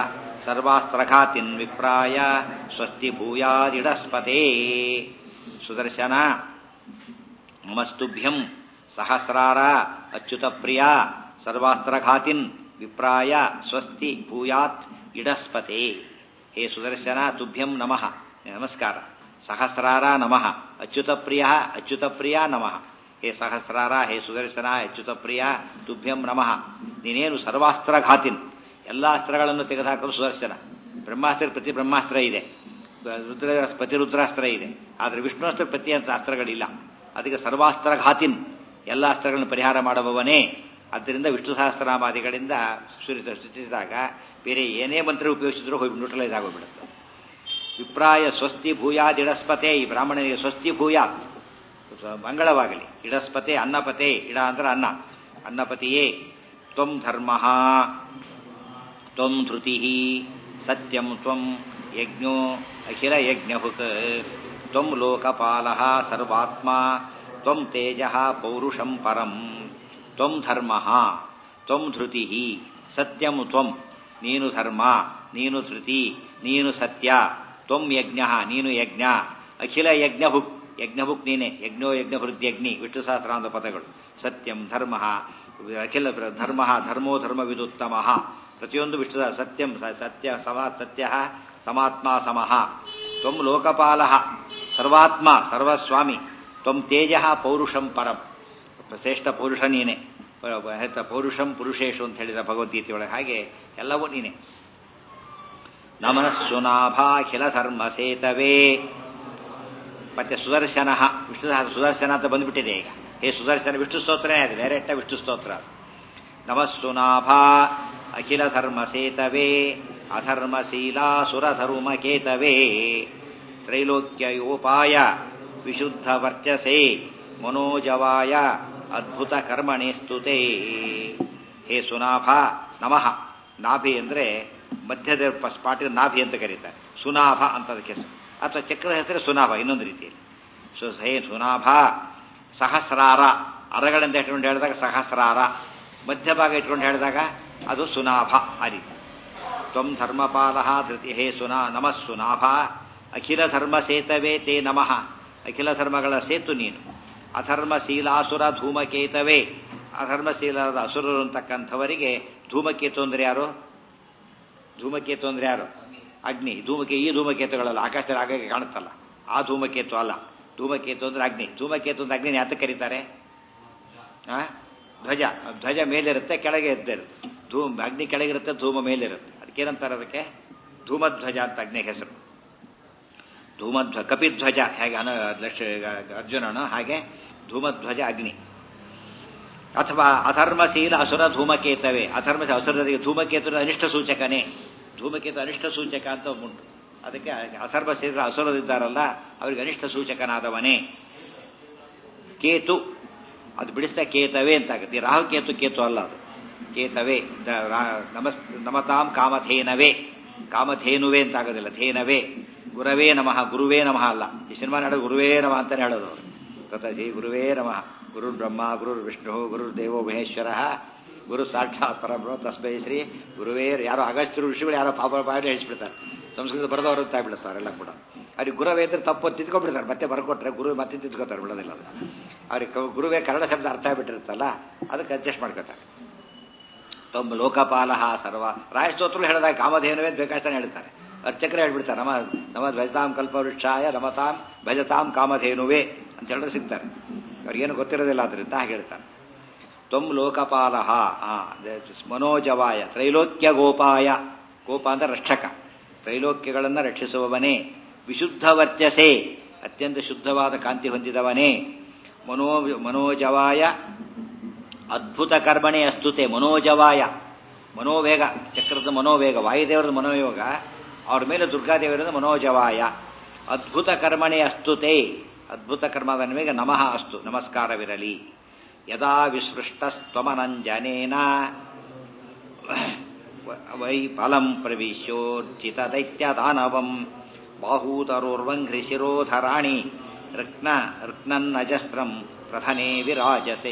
ಸರ್ವಾಸ್ತ್ರಘಾತಿನ್ ವಿಪ್ರಾಯ ಸ್ವಸ್ತಿ ಭೂಯಾದಿಡಸ್ಪತೆ ಸುದರ್ಶನ ನಮಸ್ತುಭ್ಯಂ ಸಹಸ್ರಾರ ಅಚ್ಯುತ ಪ್ರಿಯ ಸರ್ವಾಸ್ತ್ರಘಾತಿನ್ ವಿಪ್ರಾಯ ಸ್ವಸ್ತಿ ಭೂಯಾತ್ ಇಡಸ್ಪತೆ ಹೇ ಸುದರ್ಶನ ತುಭ್ಯಂ ನಮಃ ನಮಸ್ಕಾರ ಸಹಸ್ರಾರ ನಮಃ ಅಚ್ಯುತ ಪ್ರಿಯ ಅಚ್ಯುತ ಪ್ರಿಯ ನಮಃ ಹೇ ಸಹಸ್ರಾರ ಹೇ ಸುದರ್ಶನ ಅಚ್ಯುತ ಪ್ರಿಯ ತುಭ್ಯಂ ನಮಃ ನೀನೇನು ಸರ್ವಾಸ್ತ್ರಘಾತಿನ್ ಎಲ್ಲ ಅಸ್ತ್ರಗಳನ್ನು ತೆಗೆದುಹಾಕಲು ಸುದರ್ಶನ ಬ್ರಹ್ಮಾಸ್ತ್ರ ಪ್ರತಿ ಬ್ರಹ್ಮಾಸ್ತ್ರ ಇದೆ ರುದ್ರ ಪ್ರತಿ ರುದ್ರಾಸ್ತ್ರ ಇದೆ ಆದರೆ ವಿಷ್ಣುಸ್ತ್ರ ಪ್ರತಿ ಅಂತ ಅಸ್ತ್ರಗಳಿಲ್ಲ ಅದಕ್ಕೆ ಸರ್ವಾಸ್ತ್ರಘಾತಿನ್ ಎಲ್ಲ ಅಸ್ತ್ರಗಳನ್ನು ಪರಿಹಾರ ಮಾಡುವವನೇ ಆದ್ದರಿಂದ ವಿಷ್ಣು ಸಹಸ್ರನಾಮಾದಿಗಳಿಂದ ಸುರಿತ ಸ್ತುತಿಸಿದಾಗ ಬೇರೆ ಏನೇ ಮಂತ್ರ ಉಪಯೋಗಿಸಿದ್ರೂ ಹೋಗಿ ನ್ಯೂಟ್ರಲೈಸ್ ಆಗೋಗ್ಬಿಡುತ್ತೆ ವಿಪ್ರಾಯ ಸ್ವಸ್ತಿ ಭೂಯಾದ್ ಇಡಸ್ಪತೆ ಈ ಬ್ರಾಹ್ಮಣನಿಗೆ ಸ್ವಸ್ತಿ ಭೂಯಾತ್ ಮಂಗಳವಾಗಲಿ ಇಡಸ್ಪತೆ ಅನ್ನಪತೆ ಇಡ ಅಂದ್ರೆ ಅನ್ನ ಅನ್ನಪತಿಯೇ ತ್ವಂ ಧರ್ಮ ತ್ವಂ ಧೃತಿ ಸತ್ಯಂ ತ್ವಂ ಯಜ್ಞೋ ಅಖಿಲ ಯಜ್ಞಹುಕ್ ತ್ವಂ ಲೋಕಪಾಲ ಸರ್ವಾತ್ಮ ತ್ವಂ ತೇಜ ಪೌರುಷಂ ಪರಂ ತ್ವಂ ಧರ್ಮ ತ್ವಂ ಧೃತಿ ಸತ್ಯಂ ತ್ವಂ ನೀನು ಧರ್ಮ ನೀನು ಧೃತಿ ನೀನು ಸತ್ಯ ತ್ವಂ ಯಜ್ಞ ನೀನು ಯಜ್ಞ ಅಖಿಲ ಯಜ್ಞಭುಕ್ ಯಜ್ಞಭುಕ್ ನೀನೆ ಯಜ್ಞೋ ಯಜ್ಞ ಹೃದ್ಯಗ್ನಿ ವಿಷ್ಣು ಸಹಸ್ರಾಂತ ಪದಗಳು ಸತ್ಯಂ ಧರ್ಮ ಅಖಿಲ ಧರ್ಮ ಧರ್ಮೋ ಧರ್ಮ ವಿದುತ್ತಮ ಪ್ರತಿಯೊಂದು ವಿಷ್ಣು ಸತ್ಯಂ ಸತ್ಯ ಸಮ ಸತ್ಯ ಸಮಾತ್ಮ ಸಮಃ ತ್ವಂ ಲೋಕಪಾಲ ಸರ್ವಾತ್ಮ ಸರ್ವಸ್ವಾಮಿ ತ್ವಂ ತೇಜ ಪೌರುಷಂ ಪರಂ ಶ್ರೇಷ್ಠ ಪೌರುಷ ನೀನೆ ಪೌರುಷಂ ಪುರುಷೇಶು ಅಂತ ಹೇಳಿದ ಭಗವದ್ಗೀತೆಯೊಳಗೆ ಹಾಗೆ ಎಲ್ಲವೂ ನೀನೆ ನಮಃಸುನಾಭಾಖಿಲ ಧರ್ಮ ಸೇತವೇ ಮತ್ತೆ ಸುದರ್ಶನ ವಿಷ್ಣು ಸುದರ್ಶನ ಅಂತ ಬಂದ್ಬಿಟ್ಟಿದೆ ಈಗ ಹೇ ಸುದರ್ಶನ ವಿಷ್ಣು ಸ್ತೋತ್ರನೇ ಅದು ಡೈರೆಕ್ಟ್ ವಿಷ್ಣು ಸ್ತೋತ್ರ ನಮಸ್ಸುನಾಭ ಅಖಿಲ ಧರ್ಮ ಸೇತವೇ ಅಧರ್ಮಶೀಲಾಸುರಧರ್ಮ ಕೇತವೇ ತ್ರೈಲೋಕ್ಯೋಪಾಯ ವಿಶುದ್ಧ ವರ್ಚಸೆ ಮನೋಜವಾಯ ಅದ್ಭುತ ಕರ್ಮಣಿ ಸ್ತುತೆ ಹೇ ಸುನಾಭ ನಮಃ ನಾಭಿ ಅಂದರೆ ಮಧ್ಯದ ಸ್ಪಾಟಿಗೆ ನಾಭಿ ಅಂತ ಕರೀತಾರೆ ಸುನಾಭ ಅಂತ ಅದಕ್ಕೆ ಹೆಸರು ಅಥವಾ ಚಕ್ರದ ಹೆಸರು ಸುನಾಭ ಇನ್ನೊಂದು ರೀತಿಯಲ್ಲಿ ಸೊ ಹೇ ಸುನಾಭ ಸಹಸ್ರಾರ ಅರಗಳಿಂದ ಇಟ್ಕೊಂಡು ಹೇಳಿದಾಗ ಸಹಸ್ರಾರ ಮಧ್ಯಭಾಗ ಇಟ್ಕೊಂಡು ಹೇಳಿದಾಗ ಅದು ಸುನಾಭ ಆ ರೀತಿ ತ್ವಂ ಧರ್ಮಪಾಲ ಧೃತಿ ಹೇ ಸುನಾ ನಮಃ ಸುನಾಭ ಅಖಿಲ ಧರ್ಮ ಸೇತವೇ ತೇ ನಮಃ ಅಖಿಲ ಧರ್ಮಗಳ ಸೇತು ನೀನು ಅಧರ್ಮಶೀಲಾಸುರ ಧೂಮಕೇತವೇ ಅಧರ್ಮಶೀಲದ ಅಸುರರು ಅಂತಕ್ಕಂಥವರಿಗೆ ಧೂಮಕೇತು ಅಂದ್ರೆ ಯಾರು ಧೂಮಕೇತು ಅಂದ್ರೆ ಯಾರು ಅಗ್ನಿ ಧೂಮಕೆ ಈ ಧೂಮಕೇತುಗಳಲ್ಲ ಆಕಾಶದಲ್ಲಿ ಆಗಾಗ ಕಾಣುತ್ತಲ್ಲ ಆ ಧೂಮಕೇತು ಅಲ್ಲ ಧೂಮಕೇತು ಅಂದ್ರೆ ಅಗ್ನಿ ಧೂಮಕೇತು ಅಂದ್ರೆ ಅಗ್ನಿ ಯಾತಕ್ಕೆ ಕರೀತಾರೆ ಆ ಧ್ವಜ ಧ್ವಜ ಮೇಲಿರುತ್ತೆ ಕೆಳಗೆ ಎದ್ದಿರುತ್ತೆ ಧೂಮ್ ಅಗ್ನಿ ಕೆಳಗಿರುತ್ತೆ ಧೂಮ ಮೇಲಿರುತ್ತೆ ಅದಕ್ಕೇನಂತಾರೆ ಅದಕ್ಕೆ ಧೂಮಧ್ವಜ ಅಂತ ಅಗ್ನಿ ಹೆಸರು ಧೂಮಧ್ವ ಕಪಿಧ್ವಜ ಹೇಗೆ ಅನ ಲಕ್ಷ ಅರ್ಜುನನು ಹಾಗೆ ಧೂಮಧ್ವಜ ಅಗ್ನಿ ಅಥವಾ ಅಧರ್ಮಶೀಲ ಅಸುರ ಧೂಮಕೇತವೇ ಅಧರ್ಮ ಅಸುರರಿಗೆ ಧೂಮಕೇತು ಅನಿಷ್ಟ ಸೂಚಕನೇ ಧೂಮಕೇತು ಅನಿಷ್ಟ ಸೂಚಕ ಅಂತ ಉಂಟು ಅದಕ್ಕೆ ಅಧರ್ಮಶೀಲ ಅಸುರರಿದ್ದಾರಲ್ಲ ಅವರಿಗೆ ಅನಿಷ್ಟ ಸೂಚಕನಾದವನೇ ಕೇತು ಅದು ಬಿಡಿಸ್ತಾ ಕೇತವೇ ಅಂತಾಗುತ್ತೆ ರಾಹು ಕೇತು ಕೇತು ಅಲ್ಲ ಅದು ಕೇತವೇ ನಮಸ್ ನಮತಾಂ ಕಾಮಧೇನವೇ ಕಾಮಧೇನುವೆ ಅಂತಾಗೋದಿಲ್ಲ ಧೇನವೇ ಗುರವೇ ನಮಃ ಗುರುವೇ ನಮಃ ಅಲ್ಲ ಈ ಸಿನಿಮಾ ನಾಡು ಗುರುವೇ ನಮಃ ಅಂತಾನೆ ಹೇಳೋದು ಅವರು ತಥಿ ಗುರುವೇ ನಮಃ ಗುರು ಬ್ರಹ್ಮ ಗುರು ವಿಷ್ಣು ಗುರು ದೇವೋ ಮಹೇಶ್ವರ ಗುರು ಸಾಕ್ಷಾತ್ ಪರಬ್ರಹ್ಮ ತಸ್ಮೈ ಶ್ರೀ ಗುರುವೇ ಯಾರೋ ಅಗಸ್ತ್ಯರು ಋಷಿಗಳು ಯಾರೋ ಪಾಪ ಬಾಯಲ್ಲಿ ಹೇಳಿಸ್ಬಿಡ್ತಾರೆ ಸಂಸ್ಕೃತ ಬರೆದವರು ಅಂತ ಆಗ್ಬಿಡ್ತಾರೆಲ್ಲ ಕೂಡ ಅವ್ರಿಗೆ ಗುರುವೇ ಅಂದ್ರೆ ತಪ್ಪು ತಿದ್ಕೊಬಿಡ್ತಾರೆ ಮತ್ತೆ ಬರ್ಕೊಟ್ರೆ ಗುರು ಮತ್ತೆ ತಿದ್ಕೋತಾರೆ ಬಿಡೋದಿಲ್ಲ ಅದು ಅವ್ರಿಗೆ ಗುರುವೇ ಕನ್ನಡ ಶಬ್ದ ಅರ್ಥ ಆಗ್ಬಿಟ್ಟಿರುತ್ತಲ್ಲ ಅದಕ್ಕೆ ಅಡ್ಜಸ್ಟ್ ಮಾಡ್ಕೋತಾರೆ ತೊಂಬ ಲೋಕಪಾಲ ಸರ್ವ ರಾಯಸ್ತೋತ್ರಗಳು ಹೇಳಿದಾಗ ಕಾಮಧೇನುವೇ ಬೇಕಾಸ್ತಾನೆ ಹೇಳ್ತಾರೆ ಅರ್ಚಕರೇ ಹೇಳ್ಬಿಡ್ತಾರೆ ನಮ ನಮ ಧ್ವಜತಾಂ ಕಲ್ಪವೃಕ್ಷಾಯ ನಮತಾಂ ಭಜತಾಂ ಕಾಮಧೇನುವೆ ಅಂತ ಹೇಳಿದ್ರೆ ಸಿಗ್ತಾರೆ ಅವ್ರಿಗೇನು ಗೊತ್ತಿರೋದಿಲ್ಲ ಅದರಿಂದ ಹಾಗೆ ಹೇಳ್ತಾರೆ ತ್ವಂ ಲೋಕಪಾಲ ಮನೋಜವಾಯ ತ್ರೈಲೋಕ್ಯ ಗೋಪಾಯ ಗೋಪ ಅಂದ್ರೆ ರಕ್ಷಕ ತ್ರೈಲೋಕ್ಯಗಳನ್ನು ರಕ್ಷಿಸುವವನೇ ವಿಶುದ್ಧ ವರ್ಚಸೆ ಅತ್ಯಂತ ಶುದ್ಧವಾದ ಕಾಂತಿ ಹೊಂದಿದವನೇ ಮನೋ ಮನೋಜವಾಯ ಅದ್ಭುತ ಕರ್ಮಣೆ ಅಸ್ತುತೆ ಮನೋಜವಾಯ ಮನೋವೇಗ ಚಕ್ರದ ಮನೋವೇಗ ವಾಯುದೇವರದ ಮನೋಯೋಗ ಅವ್ರ ಮೇಲೆ ದುರ್ಗಾದೇವರದ ಮನೋಜವಾಯ ಅದ್ಭುತ ಕರ್ಮಣೆ ಅಸ್ತುತೆ ಅದ್ಭುತ ಕರ್ಮದ ನಿಮಗೆ ನಮಃ ಅಸ್ತು ನಮಸ್ಕಾರವಿರಲಿ ಯದಾ ವಿಸ್ಪೃಷ್ಟಸ್ತ್ವಮನಂಜನೇನ ವೈ ಫಲಂ ಪ್ರವಿಶ್ಯೋರ್ಜಿತ ದೈತ್ಯದಾನವಂ ಬಾಹೂತರೋರ್ವಂಘ್ರಿಶಿರೋಧರಾಣಿ ಋಕ್ನ ಋಕ್ನನ್ನಜಸ್ರಂ ಪ್ರಧನೆ ವಿರಾಜಸೆ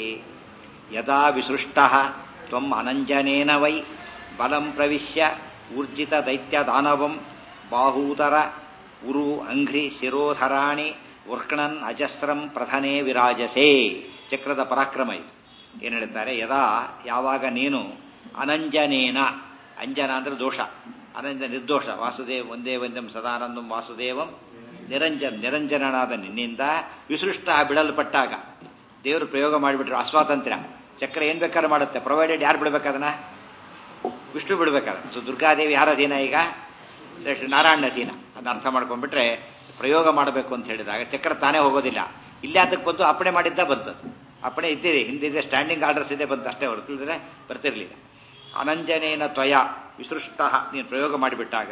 ಯದಾ ವಿಸೃಷ್ಟ ತ್ವಂ ಅನಂಜನೇನ ವೈ ಬಲಂ ಪ್ರವಿಶ್ಯ ಊರ್ಜಿತ ದೈತ್ಯ ದಾನವಂ ಬಾಹೂತರ ಉರು ಅಂಘ್ರಿ ಶಿರೋಧರಾಣಿ ವರ್ಕಣನ್ ಅಜಸ್ರಂ ಪ್ರಧನೆ ವಿರಾಜಸೇ ಚಕ್ರದ ಪರಾಕ್ರಮ ಇದು ಏನು ಹೇಳ್ತಾರೆ ಯದಾ ಯಾವಾಗ ನೀನು ಅನಂಜನೇನ ಅಂಜನ ಅಂದ್ರೆ ದೋಷ ಅನಂಜ ನಿರ್ದೋಷ ವಾಸುದೇವ ಒಂದೇ ಒಂದಂ ಸದಾನಂದಂ ವಾಸುದೇವಂ ನಿರಂಜನ್ ನಿರಂಜನನಾದ ನಿನ್ನಿಂದ ವಿಸೃಷ್ಟ ಬಿಡಲ್ಪಟ್ಟಾಗ ದೇವರು ಪ್ರಯೋಗ ಮಾಡಿಬಿಟ್ರು ಅಸ್ವಾತಂತ್ರ್ಯ ಚಕ್ರ ಏನ್ ಬೇಕಾದ್ರೆ ಮಾಡುತ್ತೆ ಪ್ರೊವೈಡೆಡ್ ಯಾರು ಬಿಡ್ಬೇಕದನ್ನ ವಿಷ್ಣು ಬಿಡ್ಬೇಕಾದ್ರೆ ಸೊ ದುರ್ಗಾದೇವಿ ಯಾರ ಅಧೀನ ಈಗ ನಾರಾಯಣ ಅಧೀನ ಅದನ್ನ ಅರ್ಥ ಮಾಡ್ಕೊಂಡ್ಬಿಟ್ರೆ ಪ್ರಯೋಗ ಮಾಡಬೇಕು ಅಂತ ಹೇಳಿದಾಗ ಚಕ್ರ ತಾನೇ ಹೋಗೋದಿಲ್ಲ ಇಲ್ಲೇ ಅದಕ್ಕೆ ಬಂದು ಅಪ್ಪಣೆ ಮಾಡಿದ್ದ ಬಂತದ್ದು ಅಪ್ಪಣೆ ಇದ್ದಿದೆ ಹಿಂದಿದೆ ಸ್ಟ್ಯಾಂಡಿಂಗ್ ಆರ್ಡರ್ಸ್ ಇದೆ ಬಂತು ಅಷ್ಟೇ ಹೊರತಿದ್ರೆ ಬರ್ತಿರ್ಲಿಲ್ಲ ಅನಂಜನೇನ ತ್ವಯ ವಿಸೃಷ್ಟ ನೀನು ಪ್ರಯೋಗ ಮಾಡಿಬಿಟ್ಟಾಗ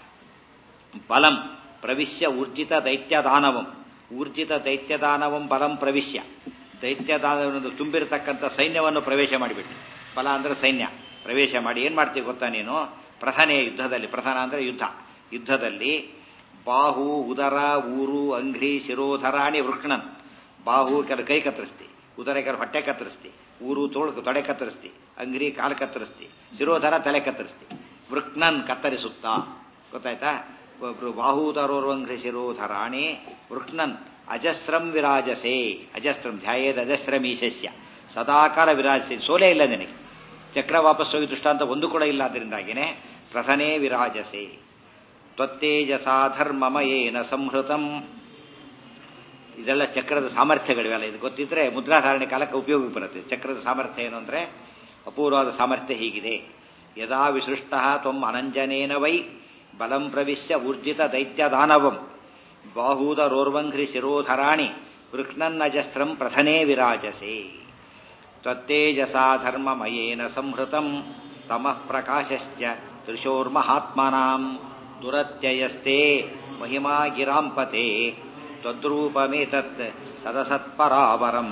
ಬಲಂ ಪ್ರವಿಶ್ಯ ಊರ್ಜಿತ ದೈತ್ಯದಾನವಂ ಊರ್ಜಿತ ದೈತ್ಯದಾನವಂ ಬಲಂ ಪ್ರವಿಶ್ಯ ದೈತ್ಯದಾನವನ್ನು ತುಂಬಿರತಕ್ಕಂಥ ಸೈನ್ಯವನ್ನು ಪ್ರವೇಶ ಮಾಡಿಬಿಟ್ಟು ಬಲ ಅಂದ್ರೆ ಸೈನ್ಯ ಪ್ರವೇಶ ಮಾಡಿ ಏನ್ ಮಾಡ್ತೀವಿ ಗೊತ್ತಾ ನೀನು ಪ್ರಧಾನ ಯುದ್ಧದಲ್ಲಿ ಪ್ರಧಾನ ಅಂದ್ರೆ ಯುದ್ಧ ಯುದ್ಧದಲ್ಲಿ ಬಾಹು ಉದರ ಊರು ಅಂಘ್ರಿ ಶಿರೋಧರಾಣಿ ವೃಕ್ಣನ್ ಬಾಹು ಕೆಲ ಕೈ ಕತ್ತರಿಸ್ತಿ ಉದರ ಕೆಲ ಹೊಟ್ಟೆ ಕತ್ತರಿಸ್ತಿ ಊರು ತೋಳು ತೊಡೆ ಕತ್ತರಿಸ್ತಿ ಅಂಗ್ರಿ ಕಾಲು ಕತ್ತರಿಸ್ತಿ ಶಿರೋಧರ ತಲೆ ಕತ್ತರಿಸ್ತಿ ವೃಕ್ನನ್ ಕತ್ತರಿಸುತ್ತಾ ಗೊತ್ತಾಯ್ತಾ ಬಾಹೂತರೋರ್ವಂಘ್ರಿ ಶಿರೋಧರಾಣಿ ವೃಕ್ನನ್ ಅಜಸ್ರಂ ವಿರಾಜಸೆ ಅಜಸ್ರಂ ಧ್ಯಾಯೇದ ಅಜಸ್ರಮೀಶಸ್ಯ ಸದಾಕಾಲ ವಿರಾಜಸೆ ಸೋಲೇ ಇಲ್ಲ ನಿನಗೆ ಚಕ್ರ ವಾಪಸ್ ಹೋಗಿ ದೃಷ್ಟಾಂತ ಒಂದು ಕೂಡ ಇಲ್ಲ ಅದರಿಂದಾಗಿನೇ ಪ್ರಥನೇ ವಿರಾಜಸೆ ತ್ವತ್ತೇಜಸಾ ಧರ್ಮಮಯೇನ ಸಂಹೃತಂ ಇದೆಲ್ಲ ಚಕ್ರದ ಸಾಮರ್ಥ್ಯಗಳಿವೆಲ್ಲ ಇದು ಗೊತ್ತಿದ್ರೆ ಮುದ್ರಾಧಾರಣೆ ಕಾಲಕ್ಕೆ ಉಪಯೋಗಕ್ಕೆ ಬರುತ್ತೆ ಚಕ್ರದ ಸಾಮರ್ಥ್ಯ ಏನು ಅಂದ್ರೆ ಅಪೂರ್ವವಾದ ಸಾಮರ್ಥ್ಯ ಹೀಗಿದೆ ಯದಾ ವಿಸೃಷ್ಟ ತ್ವಂ ಅನಂಜನೇನ ವೈ ಬಲಂ ಪ್ರವಿಶ್ಯ ಊರ್ಜಿತ ದೈತ್ಯ ದಾನವಂ ಬಾಹೂದರೋರ್ವಂಘ್ರಿ ಶಿರೋಧರಾಣಿ ವೃಕ್ನನ್ನಜಸ್ತ್ರಂ ಪ್ರಥನೇ ವಿರಾಜಸೆ ತ್ವತ್ತೇಜಸಾ ಧರ್ಮಮಯೇನ ಸಂಹೃತಂ ತಮಃ ಪ್ರಕಾಶಶ್ಚ ತ್ರಿಶೋರ್ಮಹಾತ್ಮನಾಂ ದುರತ್ಯಯಸ್ತೆ ಮಹಿಮಾ ಗಿರಾಂಪತೆ ತ್ವದ್ರೂಪಮೇತತ್ ಸದಸತ್ಪರಾವರಂ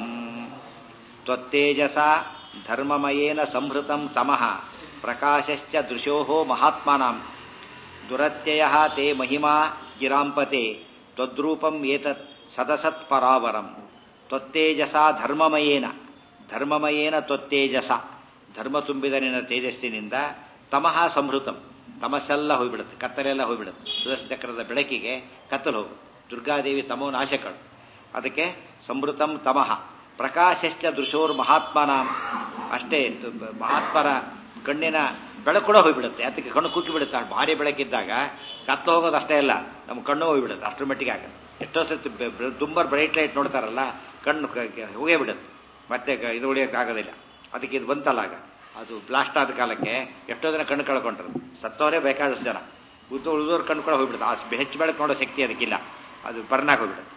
ತ್ವತ್ತೇಜಸ ಧರ್ಮಮಯೇನ ಸಂಹೃತಂ ತಮಃ ಪ್ರಕಾಶಶ್ಚ ದೃಶೋ ಮಹಾತ್ಮನಾಂ ದುರತ್ಯಯ ತೇ ಮಹಿಮಾ ಗಿರಾಂಪತೆ ತ್ವದ್ರೂಪಂ ಏತತ್ ಸದಸತ್ಪರಾವರಂ ತ್ವತ್ತೇಜಸ ಧರ್ಮಮಯೇನ ಧರ್ಮಮಯೇನ ತ್ವತ್ತೇಜಸ ಧರ್ಮ ತುಂಬಿದ ನಿನ್ನ ತೇಜಸ್ಸಿನಿಂದ ತಮಃ ಸಂಹೃತಂ ತಮಸ್ಸೆಲ್ಲ ಹೋಗ್ಬಿಡುತ್ತೆ ಕತ್ತಲೆಲ್ಲ ಹೋಗ್ಬಿಡುತ್ತೆ ಸುದರ್ಶನ ಚಕ್ರದ ಬೆಳಕಿಗೆ ಕತ್ತಲು ಹೋಗುತ್ತೆ ದುರ್ಗಾದೇವಿ ತಮೋ ನಾಶಕಳು ಅದಕ್ಕೆ ಸಂವೃತಂ ತಮಃ ಪ್ರಕಾಶಶ್ಚ ದೃಶೋರ್ ಮಹಾತ್ಮನಾಂ ಅಷ್ಟೇ ಮಹಾತ್ಮರ ಕಣ್ಣಿನ ಬೆಳಕು ಕೂಡ ಹೋಗ್ಬಿಡುತ್ತೆ ಅದಕ್ಕೆ ಕಣ್ಣು ಕುಕ್ಕಿ ಬಿಡುತ್ತೆ ಭಾರಿ ಬೆಳಕಿದ್ದಾಗ ಕತ್ತು ಹೋಗೋದು ಅಷ್ಟೇ ಅಲ್ಲ ನಮ್ಮ ಕಣ್ಣು ಹೋಗ್ಬಿಡುತ್ತೆ ಅಷ್ಟರ ಮಟ್ಟಿಗೆ ಆಗುತ್ತೆ ಎಷ್ಟೋ ಸರ್ತಿ ತುಂಬರ್ ಬ್ರೈಟ್ ಲೈಟ್ ನೋಡ್ತಾರಲ್ಲ ಕಣ್ಣು ಹೋಗೇ ಬಿಡುತ್ತೆ ಮತ್ತೆ ಇದು ಉಳಿಯೋಕ್ಕಾಗೋದಿಲ್ಲ ಅದಕ್ಕೆ ಇದು ಬಂತಲ್ಲ ಆಗ ಅದು ಬ್ಲಾಸ್ಟ್ ಆದ ಕಾಲಕ್ಕೆ ಎಷ್ಟೋ ಜನ ಕಣ್ಣು ಕಳ್ಕೊಂಡ್ರು ಸತ್ತವರೇ ಬೇಕಾದಷ್ಟು ಜನ ಉದ್ದು ಉಳಿದವ್ರ ಕಣ್ಣು ಕೂಡ ಹೋಗ್ಬಿಡುತ್ತೆ ಆ ಹೆಚ್ಚು ಬೆಳಕು ನೋಡೋ ಶಕ್ತಿ ಅದಕ್ಕಿಲ್ಲ ಅದು ಬರ್ನಾಗ ಹೋಗ್ಬಿಡುತ್ತೆ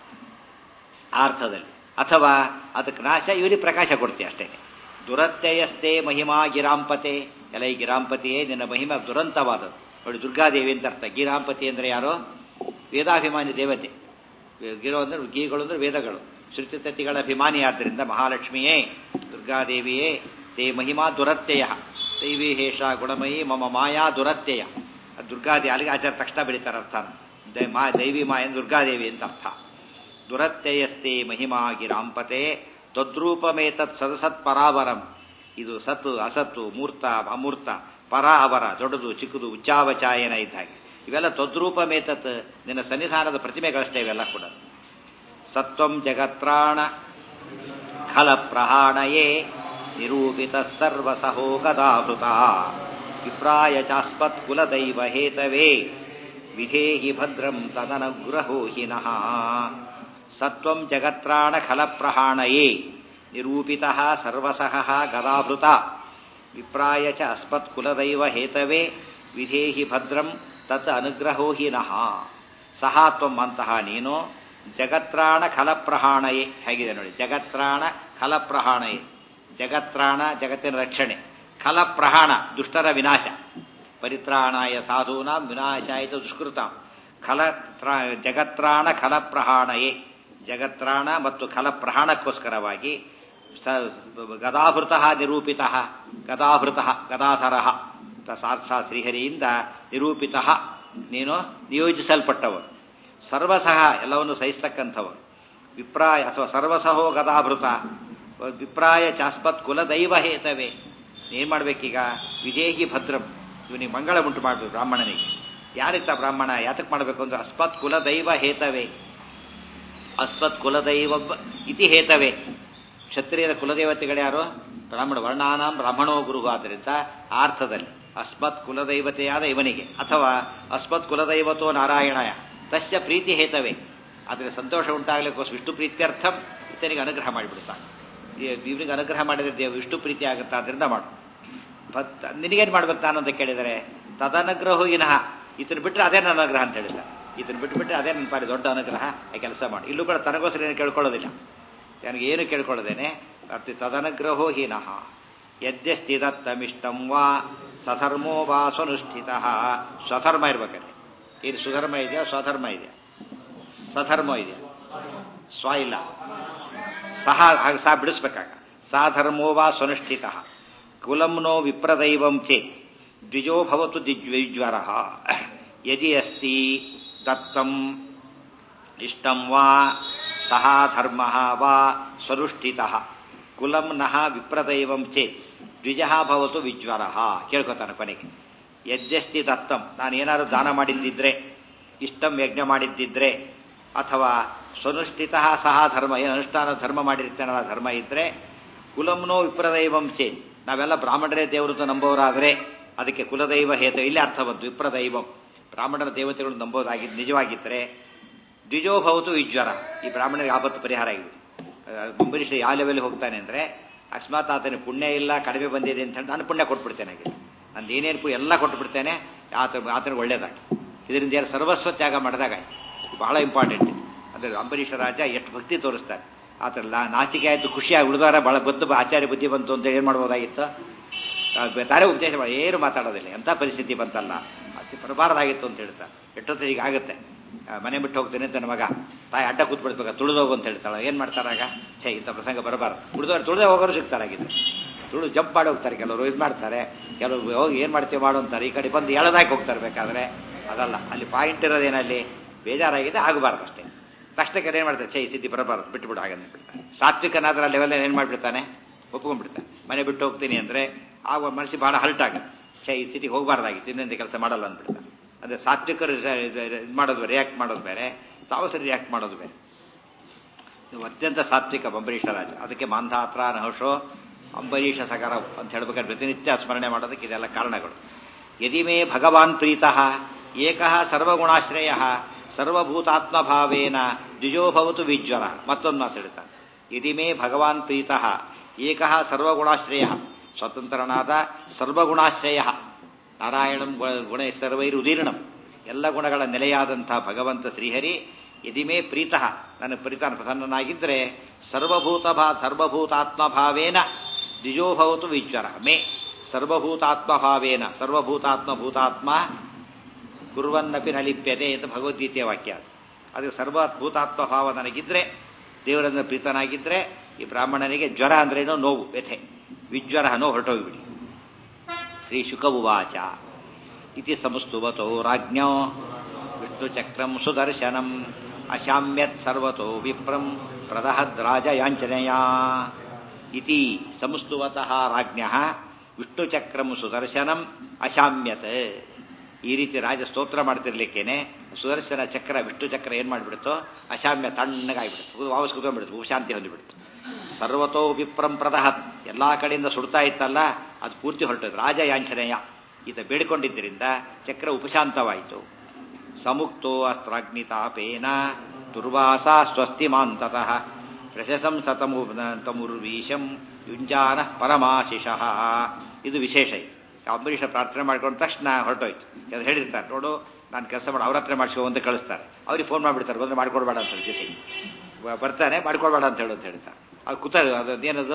ಆ ಅರ್ಥದಲ್ಲಿ ಅಥವಾ ಅದಕ್ಕೆ ನಾಶ ಇವರಿಗೆ ಪ್ರಕಾಶ ಕೊಡ್ತೀವಿ ಅಷ್ಟೇ ದುರತ್ಯಯಸ್ತೆ ಮಹಿಮಾ ಗಿರಾಂಪತೆ ಎಲ್ಲ ಈ ಗಿರಾಂಪತಿಯೇ ನಿನ್ನ ಮಹಿಮಾ ದುರಂತವಾದದ್ದು ನೋಡಿ ದುರ್ಗಾದೇವಿ ಅಂತ ಅರ್ಥ ಗಿರಾಂಪತಿ ಅಂದ್ರೆ ಯಾರು ವೇದಾಭಿಮಾನಿ ದೇವತೆ ಗಿರೋ ಅಂದ್ರೆ ಗೀಗಳು ಅಂದ್ರೆ ವೇದಗಳು ಶ್ರುತಿತತಿಗಳ ಅಭಿಮಾನಿ ಆದ್ದರಿಂದ ಮಹಾಲಕ್ಷ್ಮಿಯೇ ದುರ್ಗಾದೇವಿಯೇ ತೇ ಮಹಿಮಾ ದುರತ್ಯಯ ದೈವೀಹೇಷ ಗುಣಮಯಿ ಮಮ ಮಾಯಾ ದುರತ್ಯಯ ದುರ್ಗಾದೇವಿ ಅಲ್ಲಿಗೆ ಆಚಾರ ತಕ್ಷಣ ಬೆಳೀತಾರೆ ಅರ್ಥನ ಮಾ ದೈವಿ ಮಾಯ ದುರ್ಗಾದೇವಿ ಅಂತ ಅರ್ಥ ದುರತ್ಯಯಸ್ತೆ ಮಹಿಮಾ ಗಿರಾಂಪತೆ ತದ್ರೂಪಮೇತತ್ ಸದಸತ್ ಪರಾವರಂ ಇದು ಸತ್ತು ಅಸತ್ತು ಮೂರ್ತ ಅಮೂರ್ತ ಪರ ಅವರ ದೊಡ್ಡದು ಚಿಕ್ಕದು ಉಚ್ಚಾವಚಾಯನ ಇದ್ದಾಗೆ ಇವೆಲ್ಲ ತದ್ರೂಪಮೇತತ್ ನಿನ್ನ ಸನ್ನಿಧಾನದ ಪ್ರತಿಮೆಗಳಷ್ಟೇ ಇವೆಲ್ಲ ಕೂಡ ಸತ್ವಂ ಜಗತ್ರಾಣ ಖಲ ಪ್ರಹಾಣಯೇ ನಿರೂಪಿತ ಸರ್ವಸಹೋ ಗದಾಹೃತ ವಿಪ್ರಾಯ ಚಾಸ್ಪತ್ ಕುಲದೈವ ಹೇತವೇ ವಿಧೇಹಿ ಭದ್ರಂ ತದನುಗ್ರಹೋ ಹಿನಃ ಸತ್ವಂ ಜಗತ್ರಾಣ ಖಲ ಪ್ರಹಾಣಯೇ ನಿರೂಪಿತ ಸರ್ವಸಹ ಗದಾಭೃತ ವಿಪ್ರಾಯ ಚ ಅಸ್ಮತ್ ಕುಲದೈವ ಹೇತವೇ ವಿಧೇಹಿ ಭದ್ರಂ ತತ್ ಅನುಗ್ರಹೋ ಹಿನಃ ಸಹ ತ್ವಂ ಅಂತಹ ನೀನು ಜಗತ್ರಾಣ ಖಲಪ್ರಹಾಣಯೇ ಹೇಗಿದೆ ನೋಡಿ ಜಗತ್ರಾಣ ಖಲಪ್ರಹಾಣಯೇ ಜಗತ್ರಾಣ ಜಗತ್ತಿನ ರಕ್ಷಣೆ ಖಲಪ್ರಹಾಣ ದುಷ್ಟರ ವಿನಾಶ ಪರಿತ್ರಾಣಾಯ ಸಾಧೂನಾಂ ವಿನಾಶಾಯಿತ ದುಷ್ಕೃತಾಂ ಖಲ ಜಗತ್ರಾಣ ಖಲಪ್ರಹಾಣಯೇ ಜಗತ್ರಾಣ ಮತ್ತು ಖಲಪ್ರಹಾಣಕ್ಕೋಸ್ಕರವಾಗಿ ಗದಾಭೃತ ನಿರೂಪಿತ ಗದಾಭೃತ ಗದಾಧರ ಸಾರ್ಥ ಶ್ರೀಹರಿಯಿಂದ ನಿರೂಪಿತ ನೀನು ನಿಯೋಜಿಸಲ್ಪಟ್ಟವರು ಸರ್ವಸಹ ಎಲ್ಲವನ್ನು ಸಹಿಸ್ತಕ್ಕಂಥವರು ವಿಪ್ರಾಯ ಅಥವಾ ಸರ್ವಸಹೋ ಗದಾಭೃತ ವಿಪ್ರಾಯ ಚಾಸ್ಪತ್ ಕುಲದೈವ ಹೇತವೇ ಏನ್ ಮಾಡ್ಬೇಕೀಗ ವಿದೇಹಿ ಭದ್ರಂ ಇವನಿಗೆ ಮಂಗಳ ಉಂಟು ಮಾಡಬೇಕು ಬ್ರಾಹ್ಮಣನಿಗೆ ಯಾರಿತ್ತ ಬ್ರಾಹ್ಮಣ ಯಾತಕ್ಕೆ ಮಾಡಬೇಕು ಅಂದ್ರೆ ಅಸ್ಮತ್ ಕುಲದೈವ ಹೇತವೇ ಅಸ್ಮತ್ ಕುಲದೈವ ಇತಿ ಹೇತವೇ ಕ್ಷತ್ರಿಯರ ಕುಲದೇವತೆಗಳು ಯಾರು ಬ್ರಾಹ್ಮಣ ವರ್ಣಾನಾಂ ಬ್ರಾಹ್ಮಣೋ ಗುರು ಆದ್ದರಿಂದ ಆ ಅರ್ಥದಲ್ಲಿ ಅಸ್ಮತ್ ಕುಲದೈವತೆಯಾದ ಇವನಿಗೆ ಅಥವಾ ಅಸ್ಮತ್ ಕುಲದೈವತೋ ನಾರಾಯಣಯ ತಸ್ಯ ಪ್ರೀತಿ ಹೇತವೇ ಆದರೆ ಸಂತೋಷ ಉಂಟಾಗಲಿಕ್ಕೋಸ್ಕರ ವಿಷ್ಣು ಪ್ರೀತ್ಯರ್ಥಂ ಇತನಿಗೆ ಅನುಗ್ರಹ ಮಾಡಿಬಿಡು ಸಾಕು ಇವನಿಗೆ ಅನುಗ್ರಹ ಮಾಡಿದ್ರೆ ದೇವ ವಿಷ್ಣು ಪ್ರೀತಿ ಆಗುತ್ತಾ ಅದರಿಂದ ಮಾಡು ಭಕ್ತ ನಿನಗೇನು ಮಾಡ್ಬೇಕು ನಾನು ಅಂತ ಕೇಳಿದರೆ ತದನುಗ್ರಹೋ ಇನಃ ಇದನ್ನು ಬಿಟ್ಟರೆ ಅದೇ ನನ್ನ ಅನುಗ್ರಹ ಅಂತ ಹೇಳಿದ ಇದನ್ನು ಬಿಟ್ಟುಬಿಟ್ರೆ ಅದೇ ನನ್ನ ಪಾರಿ ದೊಡ್ಡ ಅನುಗ್ರಹ ಆ ಕೆಲಸ ಮಾಡಿ ಇಲ್ಲೂ ಕೂಡ ತನಗೋಸ್ಕರ ಏನು ಕೇಳ್ಕೊಳ್ಳೋದಿಲ್ಲ ನನಗೆ ಏನು ಕೇಳ್ಕೊಳ್ಳೋದೇನೆ ಅರ್ಥ ತದನುಗ್ರಹೋ ಹೀನಃ ಯದ್ಯಸ್ಥಿತತ್ತಮಿಷ್ಟಂ ವಾ ಸಧರ್ಮೋ ವಾ ಸ್ವನುಷ್ಠಿತ ಸ್ವಧರ್ಮ ಇರ್ಬೇಕಲ್ಲಿ ಇದು ಸುಧರ್ಮ ಇದೆಯಾ ಸ್ವಧರ್ಮ ಇದೆಯಾ ಸಧರ್ಮ ಇದೆಯಾ ಸ್ವ ಇಲ್ಲ ಸಹ ಹಾಗೆ ಸಹ ಬಿಡಿಸ್ಬೇಕಾಗ ಸಾಧರ್ಮೋ ವಾ ಸ್ವನುಷ್ಠಿತ ಕುಲಂ ನೋ ವಿಪ್ರದೈವಂ ಚೇತ್ ದ್ವಿಜೋ ಭವತು ದಿಜ್ವೈಜ್ವರ ಯದಿ ಅಸ್ತಿ ದತ್ತಂ ಇಷ್ಟಂ ವಾ ಸಹ ಧರ್ಮ ವಾ ಸ್ವನುಷ್ಠಿತ ಕುಲಂ ನಃ ವಿಪ್ರದೈವಂ ಚೇತ್ ದ್ವಿಜ ಭವತು ವಿಜ್ವರ ಕೇಳ್ಕೊತಾನೆ ಕೊನೆಗೆ ಯದ್ಯಸ್ತಿ ದತ್ತಂ ನಾನು ಏನಾದ್ರು ದಾನ ಮಾಡಿದ್ದಿದ್ರೆ ಇಷ್ಟಂ ಯಜ್ಞ ಮಾಡಿದ್ದಿದ್ರೆ ಅಥವಾ ಸ್ವನುಷ್ಠಿತ ಸಹ ಧರ್ಮ ಏನು ಅನುಷ್ಠಾನ ಧರ್ಮ ಮಾಡಿರ್ತೇನಲ್ಲ ಧರ್ಮ ಇದ್ರೆ ಕುಲಂನೋ ವಿಪ್ರದೈವಂ ಚೇತ್ ನಾವೆಲ್ಲ ಬ್ರಾಹ್ಮಣರೇ ದೇವರು ನಂಬೋರಾದರೆ ಅದಕ್ಕೆ ಕುಲದೈವ ಹೇತು ಇಲ್ಲಿ ಅರ್ಥ ಬಂತು ವಿಪ್ರದೈವಂ ಬ್ರಾಹ್ಮಣರ ದೇವತೆಗಳು ನಂಬೋದಾಗಿದ್ದು ನಿಜವಾಗಿದ್ದರೆ ದ್ವಿಜೋ ಭವತು ವಿಜ್ವರ ಈ ಬ್ರಾಹ್ಮಣರಿಗೆ ಆಪತ್ತು ಪರಿಹಾರ ಆಗಿದೆ ಅಂಬರೀಷ್ ಯಾವ ಲೆವೆಲ್ ಹೋಗ್ತಾನೆ ಅಂದ್ರೆ ಅಕಸ್ಮಾತ್ ಆತನ ಪುಣ್ಯ ಇಲ್ಲ ಕಡಿಮೆ ಬಂದಿದೆ ಅಂತ ಹೇಳಿ ನಾನು ಪುಣ್ಯ ಕೊಟ್ಬಿಡ್ತೇನೆ ಹಾಗೆ ನಾನು ಏನೇನು ಪು ಎಲ್ಲ ಕೊಟ್ಬಿಡ್ತೇನೆ ಆತ ಆತನಿಗೆ ಒಳ್ಳೇದಾಗಿ ಇದರಿಂದ ಯಾರು ಸರ್ವಸ್ವ ತ್ಯಾಗ ಮಾಡಿದಾಗಾಯ್ತು ಬಹಳ ಇಂಪಾರ್ಟೆಂಟ್ ಅಂದ್ರೆ ಅಂಬರೀಷ ರಾಜ ಎಷ್ಟು ಭಕ್ತಿ ತೋರಿಸ್ತಾರೆ ಆತಲ್ಲ ನಾಚಿಕೆ ಆಯ್ತು ಖುಷಿಯಾಗಿ ಉಳಿದಾರ ಬಹಳ ಬದ್ದು ಆಚಾರ್ಯ ಬುದ್ಧಿ ಬಂತು ಅಂತ ಏನು ಮಾಡ್ಬೋದಾಗಿತ್ತು ತಾರೇ ಉಪದೇಶ ಮಾಡಿ ಏನು ಮಾತಾಡೋದಿಲ್ಲ ಎಂಥ ಪರಿಸ್ಥಿತಿ ಬಂತಲ್ಲ ಅತಿ ಬರಬಾರದಾಗಿತ್ತು ಅಂತ ಹೇಳ್ತಾರೆ ಎಷ್ಟೊತ್ತು ಈಗ ಆಗುತ್ತೆ ಮನೆ ಬಿಟ್ಟು ಹೋಗ್ತೇನೆ ಅಂತ ನನ್ನ ಮಗ ತಾಯಿ ಅಡ್ಡ ಕೂತ್ಬಿಡ್ಬೇಕು ತುಳಿದೋಗು ಅಂತ ಹೇಳ್ತಾಳೆ ಏನು ಮಾಡ್ತಾರಾಗ ಛೇ ಇಂಥ ಪ್ರಸಂಗ ಬರಬಾರ್ದು ತುಳಿದವ್ರು ತುಳಿದೇ ಹೋಗೋರು ಸಿಗ್ತಾರಾಗಿದೆ ತುಳು ಜಂಪ್ ಮಾಡಿ ಹೋಗ್ತಾರೆ ಕೆಲವರು ಇದು ಮಾಡ್ತಾರೆ ಕೆಲವರು ಹೋಗಿ ಏನು ಮಾಡ್ತೀವಿ ಮಾಡು ಅಂತಾರೆ ಈ ಕಡೆ ಬಂದು ಎಳೆದಾಕಿ ಹೋಗ್ತಾರೆ ಬೇಕಾದ್ರೆ ಅದಲ್ಲ ಅಲ್ಲಿ ಪಾಯಿಂಟ್ ಇರೋದೇನಲ್ಲಿ ಬೇಜಾರಾಗಿದೆ ಆಗಬಾರ್ದು ಅಷ್ಟೇ ತಕ್ಷಣಕ್ಕೆ ಏನು ಮಾಡ್ತಾರೆ ಛೇ ಈ ಸ್ಥಿತಿ ಬರಬಾರ್ದು ಬಿಟ್ಬಿಡು ಹಾಗೆ ಬಿಡ್ತಾನೆ ಸಾತ್ವಿಕನಾದ್ರ ಲೆವೆಲ್ ಏನು ಮಾಡಿಬಿಡ್ತಾನೆ ಒಪ್ಕೊಂಡ್ಬಿಡ್ತಾನೆ ಮನೆ ಬಿಟ್ಟು ಹೋಗ್ತೀನಿ ಅಂದರೆ ಆಗ ಮನಸ್ಸಿಗೆ ಬಹಳ ಹಲ್ಟ್ ಆಗುತ್ತೆ ಛೇ ಈ ಸ್ಥಿತಿಗೆ ಹೋಗಬಾರ್ದಾಗಿತ್ತು ಇನ್ನೊಂದು ಕೆಲಸ ಮಾಡಲ್ಲ ಅಂದ್ಬಿಡ್ತಾನೆ ಅಂದರೆ ಸಾತ್ವಿಕರು ಇದು ಮಾಡೋದು ರಿಯಾಕ್ಟ್ ಮಾಡೋದು ಬೇರೆ ತಾವಸರಿ ರಿಯಾಕ್ಟ್ ಮಾಡೋದು ಬೇರೆ ಇದು ಅತ್ಯಂತ ಸಾತ್ವಿಕ ಅಂಬರೀಷ ರಾಜ ಅದಕ್ಕೆ ಮಾಂಧಾತ್ರ ನಹುಷೋ ಅಂಬರೀಷ ಸಗರ ಅಂತ ಹೇಳ್ಬೇಕಾದ್ರೆ ಪ್ರತಿನಿತ್ಯ ಸ್ಮರಣೆ ಮಾಡೋದಕ್ಕೆ ಇದೆಲ್ಲ ಕಾರಣಗಳು ಯದಿ ಮೇ ಭಗವಾನ್ ಪ್ರೀತಃ ಏಕಃ ಸರ್ವಗುಣಾಶ್ರಯ ಸರ್ವಭೂತಾತ್ಮಭಾವೇನ ದ್ವಿಜೋಭವತು ವಿಜ್ವರ ಮತ್ತೊಂದು ಮಾತು ಹೇಳ್ತಾನೆ ಯದಿ ಮೇ ಭಗವಾನ್ ಪ್ರೀತಃ ಏಕಃ ಸರ್ವಗುಣಾಶ್ರಯ ಸ್ವತಂತ್ರನಾದ ಸರ್ವಗುಣಾಶ್ರಯ ನಾರಾಯಣಂ ಗುಣ ಸರ್ವೈರುದೀರ್ಣಂ ಎಲ್ಲ ಗುಣಗಳ ನೆಲೆಯಾದಂತಹ ಭಗವಂತ ಶ್ರೀಹರಿ ಯದಿಮೇ ಪ್ರೀತಃ ನನ್ನ ಪ್ರೀತನ ಪ್ರಸನ್ನನಾಗಿದ್ದರೆ ಸರ್ವಭೂತ ಭಾ ಸರ್ವಭೂತಾತ್ಮಭಾವೇನ ದ್ವಿಜೋಭವತು ವಿಜ್ವರ ಮೇ ಸರ್ವಭೂತಾತ್ಮಭಾವೇನ ಸರ್ವಭೂತಾತ್ಮ ಭೂತಾತ್ಮ ಕುರುವನ್ನಪಿ ನಲಿಪ್ಯತೆ ಅಂತ ಭಗವದ್ಗೀತೆಯ ವಾಕ್ಯ ಅದು ಅದು ಸರ್ವಭೂತಾತ್ಮ ಭಾವ ನನಗಿದ್ರೆ ದೇವರನ್ನ ಪ್ರೀತನಾಗಿದ್ದರೆ ಈ ಬ್ರಾಹ್ಮಣನಿಗೆ ಜ್ವರ ಅಂದ್ರೇನೋ ನೋವು ವ್ಯಥೆ ವಿಜ್ವರ ನೋವು ಹೊರಟೋಗ್ಬಿಡಿ ಶ್ರೀ ಶುಕವುವಾಚ ಇತಿ ಸಂಸ್ತುವತೋ ರಾಜ್ಞೋ ವಿಷ್ಣುಚಕ್ರಂ ಸುದರ್ಶನಂ ಅಶಾಮ್ಯತ್ ಸರ್ವತೋ ವಿಪ್ರಂ ಪ್ರದಹದ್ರಾಜಯಾಂಚನೆಯ ಇತಿ ಸಂಸ್ತುವತಃ ರಾಜ್ಞ ವಿಷ್ಣುಚಕ್ರಂ ಸುದರ್ಶನಂ ಅಶಾಮ್ಯತ್ ಈ ರೀತಿ ರಾಜ ಸ್ತೋತ್ರ ಮಾಡ್ತಿರ್ಲಿಕ್ಕೇನೆ ಸುದರ್ಶನ ಚಕ್ರ ವಿಷ್ಣು ಚಕ್ರ ಏನ್ ಮಾಡಿಬಿಡುತ್ತೋ ಅಶಾಮ್ಯ ತಣ್ಣಗಾಗ್ಬಿಡುತ್ತೆ ವಾಪಸ್ ಕುತ್ಕೊಂಡ್ಬಿಡುತ್ತೆ ಉಪಶಾಂತಿ ಹೊಂದಿಬಿಡುತ್ತೆ ಸರ್ವತೋ ವಿಪ್ರಂ ಪ್ರದಹತ್ ಎಲ್ಲಾ ಕಡೆಯಿಂದ ಸುಡ್ತಾ ಇತ್ತಲ್ಲ ಅದು ಪೂರ್ತಿ ಹೊರಟದು ರಾಜ ಯಾಂಚನೆಯ ಈತ ಬೇಡಿಕೊಂಡಿದ್ದರಿಂದ ಚಕ್ರ ಉಪಶಾಂತವಾಯಿತು ಸಮುಕ್ತೋ ಅಸ್ತ್ರಾಗ್ನಿತಾಪೇನ ದುರ್ವಾಸ ಸ್ವಸ್ತಿಮಾಂತತಃ ಪ್ರಶಸಂ ಸತಮು ತಮುರ್ವೀಶಂ ಯುಂಜಾನ ಪರಮಾಶಿಷಃ ಇದು ವಿಶೇಷ ಅಂಬರೀಷ ಪ್ರಾರ್ಥನೆ ಮಾಡ್ಕೊಂಡ ತಕ್ಷಣ ಹೊರಟೋಯ್ತು ಅದು ಹೇಳಿರ್ತಾರೆ ನೋಡು ನಾನು ಕೆಲಸ ಮಾಡಿ ಅವ್ರ ಹತ್ರ ಮಾಡಿಸ್ಕೋ ಅಂತ ಕಳಿಸ್ತಾರೆ ಅವ್ರಿಗೆ ಫೋನ್ ಮಾಡಿಬಿಡ್ತಾರೆ ಬಂದ್ರೆ ಮಾಡ್ಕೊಡ್ಬೇಡ ಅಂತ ಜೊತೆಗೆ ಬರ್ತಾನೆ ಮಾಡ್ಕೊಡ್ಬೇಡ ಅಂತ ಹೇಳು ಅಂತ ಹೇಳ್ತಾರೆ ಅದು ಕುತ ಅದೇನದು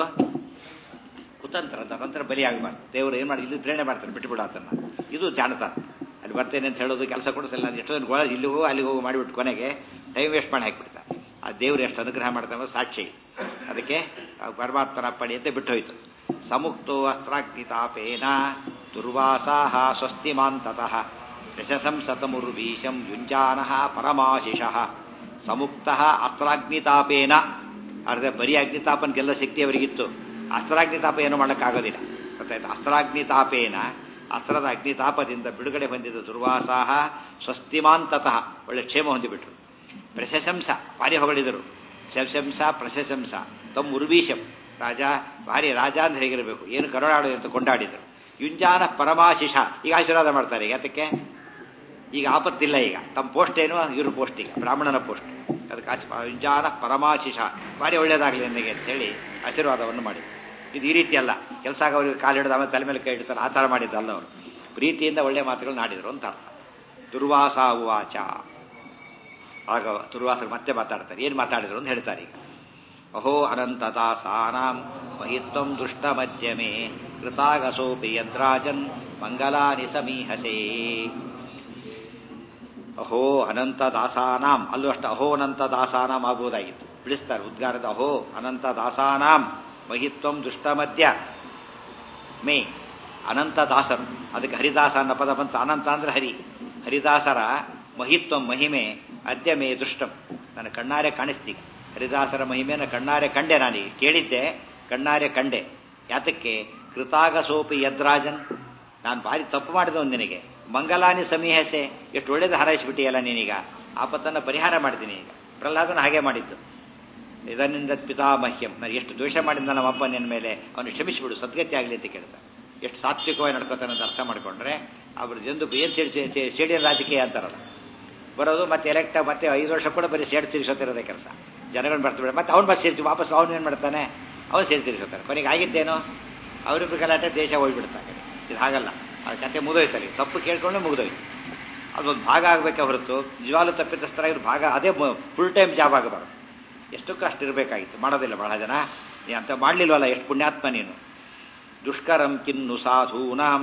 ಕುತಂತ್ರ ತದಂತ್ರ ಬಲಿಯಾಗಬಾರ್ದು ದೇವರು ಏನು ಮಾಡಿ ಇಲ್ಲಿ ಪ್ರೇರಣೆ ಮಾಡ್ತಾರೆ ಬಿಟ್ಟುಬಿಡ ಅದನ್ನ ಇದು ಜಾಣತಾನ ಅಲ್ಲಿ ಬರ್ತೇನೆ ಅಂತ ಹೇಳೋದು ಕೆಲಸ ಕೊಡಿಸಲ್ಲ ಎಷ್ಟೊಂದು ಗೋಳ ಇಲ್ಲಿಗೂ ಅಲ್ಲಿಗೂ ಮಾಡಿಬಿಟ್ಟು ಕೊನೆಗೆ ಟೈಮ್ ವೇಸ್ಟ್ ಮಾಡಿ ಹಾಕ್ಬಿಡ್ತಾರೆ ಆ ದೇವರು ಎಷ್ಟು ಅನುಗ್ರಹ ಮಾಡ್ತಾನೆ ಸಾಕ್ಷಿ ಅದಕ್ಕೆ ಪರಮಾತ್ಮನ ಪಡಿ ಅಂತ ಬಿಟ್ಟು ಹೋಯ್ತು ಸಮುಕ್ತೋ ಅಸ್ತ್ರಾಗ್ನಿತಾಪೇನ ದುರ್ವಾಸಾಹ ಸ್ವಸ್ತಿಮಾಂತತಃ ಯಶಸಂ ಸತಮುರ್ವೀಶಂ ಯುಂಜಾನಃ ಪರಮಾಶಿಷಃ ಸಮುಕ್ತಃ ಅಸ್ತ್ರಾಗ್ನಿತಾಪೇನ ಅರ್ಧ ಬರೀ ಅಗ್ನಿತಾಪನ್ಗೆಲ್ಲ ಶಕ್ತಿ ಅವರಿಗಿತ್ತು ಅಸ್ತ್ರಾಗ್ನಿತಾಪ ಏನು ಮಾಡೋಕ್ಕಾಗೋದಿಲ್ಲ ಗೊತ್ತಾಯ್ತು ಅಸ್ತ್ರಾಗ್ನಿತಾಪೇನ ಅಸ್ತ್ರದ ಅಗ್ನಿತಾಪದಿಂದ ಬಿಡುಗಡೆ ಹೊಂದಿದ ದುರ್ವಾಸಾಹ ಸ್ವಸ್ತಿಮಾಂತತಃ ಒಳ್ಳೆ ಕ್ಷೇಮ ಹೊಂದಿಬಿಟ್ರು ಪ್ರಶಂಸ ಭಾರಿ ಹೊಗಳಿದರು ಶಂಸ ಪ್ರಶಂಸ ತಮ್ಮ ಉರ್ವೀಶಂ ರಾಜ ಭಾರಿ ರಾಜ ಅಂತ ಹೇಗಿರಬೇಕು ಏನು ಕರುಣಾಡು ಅಂತ ಕೊಂಡಾಡಿದರು ಯುಂಜಾನ ಪರಮಾಶಿಷ ಈಗ ಆಶೀರ್ವಾದ ಮಾಡ್ತಾರೆ ಈಗ ಅದಕ್ಕೆ ಈಗ ಆಪತ್ತಿಲ್ಲ ಈಗ ತಮ್ಮ ಪೋಸ್ಟ್ ಏನು ಇವ್ರ ಪೋಸ್ಟ್ ಈಗ ಬ್ರಾಹ್ಮಣನ ಪೋಸ್ಟ್ ಅದಕ್ಕೆ ಆಶಿ ಯುಂಜಾನ ಪರಮಾಶಿಷ ಭಾರಿ ಒಳ್ಳೇದಾಗಲಿ ನನಗೆ ಅಂತೇಳಿ ಆಶೀರ್ವಾದವನ್ನು ಮಾಡಿದ್ರು ಇದು ಈ ರೀತಿ ಅಲ್ಲ ಕೆಲಸ ಅವರಿಗೆ ಕಾಲು ಹಿಡಿದು ಆಮೇಲೆ ತಲೆ ಮೇಲೆ ಕೈ ಇಡ್ತಾರೆ ಆ ಥರ ಮಾಡಿದ್ದಲ್ಲ ಅವರು ಪ್ರೀತಿಯಿಂದ ಒಳ್ಳೆ ಮಾತುಗಳು ನಾಡಿದರು ಅಂತ ಅರ್ಥ ದುರ್ವಾಸ ಉವಾಚ ಆಗ ದುರ್ವಾಸ ಮತ್ತೆ ಮಾತಾಡ್ತಾರೆ ಏನು ಮಾತಾಡಿದ್ರು ಅಂತ ಹೇಳ್ತಾರೆ ಈಗ ಅಹೋ ಅನಂತದಾಸಾನಾಂ ಮಹಿತ್ವಂ ದುಷ್ಟ ಮಧ್ಯಮೆ ಕೃತಾಗಸೋಪಿ ಯದ್ರಾಜನ್ ಮಂಗಲಾನಿ ಸಮೀಹಸೇ ಅಹೋ ಅನಂತ ದಾಸಾನಾಂ ಅಲ್ಲೂ ಅಷ್ಟು ಅಹೋ ಅನಂತ ದಾಸಾನಾಂ ಆಗ್ಬೋದಾಗಿತ್ತು ಬಿಡಿಸ್ತಾರೆ ಉದ್ಗಾರದ ಅಹೋ ಅನಂತ ದಾಸಾನಾಂ ಮಹಿತ್ವಂ ದುಷ್ಟ ಮಧ್ಯ ಮೇ ಅನಂತ ದಾಸರು ಅದಕ್ಕೆ ಹರಿದಾಸ ಅನ್ನೋ ಪದ ಬಂತು ಅನಂತ ಅಂದ್ರೆ ಹರಿ ಹರಿದಾಸರ ಮಹಿತ್ವಂ ಮಹಿಮೆ ಅದ್ಯ ಮೇ ದೃಷ್ಟಂ ನನ್ನ ಕಣ್ಣಾರೆ ಕಾಣಿಸ್ತೀಗ ಹರಿದಾಸರ ಮಹಿಮೆಯನ್ನು ಕಣ್ಣಾರೆ ಕಂಡೆ ನಾನೀಗ ಕೇಳಿದ್ದೆ ಕಣ್ಣಾರೆ ಕಂಡೆ ಯಾತಕ್ಕೆ ಕೃತಾಗಸೋಪಿ ಯದ್ರಾಜನ್ ನಾನು ಭಾರಿ ತಪ್ಪು ಮಾಡಿದವನು ನಿನಗೆ ಮಂಗಲಾನಿ ಸಮೀಹಸೆ ಎಷ್ಟು ಒಳ್ಳೇದು ಹಾರೈಸಿಬಿಟ್ಟಿಯಲ್ಲ ನೀನೀಗ ಆಪತ್ತನ್ನು ಪರಿಹಾರ ಮಾಡ್ತೀನಿ ಈಗ ಪ್ರಹ್ಲಾದನ ಹಾಗೆ ಮಾಡಿದ್ದು ಇದರಿಂದ ಪಿತಾಮಹ್ಯಂ ನಾನು ಎಷ್ಟು ದ್ವೇಷ ಮಾಡಿದ ನಮ್ಮ ಅಪ್ಪ ನಿನ್ನ ಮೇಲೆ ಅವನು ಕ್ಷಮಿಸಿಬಿಡು ಸದ್ಗತಿ ಆಗಲಿ ಅಂತ ಕೇಳ್ತಾರೆ ಎಷ್ಟು ಸಾತ್ವಿಕವಾಗಿ ನಡ್ಕೋತಾನೆ ಅಂತ ಅರ್ಥ ಮಾಡ್ಕೊಂಡ್ರೆ ಅವ್ರು ಎಂದು ಏನು ಸೇಡಿನ ರಾಜಕೀಯ ಅಂತಾರಲ್ಲ ಬರೋದು ಮತ್ತೆ ಎಲೆಕ್ಟ್ ಮತ್ತೆ ಐದು ವರ್ಷ ಕೂಡ ಬರೀ ಸೇಡ್ ತಿರ್ಸೋತಿರೋದೇ ಕೆಲಸ ಜನಗಳನ್ನ ಬರ್ತು ಬಿಡ ಮತ್ತೆ ಅವ್ನು ಬಸ್ ಸೇರ್ಸಿ ವಾಪಸ್ ಅವ್ನು ಏನು ಮಾಡ್ತಾನೆ ಅವ್ನು ಸೇರಿ ತಿರ್ಸೋತಾರೆ ಕೊನೆಗೆ ಆಗಿದ್ದೇನೋ ಅವರಿಬ್ರು ಗಲಾಟೆ ದೇಶ ಹೋಗ್ಬಿಡ್ತಾರೆ ಇದು ಹಾಗಲ್ಲ ಆ ಕತೆ ಮುಗಿದೋಯ್ತಲ್ಲಿ ತಪ್ಪು ಕೇಳ್ಕೊಂಡೆ ಮುಗಿದೋಯ್ತು ಅದೊಂದು ಭಾಗ ಆಗಬೇಕೆ ಹೊರತು ನಿಜವಾಗ್ಲೂ ತಪ್ಪಿತಸ್ಥರಾಗಿರೋ ಭಾಗ ಅದೇ ಫುಲ್ ಟೈಮ್ ಜಾಬ್ ಆಗಬಾರ್ದು ಎಷ್ಟಕ್ಕೂ ಅಷ್ಟು ಇರಬೇಕಾಗಿತ್ತು ಮಾಡೋದಿಲ್ಲ ಬಹಳ ಜನ ನೀ ಅಂತ ಮಾಡಲಿಲ್ವಲ್ಲ ಎಷ್ಟು ಪುಣ್ಯಾತ್ಮ ನೀನು ದುಷ್ಕರಂ ಕಿನ್ನು ಸಾಧೂನಾಂ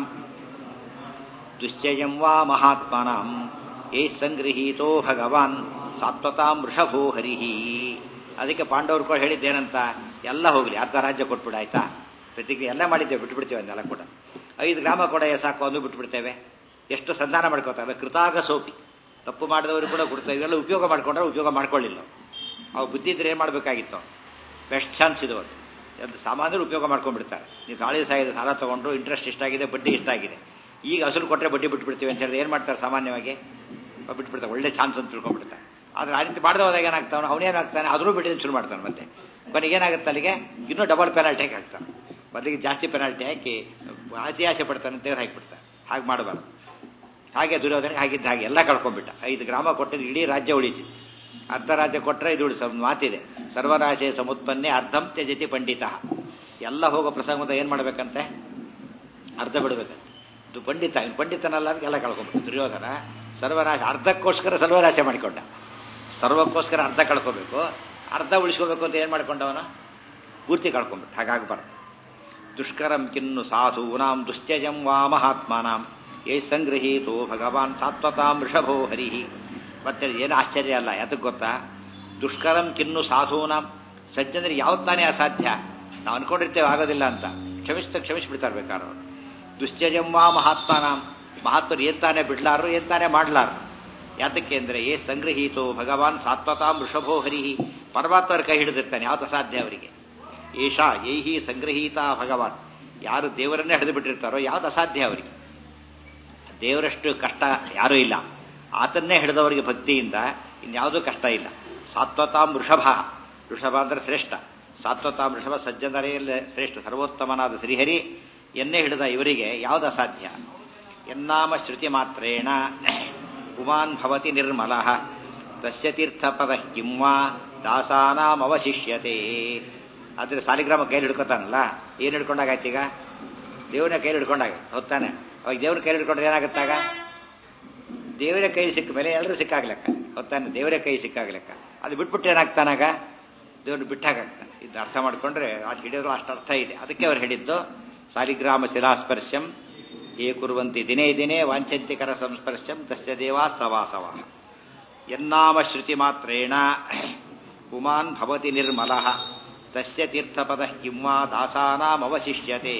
ದುಶ್ಚಯಂ ವಾ ಮಹಾತ್ಮನಾಂ ಏ ಸಂಗೃಹೀತೋ ಭಗವಾನ್ ಸಾತ್ವತಾಂ ವೃಷಭೋ ಹರಿಹಿ ಅದಕ್ಕೆ ಪಾಂಡವರು ಕೂಡ ಹೇಳಿದ್ದೇನಂತ ಎಲ್ಲ ಹೋಗ್ಲಿ ಅರ್ಧ ರಾಜ್ಯ ಕೊಟ್ಬಿಡ ಆಯ್ತಾ ಪ್ರತಿಕ್ರಿಯೆ ಎಲ್ಲ ಮಾಡಿದ್ದೇವೆ ಬಿಟ್ಬಿಡ್ತೇವೆ ಅಂದೆಲ್ಲ ಕೂಡ ಐದು ಗ್ರಾಮ ಕೂಡ ಸಾಕು ಅಂದು ಬಿಟ್ಬಿಡ್ತೇವೆ ಎಷ್ಟು ಸಂಧಾನ ಮಾಡ್ಕೋತಾರೆ ಕೃತಾಗ ಸೋಪಿ ತಪ್ಪು ಮಾಡಿದವರು ಕೂಡ ಕೊಡ್ತೇವೆ ಇವೆಲ್ಲ ಉಪಯೋಗ ಮಾಡ್ಕೊಂಡ್ರೆ ಉಪಯೋಗ ಮಾಡ್ಕೊಳ್ಳಿಲ್ಲ ಅವು ಬುದ್ಧಿ ಇದ್ರೆ ಏನು ಮಾಡಬೇಕಾಗಿತ್ತು ಬೆಸ್ಟ್ ಚಾನ್ಸ್ ಇದು ಅದು ಅದು ಸಾಮಾನ್ಯರು ಉಪಯೋಗ ಮಾಡ್ಕೊಂಡ್ಬಿಡ್ತಾರೆ ನೀವು ತಾಳಿ ಸಾಯಿದ ಸಾಲ ತಗೊಂಡ್ರು ಇಂಟ್ರೆಸ್ಟ್ ಇಷ್ಟಾಗಿದೆ ಬಡ್ಡಿ ಇಷ್ಟಾಗಿದೆ ಈಗ ಹಸುರು ಕೊಟ್ಟರೆ ಬಡ್ಡಿ ಬಿಟ್ಬಿಡ್ತೀವಿ ಅಂತ ಹೇಳಿದ್ರೆ ಏನು ಮಾಡ್ತಾರೆ ಸಾಮಾನ್ಯವಾಗಿ ಬಿಟ್ಬಿಡ್ತಾರೆ ಒಳ್ಳೆ ಚಾನ್ಸ್ ಅಂತ ತಿಳ್ಕೊಂಡ್ಬಿಡ್ತಾರೆ ಆದರೆ ಆ ರೀತಿ ಮಾಡದೆ ಹೋದಾಗ ಏನಾಗ್ತಾನೆ ಅವನೇನಾಗ್ತಾನೆ ಆದರೂ ಬಿಟ್ಟಿದ್ದು ಶುರು ಮಾಡ್ತಾನೆ ಮತ್ತೆ ಕೊನೆಗೆ ಏನಾಗುತ್ತೆ ಅಲ್ಲಿಗೆ ಇನ್ನೂ ಡಬಲ್ ಪೆನಾಲ್ಟಿ ಹಾಕ್ತಾನೆ ಮೊದಲಿಗೆ ಜಾಸ್ತಿ ಪೆನಾಲ್ಟಿ ಹಾಕಿ ಅತಿ ಆಸೆ ಪಡ್ತಾನೆ ತೆಗೆದು ಹಾಕಿಬಿಡ್ತಾನೆ ಹಾಗೆ ಮಾಡಬಾರ್ದು ಹಾಗೆ ದುರ್ಯೋಧನಿಗೆ ಹಾಗಿದ್ದ ಹಾಗೆ ಎಲ್ಲ ಕಳ್ಕೊಂಡ್ಬಿಟ್ಟ ಐದು ಗ್ರಾಮ ಕೊಟ್ಟಿದ್ದು ಇಡೀ ರಾಜ್ಯ ಉಳಿತು ಅರ್ಧ ರಾಜ್ಯ ಕೊಟ್ಟರೆ ಇದು ಉಳಿಸ ಮಾತಿದೆ ಸರ್ವರಾಶಯ ಸಮುತ್ಪನ್ನೆ ಅರ್ಧಂ ತ್ಯಜತಿ ಪಂಡಿತ ಎಲ್ಲ ಹೋಗೋ ಪ್ರಸಂಗದ ಏನು ಮಾಡ್ಬೇಕಂತೆ ಅರ್ಧ ಬಿಡ್ಬೇಕಂತೆ ಇದು ಪಂಡಿತ ಇವ್ನು ಪಂಡಿತನಲ್ಲ ಅದಕ್ಕೆ ಎಲ್ಲ ಕಳ್ಕೊಂಡ್ಬಿಟ್ಟು ದುರ್ಯೋಧನ ಸರ್ವನಾಶ ಅರ್ಧಕ್ಕೋಸ್ಕರ ಸರ್ವನಾಶ ಮಾಡಿಕೊಂಡ ಸರ್ವಕ್ಕೋಸ್ಕರ ಅರ್ಧ ಕಳ್ಕೋಬೇಕು ಅರ್ಧ ಉಳಿಸ್ಕೋಬೇಕು ಅಂತ ಏನು ಮಾಡ್ಕೊಂಡವನು ಪೂರ್ತಿ ಕಳ್ಕೊಂಡ್ಬಿಟ್ಟು ಹಾಗಾಗಬಾರ್ದು ದುಷ್ಕರಂ ಕಿನ್ನು ಸಾಧೂನಾಂ ದುಶ್ಚಜಂ ವಾ ಮಹಾತ್ಮಾನಾಂ ಯೇ ಸಂಗೃಹೀತೋ ಭಗವಾನ್ ಸಾತ್ವತಾಂ ವೃಷಭೋ ಹರಿಹಿ ಮತ್ತೆ ಏನು ಆಶ್ಚರ್ಯ ಅಲ್ಲ ಯಾತಕ್ಕೆ ಗೊತ್ತಾ ದುಷ್ಕರಂ ಕಿನ್ನು ಸಾಧೂನಾಂ ಸಜ್ಜನರಿಗೆ ಯಾವತ್ತು ತಾನೇ ಅಸಾಧ್ಯ ನಾವು ಅನ್ಕೊಂಡಿರ್ತೇವೆ ಆಗೋದಿಲ್ಲ ಅಂತ ಕ್ಷಮಿಸ್ತಾ ಕ್ಷಮಿಸ್ಬಿಡ್ತಾರೆ ಬೇಕಾದ್ರೆ ಅವರು ದುಶ್ಚಜಂ ವಾ ಮಹಾತ್ಮಾನಾಂ ಮಹಾತ್ಮರು ಏನ್ ತಾನೇ ಬಿಡ್ಲಾರು ಏನ್ ತಾನೇ ಮಾಡ್ಲಾರು ಯಾತಕ್ಕೆ ಅಂದ್ರೆ ಏ ಸಂಗ್ರಹೀತೋ ಭಗವಾನ್ ಸಾತ್ವತಾಂ ವೃಷಭೋ ಹರಿಹಿ ಪರಮಾತ್ಮರ ಕೈ ಹಿಡಿದಿರ್ತಾನೆ ಯಾವತ್ತು ಅಸಾಧ್ಯ ಅವರಿಗೆ ಏಷಾ ಏಹಿ ಸಂಗ್ರಹೀತ ಭಗವಾನ್ ಯಾರು ದೇವರನ್ನೇ ಹಿಡಿದು ಬಿಟ್ಟಿರ್ತಾರೋ ಯಾವ್ದು ಅಸಾಧ್ಯ ಅವರಿಗೆ ದೇವರಷ್ಟು ಕಷ್ಟ ಯಾರೂ ಇಲ್ಲ ಆತನ್ನೇ ಹಿಡಿದವರಿಗೆ ಭಕ್ತಿಯಿಂದ ಇನ್ಯಾವುದೂ ಕಷ್ಟ ಇಲ್ಲ ಸಾತ್ವತಾಂ ವೃಷಭ ವೃಷಭ ಅಂದ್ರೆ ಶ್ರೇಷ್ಠ ಸಾತ್ವತಾಂ ವೃಷಭ ಸಜ್ಜನರೆಯಲ್ಲೇ ಶ್ರೇಷ್ಠ ಸರ್ವೋತ್ತಮನಾದ ಶ್ರೀಹರಿ ಎನ್ನೇ ಹಿಡಿದ ಇವರಿಗೆ ಯಾವುದು ಅಸಾಧ್ಯ ಎನ್ನಾಮ ಶ್ರುತಿ ಮಾತ್ರೇಣ ಪುಮಾನ್ ಭವತಿ ನಿರ್ಮಲ ತಸ್ಯ ತೀರ್ಥಪದ ಕಿಂವಾ ದಾಸಾನಾಂ ಅವಶಿಷ್ಯತೆ ಆದ್ರೆ ಸಾಲಿಗ್ರಾಮ ಕೈಲಿ ಹಿಡ್ಕೊತಾನಲ್ಲ ಏನು ಹಿಡ್ಕೊಂಡಾಗಾಯ್ತು ಈಗ ದೇವರನ್ನ ಕೈಲಿ ಹಿಡ್ಕೊಂಡಾಗ ಹೊತ್ತಾನೆ ಅವಾಗ ದೇವ್ರ ಕೈಲಿ ಹಿಡ್ಕೊಂಡ್ರೆ ಏನಾಗುತ್ತಾಗ ದೇವರ ಕೈ ಸಿಕ್ಕ ಮೇಲೆ ಎಲ್ಲರೂ ಸಿಕ್ಕಾಗ್ಲೆಕ್ಕ ಹೊತ್ತಾನೆ ದೇವರ ಕೈ ಸಿಕ್ಕಾಗ್ಲೆಕ್ಕ ಅದು ಬಿಟ್ಬಿಟ್ಟು ಏನಾಗ್ತಾನಾಗ ದೇವ್ರನ್ನ ಬಿಟ್ಟಾಗ್ತಾನೆ ಇದು ಅರ್ಥ ಮಾಡ್ಕೊಂಡ್ರೆ ಅದು ಹಿಡಿಯೋದು ಅಷ್ಟು ಅರ್ಥ ಇದೆ ಅದಕ್ಕೆ ಅವ್ರು ಹೇಳಿದ್ದು ಸಾಲಿಗ್ರಾಮ ಶಿಲಾಸ್ಪರ್ಶಂ ಏ ಕುರುವಂತಿ ದಿನೇ ದಿನೇ ವಾಂಛಂತಿಕರ ಸಂಸ್ಪರ್ಶಂ ತಸ್ಯ ದೇವಾ ಸವಾಸವ ಎನ್ನಾಮ ಶ್ರುತಿ ಮಾತ್ರೇಣ ಪುಮಾನ್ ಭವತಿ ನಿರ್ಮಲ ತಸ್ಯ ತೀರ್ಥಪದ ಕಿಂವಾ ದಾಸಾನಾಂ ಅವಶಿಷ್ಯತೆ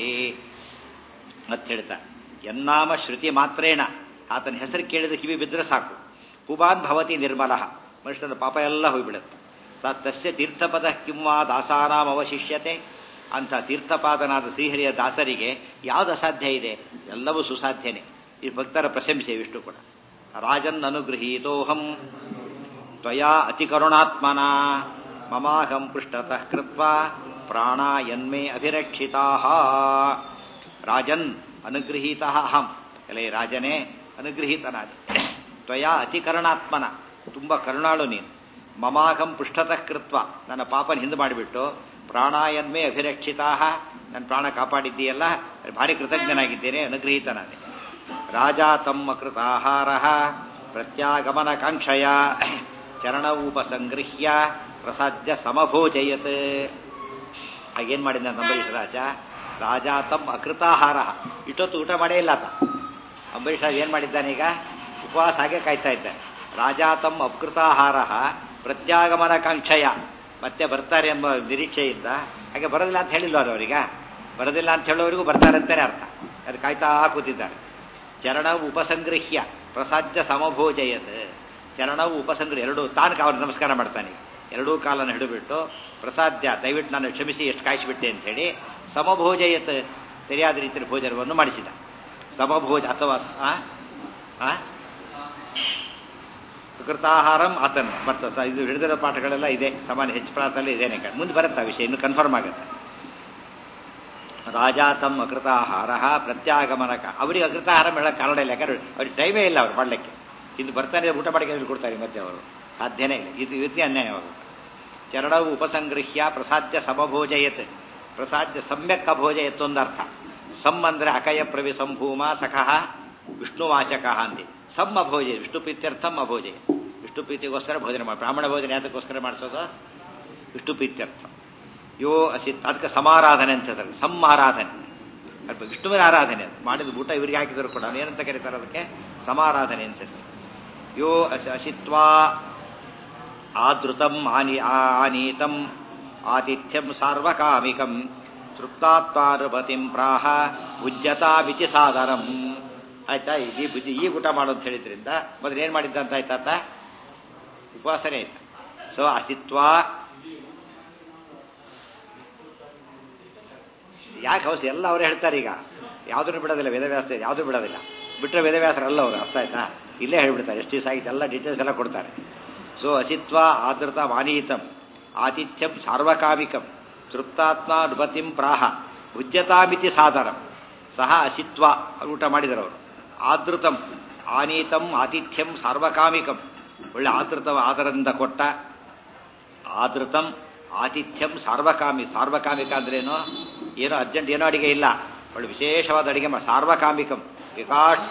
ಅಂತ ಹೇಳ್ತಾ ಎನ್ನಾಮ ಶ್ರುತಿ ಮಾತ್ರೇಣ ಆತನ ಹೆಸರು ಕೇಳಿದ ಕಿವಿ ಬಿದ್ದರೆ ಸಾಕು ಪುಮಾನ್ ಭವತಿ ನಿರ್ಮಲ ಮನುಷ್ಯನ ಪಾಪ ಎಲ್ಲ ಹೋಗ್ಬಿಡುತ್ತೆ ತಸ್ಯ ತೀರ್ಥಪದ ಕಿಂವಾ ದಾಸಾನಾಂ ಅವಶಿಷ್ಯತೆ ಅಂಥ ತೀರ್ಥಪಾದನಾದ ಶ್ರೀಹರಿಯ ದಾಸರಿಗೆ ಯಾವುದು ಅಸಾಧ್ಯ ಇದೆ ಎಲ್ಲವೂ ಸುಸಾಧ್ಯನೇ ಈ ಭಕ್ತರ ಪ್ರಶಂಸೆ ಇಷ್ಟು ಕೂಡ ರಾಜನ್ ಅನುಗೃಹೀತೋಹಂ ತ್ವಯಾ ಅತಿ ಕರುಣಾತ್ಮನ ಮಮಾಹಂ ಪೃಷ್ಠತಃ ಕೃತ್ವ ಪ್ರಾಣ ಯನ್ಮೇ ಅಭಿರಕ್ಷಿತಾ ರಾಜನ್ ಅನುಗೃಹೀತ ಅಹಂ ಎಲೆ ರಾಜನೇ ಅನುಗೃಹೀತನಾದೆ ತ್ವಯಾ ಅತಿ ಕರುಣಾತ್ಮನ ತುಂಬ ಕರುಣಾಳು ನೀನು ಮಮಾಹಂ ಪೃಷ್ಠತಃ ಕೃತ್ವ ನನ್ನ ಪಾಪನ ಹಿಂದೆ ಮಾಡಿಬಿಟ್ಟು ಪ್ರಾಣಾಯನ್ಮೇ ಅಭಿರಕ್ಷಿತಾ ನನ್ನ ಪ್ರಾಣ ಕಾಪಾಡಿದ್ದೀಯಲ್ಲ ಭಾರಿ ಕೃತಜ್ಞನಾಗಿದ್ದೇನೆ ಅನುಗೃಹೀತನಾದೆ ರಾಜ ತಮ್ಮ ಕೃತಾಹಾರ ಪ್ರತ್ಯಾಗಮನ ಕಾಂಕ್ಷಯ ಚರಣವೂಪಸಂಗೃಹ್ಯ ಪ್ರಸಾದ್ಯ ಸಮಭೋಜಯತ್ ಹಾಗೇನ್ ಮಾಡಿದ ಅಂಬರೀಷ್ ರಾಜ ರಾಜ ತಮ್ಮ ಅಕೃತಾಹಾರ ಇಷ್ಟೊತ್ತು ಊಟ ಮಾಡೇ ಇಲ್ಲ ಆತ ಅಂಬರೀಷ್ ರಾಜ ಏನ್ ಮಾಡಿದ್ದಾನೆ ಈಗ ಉಪವಾಸ ಹಾಗೆ ಕಾಯ್ತಾ ಇದ್ದಾನೆ ರಾಜ ತಮ್ಮ ಅಕೃತಾಹಾರ ಪ್ರತ್ಯಾಗಮನ ಕಾಂಕ್ಷಯ ಮತ್ತೆ ಬರ್ತಾರೆ ಎಂಬ ನಿರೀಕ್ಷೆಯಿಂದ ಹಾಗೆ ಬರೋದಿಲ್ಲ ಅಂತ ಹೇಳಿಲ್ವ ಅವರೀಗ ಬರೋದಿಲ್ಲ ಅಂತ ಹೇಳೋವರಿಗೂ ಬರ್ತಾರೆ ಅಂತಾನೆ ಅರ್ಥ ಅದು ಕಾಯ್ತಾ ಕೂತಿದ್ದಾರೆ ಚರಣವು ಉಪಸಂಗೃಹ್ಯ ಪ್ರಸಾದ್ಯ ಸಮಭೋಜಯತ್ ಚರಣವು ಉಪಸಂಗ್ರಹ ಎರಡು ತಾನು ಅವ್ರು ನಮಸ್ಕಾರ ಮಾಡ್ತಾನೆ ಎರಡೂ ಕಾಲನ ಹಿಡಿಬಿಟ್ಟು ಪ್ರಸಾದ್ಯ ದಯವಿಟ್ಟು ನಾನು ಕ್ಷಮಿಸಿ ಎಷ್ಟು ಕಾಯಿಸಿಬಿಟ್ಟೆ ಅಂತ ಹೇಳಿ ಸಮಭೋಜಯತ್ ಸರಿಯಾದ ರೀತಿಯಲ್ಲಿ ಭೋಜನವನ್ನು ಮಾಡಿಸಿದ ಸಮಭೋಜ ಅಥವಾ ಕೃತಾಹಾರಂ ಆತನ್ ಮತ್ತು ಇದು ಹಿಡಿದಿರೋ ಪಾಠಗಳೆಲ್ಲ ಇದೆ ಸಾಮಾನ್ಯ ಹೆಚ್ಚು ಪ್ರಾಂತದಲ್ಲಿ ಇದೇನೆ ಮುಂದೆ ಬರುತ್ತೆ ಆ ವಿಷಯ ಇನ್ನು ಕನ್ಫರ್ಮ್ ಆಗುತ್ತೆ ರಾಜ ತಮ್ಮ ಅಕೃತಾಹಾರ ಪ್ರತ್ಯಾಗಮನಕ ಅವರಿಗೆ ಅಕೃತಾಹಾರ ಹೇಳಕ್ಕೆ ಕಾರಣ ಇಲ್ಲ ಯಾಕಂದ್ರೆ ಅವ್ರಿಗೆ ಟೈಮೇ ಇಲ್ಲ ಅವ್ರು ಮಾಡಲಿಕ್ಕೆ ಇದು ಬರ್ತಾನೆ ಊಟ ಮಾಡಿಕೆ ಕೊಡ್ತಾರೆ ಮತ್ತೆ ಅವರು ಸಾಧ್ಯನೇ ಇಲ್ಲ ಇದು ಇದಕ್ಕೆ ಅನ್ಯಾಯವಾಗುತ್ತೆ ಚರಣವು ಉಪಸಂಗೃಹ್ಯ ಪ್ರಸಾದ್ಯ ಸಮಭೋಜಯತ್ ಪ್ರಸಾದ್ಯ ಸಮ್ಯಕ್ ಅಭೋಜಯತ್ ಒಂದರ್ಥ ಸಮ್ ಅಂದ್ರೆ ಅಕಯ ಪ್ರವಿ ಸಂಭೂಮ ಸಖಃ ವಿಷ್ಣುವಾಚಕ ಅಂತಿ ಸಮ್ ಅಭೋಜ ವಿಷ್ಣು ಪ್ರೀತ್ಯರ್ಥಂ ಅಭೋಜಯ ವಿಷ್ಣು ಪ್ರೀತಿಗೋಸ್ಕರ ಭೋಜನ ಮಾಡಿ ಬ್ರಾಹ್ಮಣ ಭೋಜನ ಯಾತಕ್ಕೋಸ್ಕರ ಮಾಡಿಸೋದು ವಿಷ್ಣು ಪ್ರೀತ್ಯರ್ಥ ಯೋ ಅಸಿತ್ ಅದಕ್ಕೆ ಸಮಾರಾಧನೆ ಅಂತ ಹೇಳ್ತಾರೆ ಸಮಾರಾಧನೆ ಅದು ವಿಷ್ಣುವಿನ ಆರಾಧನೆ ಅದು ಮಾಡಿದ ಊಟ ಇವರಿಗೆ ಹಾಕಿದ್ರು ಕೂಡ ಏನಂತ ಕರೀತಾರೆ ಅದಕ್ಕೆ ಸಮಾರಾಧನೆ ಅಂತ ಹೇಳ್ತಾರೆ ಯೋ ಅಸಿತ್ವಾ ಆದೃತಂ ಆನಿ ಆನೀತಂ ಆತಿಥ್ಯಂ ಸಾರ್ವಕಾಮಿಕಂ ತೃಪ್ತಾತ್ಮಾನುಪತಿಂ ಪ್ರಾಹ ಉಜ್ಜತಾಮಿತಿ ಸಾದರಂ ಆಯ್ತಾ ಈ ಬುದ್ಧಿ ಈ ಊಟ ಮಾಡು ಅಂತ ಹೇಳಿದ್ರಿಂದ ಮೊದಲು ಏನ್ ಮಾಡಿದ್ದ ಅಂತ ಆಯ್ತಾತ ಉಪವಾಸನೆ ಆಯ್ತಾ ಸೊ ಅಸಿತ್ವ ಯಾಕೆ ಹೌಸ್ ಎಲ್ಲ ಅವರೇ ಹೇಳ್ತಾರೆ ಈಗ ಯಾವುದನ್ನು ಬಿಡೋದಿಲ್ಲ ವೇದವ್ಯಾಸ ಯಾವುದೂ ಬಿಡೋದಿಲ್ಲ ಬಿಟ್ಟರೆ ವೇದವ್ಯಾಸರಲ್ಲ ಅವರು ಅರ್ಥ ಆಯ್ತಾ ಇಲ್ಲೇ ಹೇಳ್ಬಿಡ್ತಾರೆ ಎಷ್ಟು ದಿವಸ ಆಗಿತ್ತು ಎಲ್ಲ ಡೀಟೇಲ್ಸ್ ಎಲ್ಲ ಕೊಡ್ತಾರೆ ಸೊ ಅಸಿತ್ವ ಆದೃತ ವಾನೀತಂ ಆತಿಥ್ಯಂ ಸಾರ್ವಕಾಮಿಕಂ ತೃಪ್ತಾತ್ಮ ನೃಪತಿಂ ಪ್ರಾಹ ಭುಜ್ಯತಾಮಿತಿ ಸಾಧನಂ ಸಹ ಅಸಿತ್ವ ಊಟ ಮಾಡಿದರು ಅವರು ಆದೃತಂ ಆನೀತಂ ಆತಿಥ್ಯಂ ಸಾರ್ವಕಾಮಿಕಂ ಒಳ್ಳೆ ಆದೃತ ಆದರದಿಂದ ಕೊಟ್ಟ ಆದೃತಂ ಆತಿಥ್ಯಂ ಸಾರ್ವಕಾಮಿ ಸಾರ್ವಕಾಮಿಕ ಅಂದ್ರೇನು ಏನೋ ಅರ್ಜೆಂಟ್ ಏನೋ ಅಡಿಗೆ ಇಲ್ಲ ಒಳ್ಳೆ ವಿಶೇಷವಾದ ಅಡಿಗೆ ಮಾಡಿ ಸಾರ್ವಕಾಮಿಕಂ ವಿಕಾಟ್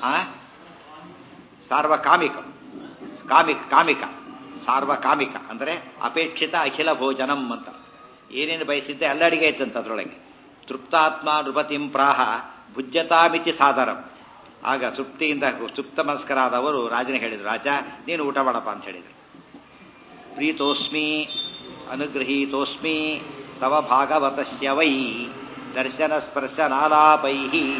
ಸಾರ್ವಕಾಮಿಕಂ ಕಾಮಿಕ ಕಾಮಿಕ ಸಾರ್ವಕಾಮಿಕ ಅಂದರೆ ಅಪೇಕ್ಷಿತ ಅಖಿಲ ಭೋಜನಂ ಅಂತ ಏನೇನು ಬಯಸಿದ್ದೆ ಎಲ್ಲ ಅಡಿಗೆ ಇತ್ತಂತ ಅದರೊಳಗೆ ತೃಪ್ತಾತ್ಮ ನೃಪತಿಂ ಪ್ರಾಹ ಭುಜ್ಯತಾಮಿತಿ ಸಾದರಂ ಆಗ ತೃಪ್ತಿಯಿಂದ ತೃಪ್ತ ಮನಸ್ಕರಾದವರು ರಾಜನಿಗೆ ಹೇಳಿದರು ರಾಜ ನೀನು ಊಟ ಮಾಡಪ್ಪ ಅಂತ ಹೇಳಿದರು ಪ್ರೀತೋಸ್ಮಿ ಅನುಗೃಹೀತೋಸ್ಮಿ ತವ ಭಾಗವತಸ್ಯ ವೈ ದರ್ಶನ ಸ್ಪರ್ಶನಾಲಾಪೈ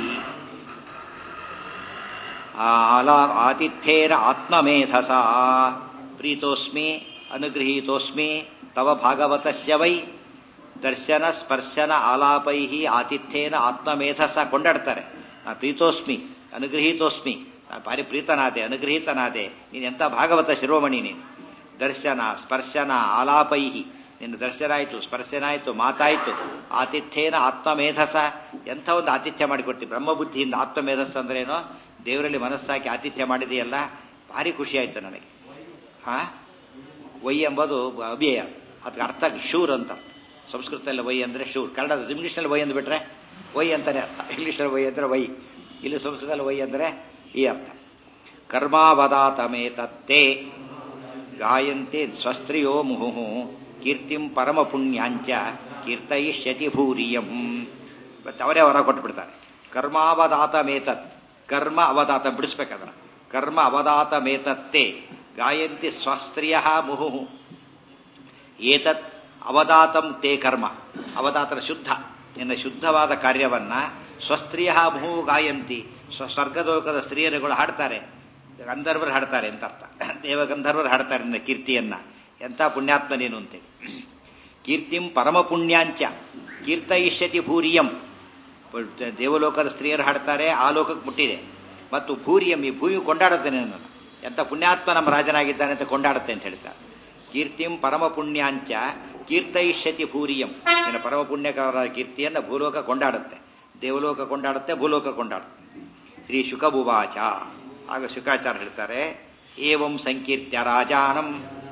ಆಲಾ ಆತಿಥ್ಯೇನ ಆತ್ಮಮೇಧಸ ಪ್ರೀತೋಸ್ಮಿ ಅನುಗೃಹೀತೋಸ್ಮಿ ತವ ಭಾಗವತಸ್ಯ ವೈ ದರ್ಶನ ಸ್ಪರ್ಶನ ಆಲಾಪೈ ಆತಿಥ್ಯೇನ ಆತ್ಮಮೇಧಸ ಕೊಂಡಾಡ್ತಾರೆ ನಾನು ಪ್ರೀತೋಸ್ಮಿ ಅನುಗೃಹೀತೋಸ್ಮಿ ನಾನು ಭಾರಿ ಪ್ರೀತನಾದೆ ಅನುಗೃಹೀತನಾದೆ ನೀನು ಎಂಥ ಭಾಗವತ ಶಿರೋಮಣಿ ನೀನು ದರ್ಶನ ಸ್ಪರ್ಶನ ಆಲಾಪೈ ನಿನ್ನ ದರ್ಶನ ಆಯಿತು ಸ್ಪರ್ಶನ ಆಯಿತು ಮಾತಾಯಿತು ಆತಿಥ್ಯೇನ ಆತ್ಮಮೇಧಸ ಎಂಥ ಒಂದು ಆತಿಥ್ಯ ಮಾಡಿಕೊಡ್ತಿ ಬ್ರಹ್ಮಬುದ್ಧಿಯಿಂದ ಆತ್ಮಮೇಧಸ್ ಅಂದ್ರೇನೋ ದೇವರಲ್ಲಿ ಮನಸ್ಸಾಕಿ ಆತಿಥ್ಯ ಮಾಡಿದೆಯಲ್ಲ ಭಾರಿ ಖುಷಿ ಆಯಿತು ನನಗೆ ಹಾ ವೈ ಎಂಬುದು ಅಭಿಯ ಅದಕ್ಕೆ ಅರ್ಥ ಶೂರ್ ಅಂತ ಸಂಸ್ಕೃತದಲ್ಲಿ ವೈ ಅಂದರೆ ಶೂರ್ ಕನ್ನಡ ಇಂಗ್ಲೀಷ್ನಲ್ಲಿ ವೈ ಅಂದ್ಬಿಟ್ರೆ ವೈ ಅಂತಾನೆ ಅರ್ಥ ಇಂಗ್ಲೀಷಲ್ಲಿ ವೈ ಅಂದರೆ ವೈ ಇಲ್ಲಿ ಸಂಸ್ಕೃತದಲ್ಲಿ ವೈ ಅಂದರೆ ಈ ಅರ್ಥ ಕರ್ಮಾವದಾತಮೇತತ್ತೇ ಗಾಯಂತೆ ಸ್ವಸ್ತ್ರಿಯೋ ಮುಹುಹು ಕೀರ್ತಿಂ ಪರಮ ಪುಣ್ಯಾಂಚ ಕೀರ್ತಯಿಷ್ಯತಿ ಭೂರಿಯಂ ಮತ್ತೆ ಅವರೇ ಹೊರ ಕೊಟ್ಬಿಡ್ತಾರೆ ಕರ್ಮಾವದಾತಮೇತತ್ ಕರ್ಮ ಅವದಾತ ಬಿಡಿಸ್ಬೇಕದನ್ನ ಕರ್ಮ ಅವದಾತ ಮೇತತ್ತೆ ಗಾಯಂತಿ ಸ್ವಸ್ತ್ರಿಯ ಮುಹುಹು ಏತತ್ ಅವದಾತಂ ತೇ ಕರ್ಮ ಅವದಾತರ ಶುದ್ಧ ನಿನ್ನ ಶುದ್ಧವಾದ ಕಾರ್ಯವನ್ನ ಸ್ವಸ್ತ್ರೀಯ ಮುಹು ಗಾಯಂತಿ ಸ್ವ ಸ್ವರ್ಗಲೋಕದ ಸ್ತ್ರೀಯರುಗಳು ಹಾಡ್ತಾರೆ ಗಂಧರ್ವರು ಹಾಡ್ತಾರೆ ಅಂತ ಅರ್ಥ ದೇವಗಂಧರ್ವರು ಹಾಡ್ತಾರೆ ನಿನ್ನ ಕೀರ್ತಿಯನ್ನ ಎಂಥ ಪುಣ್ಯಾತ್ಮ ನೀನು ಅಂತೇಳಿ ಕೀರ್ತಿಂ ಪರಮ ಪುಣ್ಯಾಂಚ ಕೀರ್ತಯಿಷ್ಯತಿ ಭೂರಿಯಂ ದೇವಲೋಕದ ಸ್ತ್ರೀಯರು ಹಾಡ್ತಾರೆ ಆ ಲೋಕಕ್ಕೆ ಮುಟ್ಟಿದೆ ಮತ್ತು ಭೂರಿಯಂ ಈ ಭೂಮಿ ಕೊಂಡಾಡುತ್ತೆ ನನ್ನನ್ನು ಎಂಥ ಪುಣ್ಯಾತ್ಮ ನಮ್ಮ ರಾಜನಾಗಿದ್ದಾನೆ ಅಂತ ಕೊಂಡಾಡುತ್ತೆ ಅಂತ ಹೇಳ್ತಾರೆ ಕೀರ್ತಿಂ ಪರಮ ಪುಣ್ಯಾಂಚ ಕೀರ್ತಯಿಷ್ಯತಿ ಭೂರಿಯಂ ನಿನ್ನ ಪರಮ ಪುಣ್ಯಕರ ಕೀರ್ತಿಯನ್ನು ಭೂಲೋಕ ಕೊಂಡಾಡುತ್ತೆ ದೇವಲೋಕ ಕೊಂಡಾಡುತ್ತೆ ಭೂಲೋಕ ಕೊಂಡಾಡುತ್ತೆ ಶ್ರೀ ಶುಕಭುವಾಚ ಆಗ ಶುಕಾಚಾರ್ಯ ಹೇಳ್ತಾರೆ ಏವಂ ಸಂಕೀರ್ತ್ಯ ರಾಜಾನಂ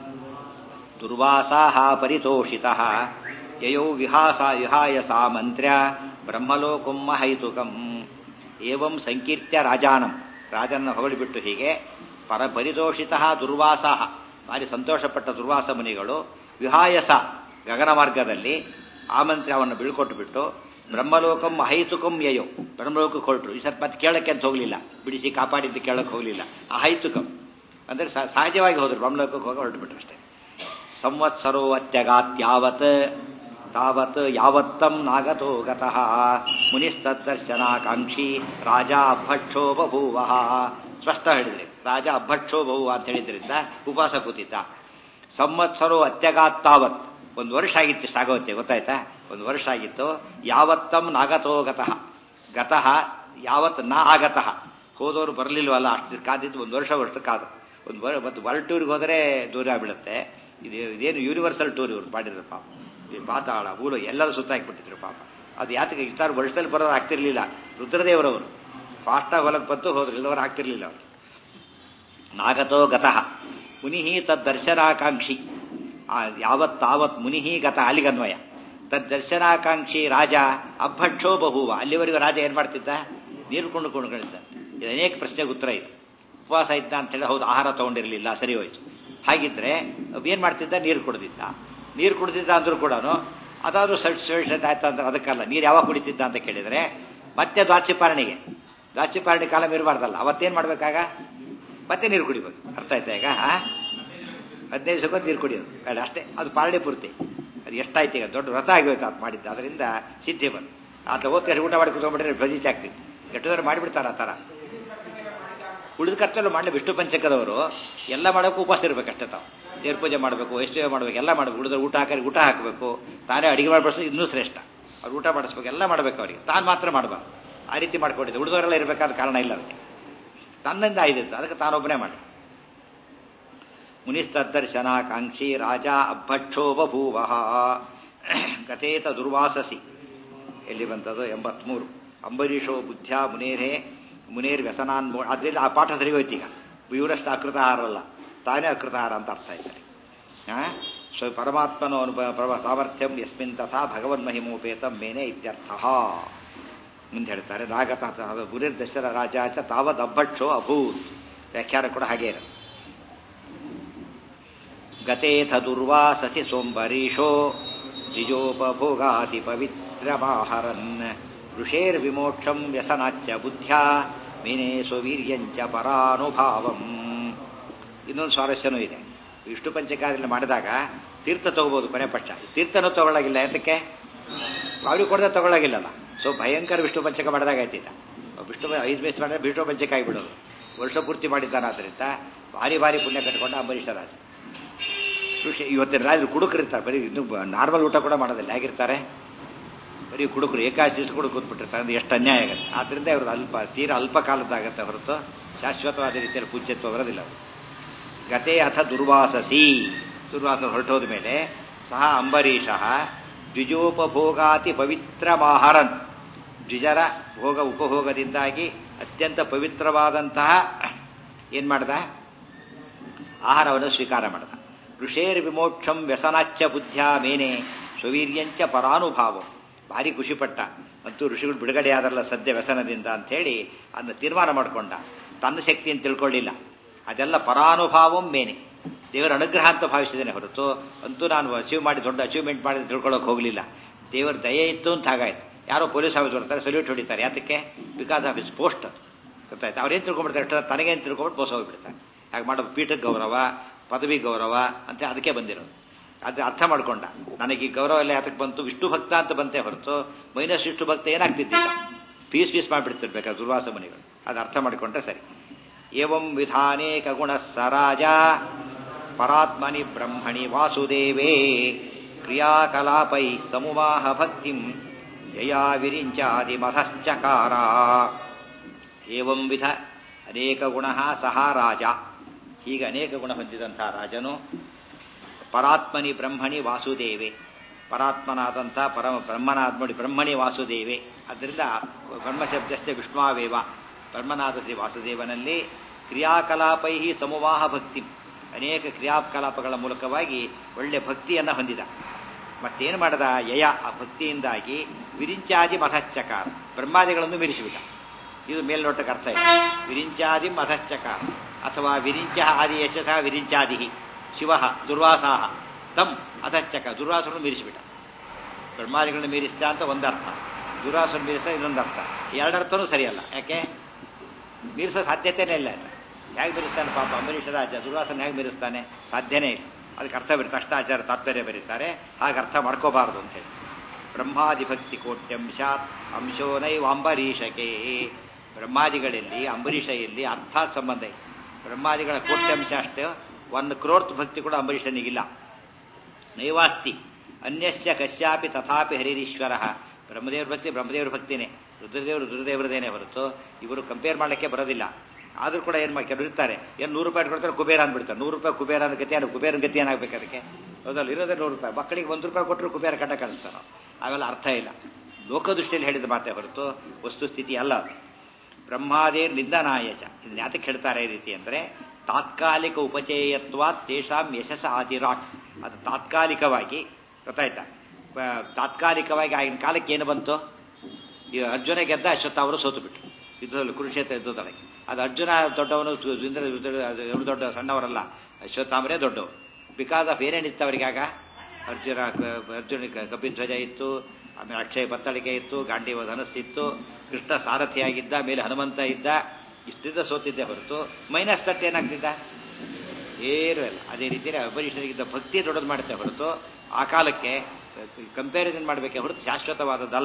ದುರ್ವಾಸಾಹ ಪರಿತೋಷಿತಃ ಯಯೌ ವಿಹಾಸ ವಿಹಾಯ ಸಾಮಂತ್ರ್ಯ ಬ್ರಹ್ಮಲೋಕಂ ಮಹೈತುಕಂ ಏವಂ ಸಂಕೀರ್ತ್ಯ ರಾಜಾನಂ ರಾಜನ ಹೊಗಳಿಬಿಟ್ಟು ಹೀಗೆ ಪರ ಪರಿತೋಷಿತಃ ದುರ್ವಾಸಾಹ ಭಾರಿ ಸಂತೋಷಪಟ್ಟ ದುರ್ವಾಸ ಮುನಿಗಳು ವಿಹಾಯಸ ಗಗನ ಮಾರ್ಗದಲ್ಲಿ ಆಮಂತ್ರ್ಯ ಅವನ್ನು ಬೀಳ್ಕೊಟ್ಟು ಬಿಟ್ಟು ಬ್ರಹ್ಮಲೋಕಂ ಅಹೈತುಕಂ ಯಯೋ ಬ್ರಹ್ಮಲೋಕಕ್ಕೆ ಹೊರಟರು ಈ ಸ್ವಲ್ಪ ಮತ್ತೆ ಕೇಳಕ್ಕೆ ಅಂತ ಹೋಗಲಿಲ್ಲ ಬಿಡಿಸಿ ಕಾಪಾಡಿದ್ದು ಕೇಳಕ್ಕೆ ಹೋಗಲಿಲ್ಲ ಅಹೈತುಕಂ ಅಂದರೆ ಸಹಜವಾಗಿ ಹೋದ್ರು ಬ್ರಹ್ಮಲೋಕಕ್ಕೆ ಹೋಗಿ ಹೊರಟುಬಿಟ್ರು ಅಷ್ಟೇ ಸಂವತ್ಸರೋ ಅತ್ಯಗಾತ್ಯಾವತ್ ತಾವತ್ ಯಾವತ್ತಂ ನಾಗತೋ ಗತಃ ಮುನಿಸ್ತದ್ದರ್ಶನಾಕಾಂಕ್ಷಿ ರಾಜ ಅಭಕ್ಷೋ ಬಭೂವ ಸ್ಪಷ್ಟ ಹೇಳಿದ್ರಿ ರಾಜ ಅಭಕ್ಷೋ ಬಭೂವ ಅಂತ ಹೇಳಿದ್ರಿಂದ ಉಪವಾಸ ಕೂತಿದ್ದ ಸಂವತ್ಸರೋ ಅತ್ಯಗಾತ್ತಾವತ್ ಒಂದು ವರ್ಷ ಆಗಿತ್ತು ಇಷ್ಟಾಗೋತ್ತೆ ಗೊತ್ತಾಯ್ತಾ ಒಂದು ವರ್ಷ ಆಗಿತ್ತು ಯಾವತ್ತಂ ನಾಗತೋ ಗತಃ ಗತಃ ಯಾವತ್ ನಾ ಆಗತಃ ಹೋದವರು ಬರಲಿಲ್ವಲ್ಲ ಅಷ್ಟು ಕಾದಿದ್ದು ಒಂದು ವರ್ಷ ವರ್ಷ ಕಾದು ಒಂದು ವರ್ ಮತ್ತು ವರ್ಲ್ಡ್ ಟೂರ್ಗೆ ಹೋದರೆ ದೂರ ಬೀಳುತ್ತೆ ಇದು ಇದೇನು ಯೂನಿವರ್ಸಲ್ ಟೂರ್ ಇವ್ರು ಮಾಡಿದ್ರು ಪಾಪ ಈ ಪಾತಾಳ ಭೂಲ ಎಲ್ಲರೂ ಸುತ್ತಾಕಿಬಿಟ್ಟಿದ್ರು ಪಾಪ ಅದು ಯಾತಕ್ಕೆ ಇಷ್ಟಾರು ವರ್ಷದಲ್ಲಿ ಬರೋರು ಆಗ್ತಿರ್ಲಿಲ್ಲ ರುದ್ರದೇವರವರು ಫಾಸ್ಟಾಗಿ ಹೊಲಕ್ಕೆ ಬಂತು ಹೋದ್ರು ಇಲ್ಲವರು ಆಗ್ತಿರ್ಲಿಲ್ಲ ಅವರು ನಾಗತೋ ಗತಃ ಮುನಿಹಿ ತದ್ದರ್ಶನಾಕಾಂಕ್ಷಿ ಯಾವತ್ ತಾವತ್ ಮುನಿಹಿ ಗತ ಅಲಿಗನ್ವಯ ತದ್ದರ್ಶನಾಕಾಂಕ್ಷಿ ರಾಜ ಅಭಕ್ಷೋ ಬಹುವ ಅಲ್ಲಿವರೆಗೂ ರಾಜ ಏನ್ ಮಾಡ್ತಿದ್ದ ನೀರು ಕೊಂಡು ಕೊಂಡುಗಳಿದ್ದ ಇದು ಅನೇಕ ಪ್ರಶ್ನೆಗೆ ಉತ್ತರ ಇದು ಉಪವಾಸ ಇದ್ದ ಅಂತ ಹೇಳಿ ಹೌದು ಆಹಾರ ತಗೊಂಡಿರಲಿಲ್ಲ ಸರಿ ಹೋಯ್ತು ಹಾಗಿದ್ರೆ ಏನ್ ಮಾಡ್ತಿದ್ದ ನೀರು ಕುಡ್ದಿದ್ದ ನೀರು ಕುಡ್ದಿದ್ದ ಅಂದ್ರೂ ಕೂಡ ಅದಾದ್ರೂ ಸವಿಶೇಷತೆ ಆಯ್ತು ಅಂದ್ರೆ ಅದಕ್ಕಲ್ಲ ನೀರು ಯಾವಾಗ ಕುಡಿತಿದ್ದ ಅಂತ ಕೇಳಿದ್ರೆ ಮತ್ತೆ ದ್ವಾಚಿಪಾರಣಿಗೆ ದ್ವಾಚಿಪಾರಣಿ ಕಾಲ ಇರಬಾರ್ದಲ್ಲ ಅವತ್ತೇನ್ ಮಾಡ್ಬೇಕಾಗ ಮತ್ತೆ ನೀರು ಕುಡಿಬೇಕು ಅರ್ಥ ಆಯ್ತಾ ಈಗ ಹದಿನೈದು ಸೆಕೆಂಡ್ ನೀರು ಕುಡಿಯೋದು ಬೇಡ ಅಷ್ಟೇ ಅದು ಪಾರಣಿ ಪೂರ್ತಿ ಅದು ಎಷ್ಟಾಯ್ತು ಈಗ ದೊಡ್ಡ ವ್ರತ ಆಗೋಯ್ತು ಅದು ಮಾಡಿದ್ದು ಅದರಿಂದ ಸಿದ್ಧಿ ಬಂದು ಆತ ಓದ್ತಾರೆ ಊಟ ಮಾಡಿ ಕುತ್ಕೊಂಡ್ಬಿಟ್ರೆ ಭಜಿತ ಆಗ್ತಿತ್ತು ಎಷ್ಟೋದ್ರೆ ಮಾಡಿಬಿಡ್ತಾರೆ ಆ ಥರ ಉಳಿದ ಕರ್ತವ್ಯ ಮಾಡಲಿ ವಿಷ್ಣು ಪಂಚಕದವರು ಎಲ್ಲ ಮಾಡೋಕ್ಕೂ ಉಪವಾಸ ಇರಬೇಕಷ್ಟೇ ತಾವು ದೇವ್ರ ಪೂಜೆ ಮಾಡಬೇಕು ವೈಷ್ಣವ ಮಾಡಬೇಕು ಎಲ್ಲ ಮಾಡಬೇಕು ಉಳಿದ ಊಟ ಹಾಕಿ ಊಟ ಹಾಕಬೇಕು ತಾನೇ ಅಡಿಗೆ ಮಾಡಿ ಇನ್ನೂ ಶ್ರೇಷ್ಠ ಅವ್ರು ಊಟ ಮಾಡಿಸ್ಬೇಕು ಎಲ್ಲ ಮಾಡಬೇಕು ಅವರಿಗೆ ತಾನು ಮಾತ್ರ ಮಾಡಬಾರ್ದು ಆ ರೀತಿ ಮಾಡ್ಕೊಂಡಿದ್ದೆ ಉಳಿದವರೆಲ್ಲ ಇರಬೇಕಾದ ಕಾರಣ ಇಲ್ಲ ಅದಕ್ಕೆ ತನ್ನಿಂದ ಆಯ್ದಿತ್ತು ಅದಕ್ಕೆ ತಾನೊಬ್ಬನೇ ಮಾಡಿ ಮುನಿಸ್ತದ್ದರ್ಶನಾಕಾಂಕ್ಷಿ ರಾಜ ಅಭಕ್ಷೋ ಬಭೂವ ಗತೇತ ದುರ್ವಾಸಸಿ ಎಲ್ಲಿ ಬಂತದು ಎಂಬತ್ಮೂರು ಅಂಬರೀಷೋ ಬುದ್ಧ್ಯ ಮುನೇರೇ ಮುನೇರ್ ವ್ಯಸನಾನ್ ಅದರಿಂದ ಆ ಪಾಠ ಸರಿ ಹೋಯ್ತು ಈಗ ಇವರಷ್ಟು ಅಕೃತಹಾರ ಅಲ್ಲ ತಾನೇ ಅಕೃತಹಾರ ಅಂತ ಅರ್ಥ ಆಯ್ತಾರೆ ಸೊ ಪರಮಾತ್ಮನೋ ಅನುಭವ ಸಾಮರ್ಥ್ಯಂ ಯಸ್ಮಿನ್ ತಥಾ ಭಗವನ್ ಮಹಿಮೋಪೇತಂ ಮೇನೆ ಇತ್ಯರ್ಥ ಮುಂದೆ ಹೇಳ್ತಾರೆ ನಾಗತಃ ಗುರಿರ್ ದಶರ ರಾಜ ಚ ತಾವದ್ ಅಭಕ್ಷೋ ಅಭೂತ್ ವ್ಯಾಖ್ಯಾನ ಕೂಡ ಹಾಗೇ ಇರೋದು ಗತೇಥ ದುರ್ವಾಸಸಿ ಸೋಂಬರೀಶೋ ದ್ವಿಜೋಪಭೋಗಾತಿ ಪವಿತ್ರಮಾಹರನ್ ಋಷೇರ್ವಿಮೋಕ್ಷಂ ವ್ಯಸನಾಚ್ಚ ಬುದ್ಧ್ಯ ಮೇನೆ ಸ್ವವೀರ್ಯಂಚ ಪರಾನುಭಾವಂ ಇನ್ನೊಂದು ಸ್ವಾರಸ್ಯನೂ ಇದೆ ವಿಷ್ಣು ಪಂಚಕಾರ್ಯ ಮಾಡಿದಾಗ ತೀರ್ಥ ತಗೋಬಹುದು ಕೊನೆ ಪಕ್ಷ ತೀರ್ಥನೂ ತಗೊಳ್ಳಾಗಿಲ್ಲ ಯಾತಕ್ಕೆ ಅವ್ರಿಗೆ ಕೊಡದೆ ತಗೊಳ್ಳಾಗಿಲ್ಲಲ್ಲ ಸೊ ಭಯಂಕರ ವಿಷ್ಣು ಪಂಚಕ ಮಾಡಿದಾಗ ಆಯ್ತಿದ್ದ ವಿಷ್ಣು ಐದು ಬೇಸ್ ಮಾಡಿದ್ರೆ ವಿಷ್ಣು ಪಂಚಕ ಆಗಿಬಿಡೋದು ವರ್ಷ ಪೂರ್ತಿ ಮಾಡಿದ್ದಾನಾದ್ರಿಂದ ಭಾರಿ ಭಾರಿ ಪುಣ್ಯ ಕಟ್ಕೊಂಡ ಅಂಬರೀಷ ರಾಜ ಋಷಿ ಇವತ್ತಿನ ರಾಜರು ಕುಡುಕರಿರ್ತಾರೆ ಬರೀ ಇನ್ನು ನಾರ್ಮಲ್ ಊಟ ಕೂಡ ಮಾಡೋದಿಲ್ಲ ಹೇಗಿರ್ತಾರೆ ಬರೀ ಕುಡುಕರು ಏಕಾಶಿ ದಿವಸ ಕೂಡ ಕೂತ್ಬಿಟ್ಟಿರ್ತಾರೆ ಅಂದ್ರೆ ಎಷ್ಟು ಅನ್ಯಾಯ ಆಗುತ್ತೆ ಆದ್ರಿಂದ ಇವ್ರದ್ದು ಅಲ್ಪ ತೀರಾ ಅಲ್ಪ ಕಾಲದ್ದಾಗತ್ತೆ ಹೊರತು ಶಾಶ್ವತವಾದ ರೀತಿಯಲ್ಲಿ ಪೂಜ್ಯತ್ವ ಬರೋದಿಲ್ಲ ಅವರು ಗತೆ ಅಥ ದುರ್ವಾಸಸಿ ದುರ್ವಾಸ ಹೊರಟೋದ ಮೇಲೆ ಸಹ ಅಂಬರೀಷ ದ್ವಿಜೋಪಭೋಗಾತಿ ಪವಿತ್ರ ಮಾಹರನ್ ದ್ವಿಜರ ಭೋಗ ಉಪಭೋಗದಿಂದಾಗಿ ಅತ್ಯಂತ ಪವಿತ್ರವಾದಂತಹ ಏನ್ ಮಾಡ್ದ ಆಹಾರವನ್ನು ಸ್ವೀಕಾರ ಮಾಡ್ದ ಋಷೇರ್ ವಿಮೋಕ್ಷಂ ವ್ಯಸನಾಚ್ಚ ಬುದ್ಧ್ಯ ಮೇನೆ ಸ್ವವೀರ್ಯಂಚ ಪರಾನುಭಾವಂ ಭಾರಿ ಖುಷಿಪಟ್ಟ ಮತ್ತು ಋಷಿಗಳು ಬಿಡುಗಡೆ ಆದರಲ್ಲ ಸದ್ಯ ವ್ಯಸನದಿಂದ ಅಂಥೇಳಿ ಅದನ್ನ ತೀರ್ಮಾನ ಮಾಡಿಕೊಂಡ ತನ್ನ ಶಕ್ತಿಯನ್ನು ತಿಳ್ಕೊಳ್ಳಿಲ್ಲ ಅದೆಲ್ಲ ಪರಾನುಭಾವಂ ಮೇನೆ ದೇವರ ಅನುಗ್ರಹ ಅಂತ ಭಾವಿಸಿದ್ದೇನೆ ಹೊರತು ಅಂತೂ ನಾನು ಅಚೀವ್ ಮಾಡಿ ದೊಡ್ಡ ಅಚೀವ್ಮೆಂಟ್ ಮಾಡಿ ತಿಳ್ಕೊಳ್ಳೋಕೆ ಹೋಗಲಿಲ್ಲ ದೇವರ ದಯೆ ಇತ್ತು ಅಂತ ಹಾಗಾಯ್ತು ಯಾರೋ ಪೊಲೀಸ್ ಆಫೀಸ್ ಬರ್ತಾರೆ ಸಲ್ಯೂಟ್ ಹೊಡಿತಾರೆ ಯಾತಕ್ಕೆ ಬಿಕಾಸ್ ಆಫ್ ಇಸ್ ಪೋಸ್ಟ್ ಗೊತ್ತಾಯ್ತು ಅವ್ರೇನು ತಿಳ್ಕೊಂಡ್ಬಿಡ್ತಾರೆ ಎಷ್ಟು ತನಗೇನು ತಿಳ್ಕೊಂಡ್ಬಿಟ್ಟು ಬೋಸ ಹೋಗ್ಬಿಡ್ತಾರೆ ಹಾಗೆ ಮಾಡೋ ಪೀಠಕ್ಕೆ ಗೌರವ ಪದವಿ ಗೌರವ ಅಂತ ಅದಕ್ಕೆ ಬಂದಿರೋದು ಅದು ಅರ್ಥ ಮಾಡ್ಕೊಂಡ ನನಗೆ ಈ ಗೌರವ ಎಲ್ಲ ಯಾತಕ್ಕೆ ಬಂತು ವಿಷ್ಣು ಭಕ್ತ ಅಂತ ಬಂತೆ ಹೊರತು ಮೈನಸ್ ವಿಷ್ಣು ಭಕ್ತ ಏನಾಗ್ತಿದ್ದಿಲ್ಲ ಪೀಸ್ ಪೀಸ್ ಮಾಡಿಬಿಡ್ತಿರ್ಬೇಕಾದ್ರೆ ದುರ್ವಾಸ ಮುನಿಗಳು ಅದು ಅರ್ಥ ಮಾಡಿಕೊಂಡ್ರೆ ಸರಿ ಏವಂ ವಿಧಾನೇಕ ಗುಣ ಸರಾಜ ಪರಾತ್ಮನಿ ಬ್ರಹ್ಮಣಿ ವಾಸುದೇವೇ ಕ್ರಿಯಾಕಲಾಪೈ ಸಮುವಾಹ ಭಕ್ತಿಂ ಯಯಾ ವಿರಿಂಚಾದಿ ಮಧಶ್ಚಕಾರ ಏವಂ ವಿಧ ಅನೇಕ ಗುಣ ಸಹ ರಾಜ ಹೀಗೆ ಅನೇಕ ಗುಣ ಹೊಂದಿದಂತಹ ರಾಜನು ಪರಾತ್ಮನಿ ಬ್ರಹ್ಮಣಿ ವಾಸುದೇವೆ ಪರಾತ್ಮನಾದಂಥ ಪರಮ ಬ್ರಹ್ಮನಾತ್ಮಡಿ ಬ್ರಹ್ಮಣಿ ವಾಸುದೇವೆ ಅದರಿಂದ ಬ್ರಹ್ಮಶಬ್ದಶ್ಚ ವಿಷ್ಣುವೇವ ಬ್ರಹ್ಮನಾದ ಶ್ರೀ ವಾಸುದೇವನಲ್ಲಿ ಕ್ರಿಯಾಕಲಾಪೈ ಸಮುವಾಹ ಭಕ್ತಿ ಅನೇಕ ಕ್ರಿಯಾಕಲಾಪಗಳ ಮೂಲಕವಾಗಿ ಒಳ್ಳೆ ಭಕ್ತಿಯನ್ನು ಹೊಂದಿದ ಮತ್ತೇನು ಮಾಡದ ಯಯ ಆ ಭಕ್ತಿಯಿಂದಾಗಿ ವಿರಿಂಚಾದಿ ಮಧಶ್ಚಕಾರ ಬ್ರಹ್ಮಾದಿಗಳನ್ನು ಮೀರಿಸಿಬಿಟ್ಟ ಇದು ಮೇಲ್ನೋಟಕ್ಕೆ ಅರ್ಥ ಇದೆ ವಿರಿಂಚಾದಿ ಮಧಶ್ಚಕಾರ ಅಥವಾ ವಿರಿಂಚ ಆದಿ ಯಶಸ ವಿರಿಂಚಾದಿ ಶಿವ ದುರ್ವಾಸಾಹ ತಮ್ ಅಧಶ್ಚಕ ದುರ್ವಾಸರನ್ನು ಮೀರಿಸಿಬಿಟ್ಟ ಬ್ರಹ್ಮಾದಿಗಳನ್ನು ಮೀರಿಸ್ತಾ ಅಂತ ಒಂದರ್ಥ ದುರ್ವಾಸನ ಮೀರಿಸ್ತಾ ಇನ್ನೊಂದು ಅರ್ಥ ಎರಡರ್ಥನೂ ಸರಿಯಲ್ಲ ಯಾಕೆ ಮೀರಿಸೋ ಸಾಧ್ಯತೆನೇ ಇಲ್ಲ ಹೇಗೆ ಮೀರಿಸ್ತಾನೆ ಪಾಪ ಅಂಬರೀಷ ರಾಜ ದುರ್ವಾಸನ ಹೇಗೆ ಮೀರಿಸ್ತಾನೆ ಸಾಧ್ಯನೇ ಇಲ್ಲ ಅದಕ್ಕೆ ಅರ್ಥ ಬರೀತಾರೆ ಅಷ್ಟಾಚಾರ ತಾತ್ಪರ್ಯ ಬರೀತಾರೆ ಹಾಗೆ ಅರ್ಥ ಮಾಡ್ಕೋಬಾರದು ಅಂತ ಹೇಳಿ ಬ್ರಹ್ಮಾದಿಭಕ್ತಿ ಕೋಟ್ಯಂಶಾತ್ ಅಂಶೋ ನೈವ ಅಂಬರೀಷಕೆ ಬ್ರಹ್ಮಾದಿಗಳಲ್ಲಿ ಅಂಬರೀಷ ಇಲ್ಲಿ ಅರ್ಥಾತ್ ಸಂಬಂಧ ಇದೆ ಬ್ರಹ್ಮಾದಿಗಳ ಕೋಟ್ಯಂಶ ಅಷ್ಟೇ ಒಂದು ಕ್ರೋರ್ತ್ ಭಕ್ತಿ ಕೂಡ ಅಂಬರೀಷನಿಗಿಲ್ಲ ನೈವಾಸ್ತಿ ಅನ್ಯಸ್ಯ ಕಶ್ಯಾಪಿ ತಥಾಪಿ ಹರಿರೀಶ್ವರ ಬ್ರಹ್ಮದೇವ್ರ ಭಕ್ತಿ ಬ್ರಹ್ಮದೇವ್ರ ಭಕ್ತಿನೇ ರುದ್ರದೇವರು ರುದ್ರದೇವರದೇನೆ ಹೊರತು ಇವರು ಕಂಪೇರ್ ಮಾಡಲಿಕ್ಕೆ ಬರೋದಿಲ್ಲ ಆದ್ರೂ ಕೂಡ ಏನು ಮಾಡಿ ಕೆಲವರು ಇರ್ತಾರೆ ಏನು ನೂರು ರೂಪಾಯಿ ಕೊಡ್ತಾರೆ ಕುಬೇರ ಅಂದ್ಬಿಡ್ತಾರೆ ನೂರು ರೂಪಾಯಿ ಕುಬೇರ ಅನ್ನೋ ಗತಿ ಏನು ಕುಬೇರನ ಗತಿ ಏನಾಗಬೇಕು ಅದಕ್ಕೆ ಹೌದಲ್ಲ ಇರೋದೇ ನೂರು ರೂಪಾಯಿ ಮಕ್ಕಳಿಗೆ ಒಂದು ರೂಪಾಯಿ ಕೊಟ್ಟರು ಕುಬೇರ ಕಟ್ಟ ಕಾಣಿಸ್ತಾರೋ ಅವೆಲ್ಲ ಅರ್ಥ ಇಲ್ಲ ಲೋಕದೃಷ್ಟಿಯಲ್ಲಿ ಹೇಳಿದ ಮಾತೇ ಹೊರತು ವಸ್ತುಸ್ಥಿತಿ ಅಲ್ಲ ಅದು ಬ್ರಹ್ಮಾದೇರ್ ನಿಂದನಾಯಚ ಇದನ್ನ ಯಾತಕ್ಕೆ ಹೇಳ್ತಾರೆ ಈ ರೀತಿ ಅಂದರೆ ತಾತ್ಕಾಲಿಕ ಉಪಚೇಯತ್ವ ತೇಷಾಂ ಯಶಸ್ಸ ಆದಿರಾಟ್ ಅದು ತಾತ್ಕಾಲಿಕವಾಗಿ ಗೊತ್ತಾಯ್ತಾ ತಾತ್ಕಾಲಿಕವಾಗಿ ಆಗಿನ ಕಾಲಕ್ಕೆ ಏನು ಬಂತು ಈ ಅರ್ಜುನ ಗೆದ್ದ ಅಶ್ವತ್ಥ ಅವರು ಸೋತು ಬಿಟ್ರು ಯುದ್ಧದಲ್ಲಿ ಕುರುಕ್ಷೇತ್ರ ಯುದ್ಧದೊಳಗೆ ಅದು ಅರ್ಜುನ ದೊಡ್ಡವನು ಇಂದ್ರ ಅವರು ದೊಡ್ಡ ಸಣ್ಣವರಲ್ಲ ಅಶ್ವತ್ಥಾಮರೇ ದೊಡ್ಡವರು ಬಿಕಾಸ್ ಆಫ್ ಏನೇನಿತ್ತು ಅವರಿಗೆ ಆಗ ಅರ್ಜುನ ಅರ್ಜುನ ಕಪಿಧ್ವಜ ಇತ್ತು ಆಮೇಲೆ ಅಕ್ಷಯ ಬತ್ತಳಿಕೆ ಇತ್ತು ಗಾಂಡೀವ ಧನಸ್ಸಿತ್ತು ಕೃಷ್ಣ ಸಾರಥಿಯಾಗಿದ್ದ ಮೇಲೆ ಹನುಮಂತ ಇದ್ದ ಇಷ್ಟಿದ್ದ ಸೋತಿದ್ದೆ ಹೊರತು ಮೈನಸ್ ತಟ್ಟು ಏನಾಗ್ತಿದ್ದ ಏನೂ ಇಲ್ಲ ಅದೇ ರೀತಿಯಲ್ಲಿ ಅಂಬರೀಷನಿಗಿದ್ದ ಭಕ್ತಿ ದೊಡ್ಡದು ಮಾಡುತ್ತೆ ಹೊರತು ಆ ಕಾಲಕ್ಕೆ ಕಂಪ್ಯಾರಿಸನ್ ಮಾಡಬೇಕೆ ಹೊರತು ಶಾಶ್ವತವಾದದ್ದಲ್ಲ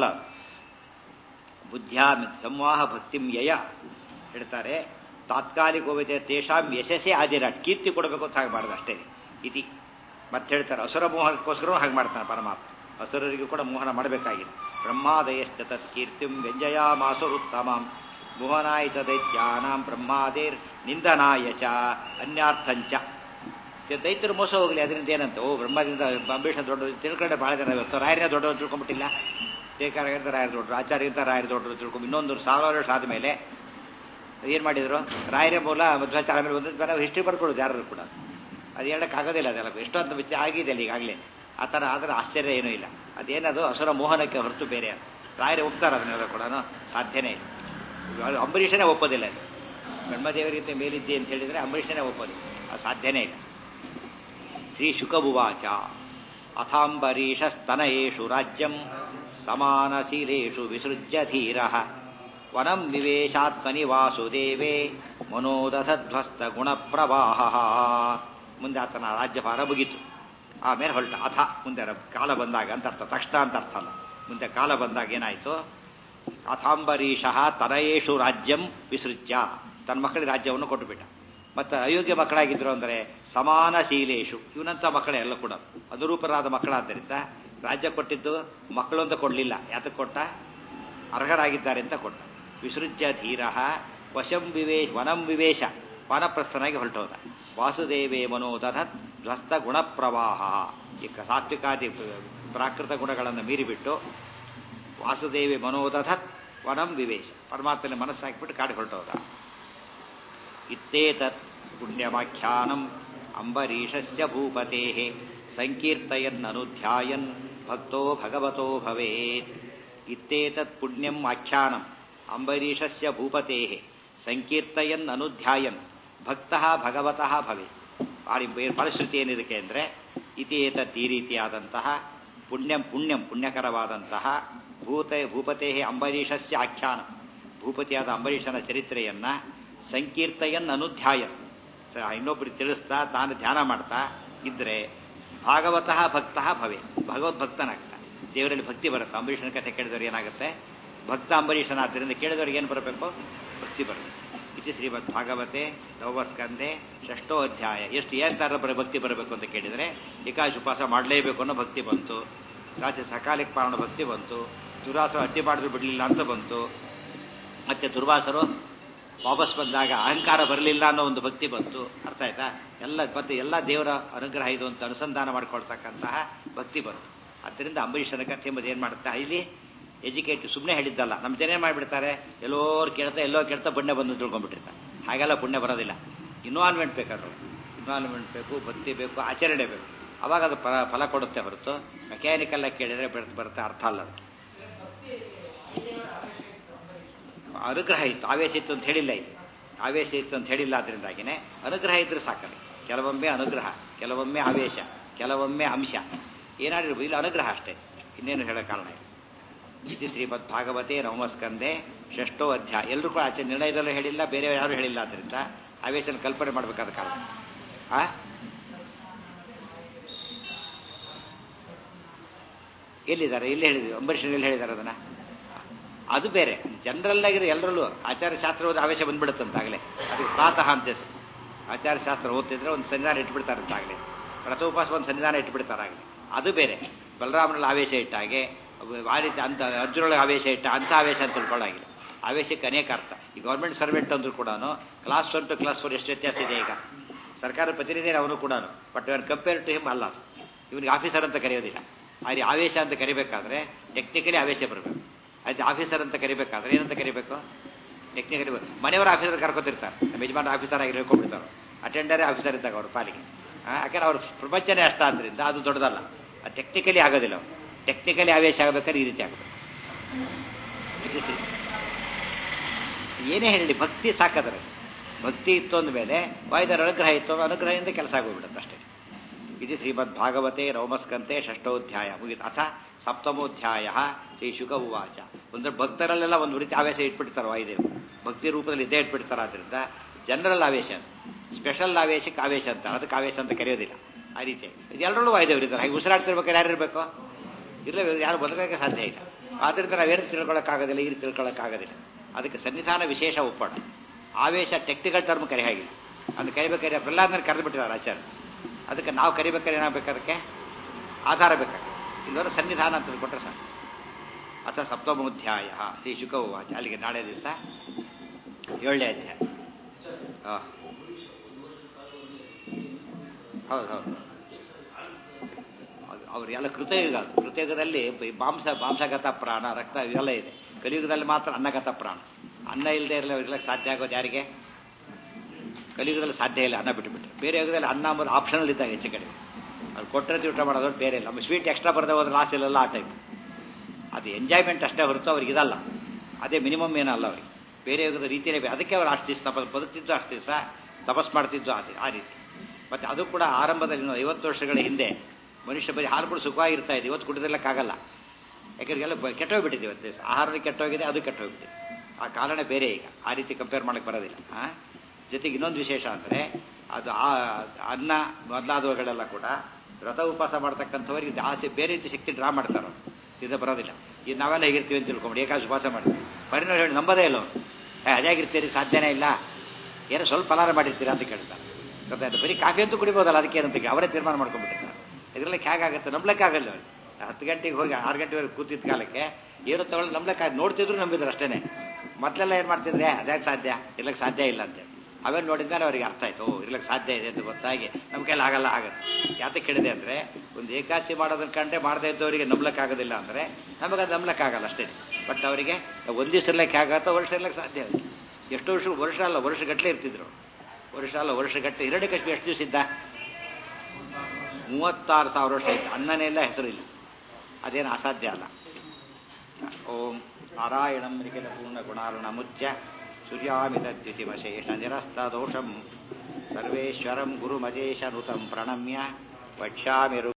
ಬುದ್ಧ್ಯಾ ಸಂವಾಹ ಭಕ್ತಿಂ ಯಯ ಹೇಳ್ತಾರೆ ತಾತ್ಕಾಲಿಕೋವಿದೆ ತೇಷಾಂ ಯಶಸ್ಸೇ ಆದಿರಾಟ್ ಕೀರ್ತಿ ಕೊಡಬೇಕು ಅಂತ ಹಾಗೆ ಮಾಡೋದು ಅಷ್ಟೇ ಇತಿ ಮತ್ತೆ ಹೇಳ್ತಾರೆ ಅಸುರ ಮೋಹನಕ್ಕೋಸ್ಕರ ಹಾಗೆ ಮಾಡ್ತಾನೆ ಪರಮಾತ್ಮ ಅಸುರರಿಗೂ ಕೂಡ ಮೋಹನ ಮಾಡಬೇಕಾಗಿದೆ ಬ್ರಹ್ಮಾದಯಶ್ಚ ತತ್ ಕೀರ್ತಿಂ ವ್ಯಂಜಯ ಮಾಸುರುತ್ತಮಾಂ ಮೋಹನಾಯಿತ ದೈತ್ಯಾನಾಂ ಬ್ರಹ್ಮಾದೇರ್ ನಿಂದನಾಯ ಚ ಅನ್ಯಾರ್ಥಂಚ ದೈತ್ಯರು ಮೋಸ ಹೋಗಲಿ ಅದರಿಂದ ಏನಂತ ಓ ಬ್ರಹ್ಮದಿಂದ ಅಂಬರೀಷ ದೊಡ್ಡ ತಿಳ್ಕೊಂಡೆ ಬಹಳ ಜನ ಇವತ್ತು ರಾಯರೇ ದೊಡ್ಡವರು ತಿಳ್ಕೊಂಬಿಟ್ಟಿಲ್ಲ ಬೇಕಾರಾಗಿರ್ತ ರಾಯರು ದೊಡ್ಡರು ಆಚಾರ್ಯಂತ ರಾಯರು ದೊಡ್ಡರು ತಿಳ್ಕೊಂಡು ಇನ್ನೊಂದು ಸಾವಿರಾರು ವರ್ಷ ಆದಮೇಲೆ ಏನು ಮಾಡಿದ್ರು ರಾಯರೇ ಮೂಲ ಮಧ್ವಾಚಾರ ಮೇಲೆ ಒಂದು ಹಿಸ್ಟ್ರಿ ಬರ್ಕೊಡೋದು ಯಾರು ಕೂಡ ಅದು ಹೇಳಕ್ಕಾಗೋದಿಲ್ಲ ಅದೆಲ್ಲ ಎಷ್ಟೊಂದು ವಿಚಾರ ಆಗಿದೆ ಅಲ್ಲಿ ಈಗಾಗಲೇ ಆ ಥರ ಆದರೆ ಆಶ್ಚರ್ಯ ಏನೂ ಇಲ್ಲ ಅದೇನದು ಹಸುರ ಮೋಹನಕ್ಕೆ ಹೊರತು ಬೇರೆ ರಾಯರೇ ಒಪ್ತಾರೆ ಅದನ್ನೆಲ್ಲ ಕೂಡ ಸಾಧ್ಯನೇ ಇಲ್ಲ ಅಂಬರೀಷನೇ ಒಪ್ಪೋದಿಲ್ಲ ಅದು ಬ್ರಹ್ಮದೇವರಿಗಿಂತ ಮೇಲಿದ್ದೆ ಅಂತ ಹೇಳಿದರೆ ಅಂಬರೀಷನೇ ಒಪ್ಪೋದಿಲ್ಲ ಅದು ಸಾಧ್ಯನೇ ಇಲ್ಲ ಶ್ರೀ ಶುಕಭುವಾಚ ಅಥಾಂಬರೀಷಸ್ತನಯೇಷು ರಾಜ್ಯಂ ಸಮಾನಶೀಲೇಷು ವಿಸೃಜ್ಯ ಧೀರ ವನಂ ನಿವೇಶಾತ್ಮನಿ ವಾಸುದೇವೇ ಮನೋದಧ್ವಸ್ತ ಗುಣಪ್ರವಾಹ ಮುಂದೆ ಆತನ ರಾಜ್ಯಭಾರ ಮುಗಿತು ಆಮೇಲೆ ಹೊರಟ ಅಥ ಮುಂದೆ ಕಾಲ ಬಂದಾಗ ಅಂತ ಅರ್ಥ ತಕ್ಷಣ ಅಂತ ಅರ್ಥ ಅಲ್ಲ ಮುಂದೆ ಕಾಲ ಬಂದಾಗ ಏನಾಯಿತು ಅಥಾಂಬರೀಷ ತನಯೇಷು ರಾಜ್ಯಂ ವಿಸೃಜ್ಯ ತನ್ನ ಮಕ್ಕಳಿಗೆ ರಾಜ್ಯವನ್ನು ಕೊಟ್ಟುಬಿಟ್ಟ ಮತ್ತು ಅಯೋಗ್ಯ ಮಕ್ಕಳಾಗಿದ್ರು ಅಂದರೆ ಸಮಾನ ಶೀಲೇಶು ಇವನಂಥ ಮಕ್ಕಳೇ ಎಲ್ಲ ಕೂಡ ಅನುರೂಪರಾದ ಮಕ್ಕಳಾದ್ದರಿಂದ ರಾಜ್ಯ ಕೊಟ್ಟಿದ್ದು ಮಕ್ಕಳು ಅಂತ ಕೊಡಲಿಲ್ಲ ಯಾತಕ್ಕೆ ಕೊಟ್ಟ ಅರ್ಹರಾಗಿದ್ದಾರೆ ಅಂತ ಕೊಟ್ಟ ವಿಸೃಜ್ಯ ಧೀರ ವಶಂ ವಿವೇಶ ವನಂ ವಿವೇಶ ವನಪ್ರಸ್ಥನಾಗಿ ಹೊರಟೋದ ವಾಸುದೇವೇ ಮನೋದಧತ್ ಧ್ವಸ್ತ ಗುಣಪ್ರವಾಹ ಈ ಸಾತ್ವಿಕಾದಿ ಪ್ರಾಕೃತ ಗುಣಗಳನ್ನು ಮೀರಿಬಿಟ್ಟು ವಾಸುದೇವಿ ಮನೋದಧತ್ ವನಂ ವಿವೇಶ ಪರಮಾತ್ಮನ ಮನಸ್ಸಾಕಿಬಿಟ್ಟು ಕಾಡಿ ಹೊರಟೋದ ಇತ್ತೇತತ್ ಪುಣ್ಯಮಾಖ್ಯಾನಂ ಅಂಬರೀಷಸ್ಯ ಭೂಪತೆ ಸಂಕೀರ್ತಯನ್ನನುಧ್ಯಾಯನ್ ಭಕ್ತೋ ಭಗವತೋ ಭವೇತ್ ಇತ್ತೇತತ್ ಪುಣ್ಯಂ ಆಖ್ಯಾನಂ ಅಂಬರೀಷಸ್ಯ ಭೂಪತೆ ಸಂಕೀರ್ತಯನ್ ಅನುಧ್ಯಾಯನ್ ಭಕ್ತ ಭಗವತಃ ಭವೇತ್ ಭಾರಿ ಫಲಶ್ರುತಿ ಏನಿದಕ್ಕೆ ಅಂದರೆ ಇತೇತತ್ ಈ ರೀತಿಯಾದಂತಹ ಪುಣ್ಯಂ ಪುಣ್ಯಂ ಪುಣ್ಯಕರವಾದಂತಹ ಭೂತ ಭೂಪತೆ ಅಂಬರೀಷಸ್ಯ ಆಖ್ಯಾನ ಭೂಪತಿಯಾದ ಅಂಬರೀಷನ ಚರಿತ್ರೆಯನ್ನ ಸಂಕೀರ್ತಯನ್ ಅನುಧ್ಯಾಯನ್ ಇನ್ನೊಬ್ಬರಿಗೆ ತಿಳಿಸ್ತಾ ತಾನು ಧ್ಯಾನ ಮಾಡ್ತಾ ಇದ್ರೆ ಭಾಗವತಃ ಭಕ್ತ ಭವೆ ಭಗವದ್ಭಕ್ತನಾಗ್ತಾನೆ ದೇವರಲ್ಲಿ ಭಕ್ತಿ ಬರುತ್ತೆ ಅಂಬರೀಷನ ಕಥೆ ಕೇಳಿದವ್ರು ಏನಾಗುತ್ತೆ ಭಕ್ತ ಅಂಬರೀಷನಾದ್ದರಿಂದ ಕೇಳಿದವ್ರಿಗೆ ಏನು ಬರಬೇಕು ಭಕ್ತಿ ಬರುತ್ತೆ ಇದು ಶ್ರೀಮದ್ ಭಾಗವತೆ ನವಮಸ್ಕಂದೆ ಷಷ್ಟೋ ಅಧ್ಯಾಯ ಎಷ್ಟು ಏನ್ ತರ ಬರ ಭಕ್ತಿ ಬರಬೇಕು ಅಂತ ಕೇಳಿದರೆ ಏಕಾಶ ಉಪವಾಸ ಮಾಡಲೇಬೇಕು ಅನ್ನೋ ಭಕ್ತಿ ಬಂತು ರಾತ್ರಿ ಸಕಾಲಿಕ ಪಾರಣ ಭಕ್ತಿ ಬಂತು ದುರಾಸರು ಅಡ್ಡಿ ಮಾಡಿದ್ರು ಬಿಡಲಿಲ್ಲ ಅಂತ ಬಂತು ಮತ್ತೆ ದುರ್ವಾಸರು ವಾಪಸ್ ಬಂದಾಗ ಅಹಂಕಾರ ಬರಲಿಲ್ಲ ಅನ್ನೋ ಒಂದು ಭಕ್ತಿ ಬಂತು ಅರ್ಥ ಆಯ್ತಾ ಎಲ್ಲ ಮತ್ತೆ ಎಲ್ಲ ದೇವರ ಅನುಗ್ರಹ ಇದು ಅಂತ ಅನುಸಂಧಾನ ಮಾಡ್ಕೊಳ್ತಕ್ಕಂತಹ ಭಕ್ತಿ ಬಂತು ಅದರಿಂದ ಅಂಬರೀಷನ ಕಥೆ ಎಂಬುದು ಏನು ಮಾಡುತ್ತಾ ಇಲ್ಲಿ ಎಜುಕೇಟ್ ಸುಮ್ಮನೆ ಹೇಳಿದ್ದಲ್ಲ ನಮ್ಮ ಜನ ಏನು ಮಾಡಿಬಿಡ್ತಾರೆ ಎಲ್ಲೋರು ಕೇಳ್ತಾ ಎಲ್ಲೋ ಕೇಳ್ತಾ ಪುಣ್ಯ ಬಂದು ತಿಳ್ಕೊಂಡ್ಬಿಟ್ಟಿರ್ತಾರೆ ಹಾಗೆಲ್ಲ ಪುಣ್ಯ ಬರೋದಿಲ್ಲ ಇನ್ವಾಲ್ವ್ಮೆಂಟ್ ಬೇಕಾದ್ರೆ ಇನ್ವಾಲ್ವ್ಮೆಂಟ್ ಬೇಕು ಭಕ್ತಿ ಬೇಕು ಆಚರಣೆ ಬೇಕು ಅವಾಗ ಅದು ಫಲ ಫಲ ಕೊಡುತ್ತೆ ಹೊರತು ಮೆಕ್ಯಾನಿಕಲ್ ಆಗಿ ಕೇಳಿದ್ರೆ ಬರುತ್ತೆ ಬರುತ್ತೆ ಅರ್ಥ ಅಲ್ಲ ಅದು ಅನುಗ್ರಹ ಇತ್ತು ಆವೇಶ ಇತ್ತು ಅಂತ ಹೇಳಿಲ್ಲ ಇದು ಆವೇಶ ಇತ್ತು ಅಂತ ಹೇಳಿಲ್ಲ ಅದರಿಂದಾಗಿನೇ ಅನುಗ್ರಹ ಇದ್ರೆ ಸಾಕಲ್ಲ ಕೆಲವೊಮ್ಮೆ ಅನುಗ್ರಹ ಕೆಲವೊಮ್ಮೆ ಆವೇಶ ಕೆಲವೊಮ್ಮೆ ಅಂಶ ಏನಾಡಿರ್ಬೋದು ಇಲ್ಲಿ ಅನುಗ್ರಹ ಅಷ್ಟೇ ಇನ್ನೇನು ಹೇಳೋ ಕಾರಣ ಇಲ್ಲ ಇದು ಶ್ರೀಮದ್ ಭಾಗವತೆ ನವಮಸ್ಕಂದೆ ಷಷ್ಟೋ ಅಧ್ಯಾಯ ಎಲ್ಲರೂ ಕೂಡ ಆಚೆ ನಿರ್ಣಯದಲ್ಲೂ ಹೇಳಿಲ್ಲ ಬೇರೆ ಯಾರು ಹೇಳಿಲ್ಲ ಅದರಿಂದ ಆವೇಶನ ಕಲ್ಪನೆ ಮಾಡಬೇಕಾದ ಕಾರಣ ಆ ಎಲ್ಲಿದ್ದಾರೆ ಎಲ್ಲಿ ಹೇಳಿದ್ವಿ ಅಂಬರೀಷನ್ ಎಲ್ಲಿ ಹೇಳಿದ್ದಾರೆ ಅದನ್ನ ಅದು ಬೇರೆ ಜನರಲ್ ಆಗಿರೋ ಎಲ್ಲರಲ್ಲೂ ಆಚಾರ್ಯ ಶಾಸ್ತ್ರ ಓದಿ ಆವೇಶ ಬಂದ್ಬಿಡುತ್ತಂತಾಗಲೇ ಅದಕ್ಕೆ ಪ್ರಾತಃ ಅಂತ ಹೆಸರು ಆಚಾರ್ಯ ಶಾಸ್ತ್ರ ಓದ್ತಿದ್ರೆ ಒಂದು ಸನ್ನಿಧಾನ ಇಟ್ಬಿಡ್ತಾರಂತಾಗಲೇ ವ್ರತೋಪವಾಸ ಒಂದು ಸನ್ನಿಧಾನ ಇಟ್ಬಿಡ್ತಾರಾಗಲೇ ಅದು ಬೇರೆ ಬಲರಾಮನಲ್ಲಿ ಆವೇಶ ಇಟ್ಟಾಗೆ ಆ ರೀತಿ ಅಂತ ಅರ್ಜುನೊಳಗೆ ಆವೇಶ ಇಟ್ಟ ಅಂತ ಆವೇಶ ಅಂತ ತಿಳ್ಕೊಳ್ಳಾಗಿಲ್ಲ ಆವೇಶಕ್ಕೆ ಅನೇಕ ಅರ್ಥ ಈ ಗೌರ್ಮೆಂಟ್ ಸರ್ವೆಂಟ್ ಅಂದ್ರೂ ಕೂಡ class one two class four ಎಷ್ಟು ವ್ಯತ್ಯಾಸ ಇದೆ ಈಗ ಸರ್ಕಾರ ಪ್ರತಿನಿಧಿ ಅವನು ಕೂಡ but even compare to him ಅಲ್ಲ ಅದು ಇವನಿಗೆ ಆಫೀಸರ್ ಅಂತ ಕರೆಯೋದಿಲ್ಲ ಅಲ್ಲಿ ಆವೇಶ ಅಂತ ಕರಿಬೇಕಾದ್ರೆ ಟೆಕ್ನಿಕಲಿ ಆವೇಶ ಬರಬೇಕು ಅದು ಆಫೀಸರ್ ಅಂತ ಕರಿಬೇಕಾದ್ರೆ ಏನಂತ ಕರಿಬೇಕು ಟೆಕ್ನಿಕಲಿ ಮನೆಯವರ ಆಫೀಸರ್ ಕರ್ಕೊತಿರ್ತಾರೆ ನಮ್ಮ ಯಜಮಾನ ಆಫೀಸರ್ ಆಗಿ ಹೇಳ್ಕೊಂಡ್ಬಿಡ್ತಾರೆ ಅಟೆಂಡರೇ ಆಫೀಸರ್ ಇದ್ದಾಗ ಅವ್ರ ಪಾಲಿಗೆ ಯಾಕಂದ್ರೆ ಅವ್ರ ಪ್ರಪಂಚನೇ ಅಷ್ಟ ಆದ್ರಿಂದ ಅದು ದೊಡ್ಡದಲ್ಲ ಅದು ಟೆಕ್ನಿಕಲಿ ಆಗೋದಿಲ್ಲ ಅವ್ರು ಟೆಕ್ನಿಕಲಿ ಆವೇಶ ಆಗಬೇಕಾದ್ರೆ ಈ ರೀತಿ ಆಗಬೇಕು ಇದು ಸರಿ. ಏನೇ ಹೇಳಿ ಭಕ್ತಿ ಸಾಕದ್ರೆ ಭಕ್ತಿ ಇತ್ತು ಅಂದಮೇಲೆ ವಾಯುದರ ಅನುಗ್ರಹ ಇತ್ತು ಅಂದ್ರೆ ಅನುಗ್ರಹದಿಂದ ಕೆಲಸ ಆಗೋಗ್ಬಿಡುತ್ತೆ ಅಷ್ಟೇ ಇದು ಶ್ರೀಮದ್ ಭಾಗವತೆ ರೌಮಸ್ಕಂತೆ ಷಷ್ಠೋಧ್ಯಾಯ ಮುಗಿತು ಅಥ ಸಪ್ತಮೋಧ್ಯಾಯ ಶ್ರೀ ಶುಕ ಉವಾಚ ಅಂದ್ರೆ ಭಕ್ತರಲ್ಲೆಲ್ಲ ಒಂದು ರೀತಿ ಆವೇಶ ಇಟ್ಬಿಡ್ತಾರೆ ವಾಯುದೇವರು ಭಕ್ತಿ ರೂಪದಲ್ಲಿ ಇದ್ದೇ ಇಟ್ಬಿಡ್ತಾರೆ ಆದ್ರಿಂದ ಜನರಲ್ ಆವೇಶ ಸ್ಪೆಷಲ್ ಆವೇಶಕ್ಕೆ ಆವೇಶ ಅಂತ ಅದಕ್ಕೆ ಆವೇಶ ಅಂತ ಕರೆಯೋದಿಲ್ಲ ಆ ರೀತಿ ಇದೆಲ್ಲರಲ್ಲೂ ವಾಯುದೇವರು ಇದ್ದಾರೆ ಹಾಗೆ ಉಸಿರಾಡ್ತಿರ್ಬೇಕಾದ್ರೆ ಯಾರು ಇರಬೇಕು ಇಲ್ಲ ಯಾರು ಬದುಕೋಕ್ಕೆ ಸಾಧ್ಯ ಇಲ್ಲ ಆದ್ರಿಂದ ನಾವೇನು ತಿಳ್ಕೊಳ್ಳೋಕ್ಕಾಗೋದಿಲ್ಲ ಈ ರೀತಿ ತಿಳ್ಕೊಳ್ಳೋಕ್ಕಾಗೋದಿಲ್ಲ ಅದಕ್ಕೆ ಸನ್ನಿಧಾನ ವಿಶೇಷ ಒಪ್ಪಣ ಆವೇಶ ಟೆಕ್ನಿಕಲ್ ಟರ್ಮ್ ಕರೆ ಹಾಗಿಲ್ಲ ಅದನ್ನು ಕರಿಬೇಕಾದ್ರೆ ಪ್ರಹ್ಲಾದನ ಕರೆದು ಬಿಟ್ಟಿದ್ದಾರೆ ಆಚಾರ್ಯ ಅದಕ್ಕೆ ನಾವು ಕರಿಬೇಕಾದ್ರೆ ಏನಾಗಬೇಕು ಅದಕ್ಕೆ ಆಧಾರ ಬೇಕಾಗುತ್ತೆ ಇಲ್ಲವರ ಸನ್ನಿಧಾನ ಅಂತ ಕೊಟ್ಟರೆ ಸಾಕು ಅಥ ಸಪ್ತಮೋಧ್ಯಾಯ ಶ್ರೀ ಶುಕ ಉವಾಚ ಅಲ್ಲಿಗೆ ನಾಳೆ ದಿವಸ ಏಳನೇ ಅಧ್ಯಾಯ ಹಾಂ ಹೌದು ಹೌದು ಅದು ಅವರೆಲ್ಲ ಕೃತಯುಗ ಅದು. ಕೃತಯುಗದಲ್ಲಿ ಬ- ಮಾಂಸ ಮಾಂಸಗತ ಪ್ರಾಣ ರಕ್ತ ಇವೆಲ್ಲ ಇದೆ ಕಲಿಯುಗದಲ್ಲಿ ಮಾತ್ರ ಅನ್ನಗತ ಪ್ರಾಣ ಅನ್ನ ಇಲ್ಲದೆ ಇರಲಿ ಇರ್ಲಿಕ್ಕೆ ಸಾಧ್ಯ ಆಗೋದು ಯಾರಿಗೆ ಕಲಿಯುಗದಲ್ಲಿ ಸಾಧ್ಯ ಇಲ್ಲ ಅನ್ನ ಬಿಟ್ಟುಬಿಟ್ರೆ ಬೇರೆ ಯುಗದಲ್ಲಿ ಅನ್ನ ಅಂಬೋದು ಆಪ್ಷನಲ್ ಇದ್ದಾಗ ಹೆಚ್ಚು ಕಡೆ ಅದು ಕೊಟ್ಟರೆ ಊಟ ಮಾಡೋದು ಬೇರೆ ಇಲ್ಲ ನಮ್ಮ ಸ್ವೀಟ್ ಎಕ್ಸ್ಟ್ರಾ ಬರದೆ ಹೋದ್ರೆ ಲಾಸ್ ಇಲ್ಲಲ್ಲ ಆ ಟೈಪ್ ಅದು ಎಂಜಾಯ್ಮೆಂಟ್ ಅಷ್ಟೇ ಹೊರತು ಅವ್ರಿಗೆ ಇದಲ್ಲ ಅದೇ ಮಿನಿಮಮ್ ಏನಲ್ಲ ಅವ್ರಿಗೆ ಬೇರೆ ಯುಗದ ರೀತಿಯೇ ಬೇರೆ ಅದಕ್ಕೆ ಅವ್ರು ಅಷ್ಟು ದಿವಸ ತಪ ಬದುಕ್ತಿದ್ದು ಅಷ್ಟು ದಿವಸ ತಪಸ್ ಮಾಡ್ತಿದ್ದು ಅದೇ ಆ ರೀತಿ ಮತ್ತೆ ಅದು ಕೂಡ ಆರಂಭದಲ್ಲಿ ಇನ್ನು ಐವತ್ತು ವರ್ಷಗಳ ಹಿಂದೆ ಮನುಷ್ಯ ಬರೀ ಹಾಲು ಕೂಡ ಸುಖವಾಗಿರ್ತಾ ಇದೆ ಇವತ್ತು ಕುಡಿದಿರ್ಲಕ್ಕಾಗಲ್ಲ ಯಾಕಂದ್ರೆ ಎಲ್ಲ ಬ- ಕೆಟ್ಟೋಗ್ಬಿಟ್ಟಿದೆ ಇವತ್ತು ದಿವಸ ಆಹಾರ ಕೆಟ್ಟೋಗಿದೆ ಅದು ಕೆಟ್ಟೋಗ್ಬಿಟ್ಟಿದೆ ಆ ಕಾರಣ ಬೇರೆ ಈಗ ಆ ರೀತಿ ಕಂಪೇರ್ ಮಾಡಕ್ಕೆ ಬರೋದಿಲ್ಲ ಆ? ಜೊತೆಗೆ ಇನ್ನೊಂದು ವಿಶೇಷ ಅಂದರೆ ಅದು ಆ ಅನ್ನ ಮೊದಲಾದವುಗಳೆಲ್ಲ ಕೂಡ ವ್ರತ ಉಪವಾಸ ಮಾಡ್ತಕ್ಕಂಥವ್ರಿಗೆ ಜಾಸ್ತಿ ಬೇರೆ ರೀತಿ ಶಕ್ತಿ ಡ್ರಾ ಮಾಡ್ತಾರೆ ಅವ್ರು. ಇದು ಬರೋದಿಲ್ಲ ಈಗ ನಾವೆಲ್ಲ ಹೇಗಿರ್ತೀವಿ ಅಂತ ತಿಳ್ಕೊಂಡು ಏಕಾಶ ಉಪವಾಸ ಮಾಡ್ತೀವಿ ಪರಿಣಾಮ ಹೇಳಿ ನಂಬೋದೇ ಇಲ್ಲ ಅವ್ರು ಏ ಅದಾಗಿರ್ತೀರಿ ಸಾಧ್ಯನೇ ಇಲ್ಲ ಏನೋ ಸ್ವಲ್ಪ ಫಲಾರ ಮಾಡಿರ್ತೀರಾ ಅಂತ ಕೇಳ್ತಾರೆ ಗೊತ್ತಾಯ್ತು ಬರೀ ಕಾಫಿ ಅಂತೂ ಕುಡಿಬೋದಲ್ಲ ಅದಕ್ಕೆ ಏನಂತ ಅವರೇ ತೀರ್ಮಾನ ಮಾಡ್ಕೊಂಡ್ಬಿಟ್ಟಿರ್ತಾರೆ ಇದರಲ್ಲಿ ಹೇಗಾಗುತ್ತೆ ನಂಬ್ಲಿಕ್ಕೆ ಆಗಲ್ಲ ಅವ್ರಿಗೆ ಹತ್ತು ಗಂಟೆಗೆ ಹೋಗಿ ಆರು ಗಂಟೆವರೆಗೆ ಕೂತಿದ್ದ ಕಾಲಕ್ಕೆ ಏನು ತಗೊಳ್ಳಿ ನಂಬ್ಲಿಕ್ಕೆ ಆಗ ನೋಡ್ತಿದ್ರು ನಂಬಿದ್ರು ಅಷ್ಟೇನೆ ಮೊದಲೆಲ್ಲ ಏನು ಮಾಡ್ತಿದ್ರೆ ಅದ್ಯಾಕೆ ಸಾಧ್ಯ ಇರ್ಲಿಕ್ಕೆ ಸಾಧ್ಯ ಇಲ್ಲ ಅಂತ ಅವೇನು ನೋಡಿದ್ಮೇಲೆ ಅವರಿಗೆ ಅರ್ಥ ಆಯ್ತು ಓ ಇರ್ಲಿಕ್ಕೆ ಸಾಧ್ಯ ಇದೆ ಅಂತ ಗೊತ್ತಾಗಿ ನಮ್ಮ ಕೈಲಿ ಆಗಲ್ಲ ಆಗುತ್ತೆ ಯಾತಕ್ಕೆ ಕೇಳಿದೆ ಅಂದರೆ ಒಂದು ಏಕಾಚಿ ಮಾಡೋದನ್ನ ಕಂಡ್ರೆ ಮಾಡದೇ ಇದ್ದವರಿಗೆ ನಂಬ್ಲಿಕ್ಕಾಗೋದಿಲ್ಲ ಅಂದರೆ ನಮಗೆ ಅದು ನಂಬ್ಲಿಕ್ಕಾಗಲ್ಲ ಅಷ್ಟೇ ಬಟ್ ಅವರಿಗೆ ಒಂದು ದಿವಸ ಇರ್ಲಿಕ್ಕೆ ಆಗತ್ತೋ ವರ್ಷ ಇರ್ಲಿಕ್ಕೆ ಸಾಧ್ಯ ಇಲ್ಲ ಎಷ್ಟು ವರ್ಷ ವರ್ಷ ಅಲ್ಲ ವರ್ಷಗಟ್ಟಲೆ ಇರ್ತಿದ್ರು ವರ್ಷ ಅಲ್ಲ ವರ್ಷಗಟ್ಟಲೆ ಹಿರಣ್ಯ ಕಶ್ಮಿ ಎಷ್ಟು ದಿವಸ ಇದ್ದ ಮೂವತ್ತಾರು ಸಾವಿರ ವರ್ಷ ಇತ್ತು ಅನ್ನನೇ ಇಲ್ಲ ಹೆಸರಿಲ್ಲ ಅದೇನು ಅಸಾಧ್ಯ ಅಲ್ಲ ಓಂ ನಾರಾಯಣಂ ನಿಖಿಲ ಪೂರ್ಣ ಗುಣಾರ್ಣ ಮುಚ್ಯ ಸೂರ್ಯಾಮಿತದ್ಯುತಿಮಶೇಷ ನಿರಸ್ತ ದೋಷಂ ಸರ್ವೇಶ್ವರಂ ಗುರುಮಜೇಶ ನುತಂ ಪ್ರಣಮ್ಯ ವಕ್ಷ್ಯಾಮಿ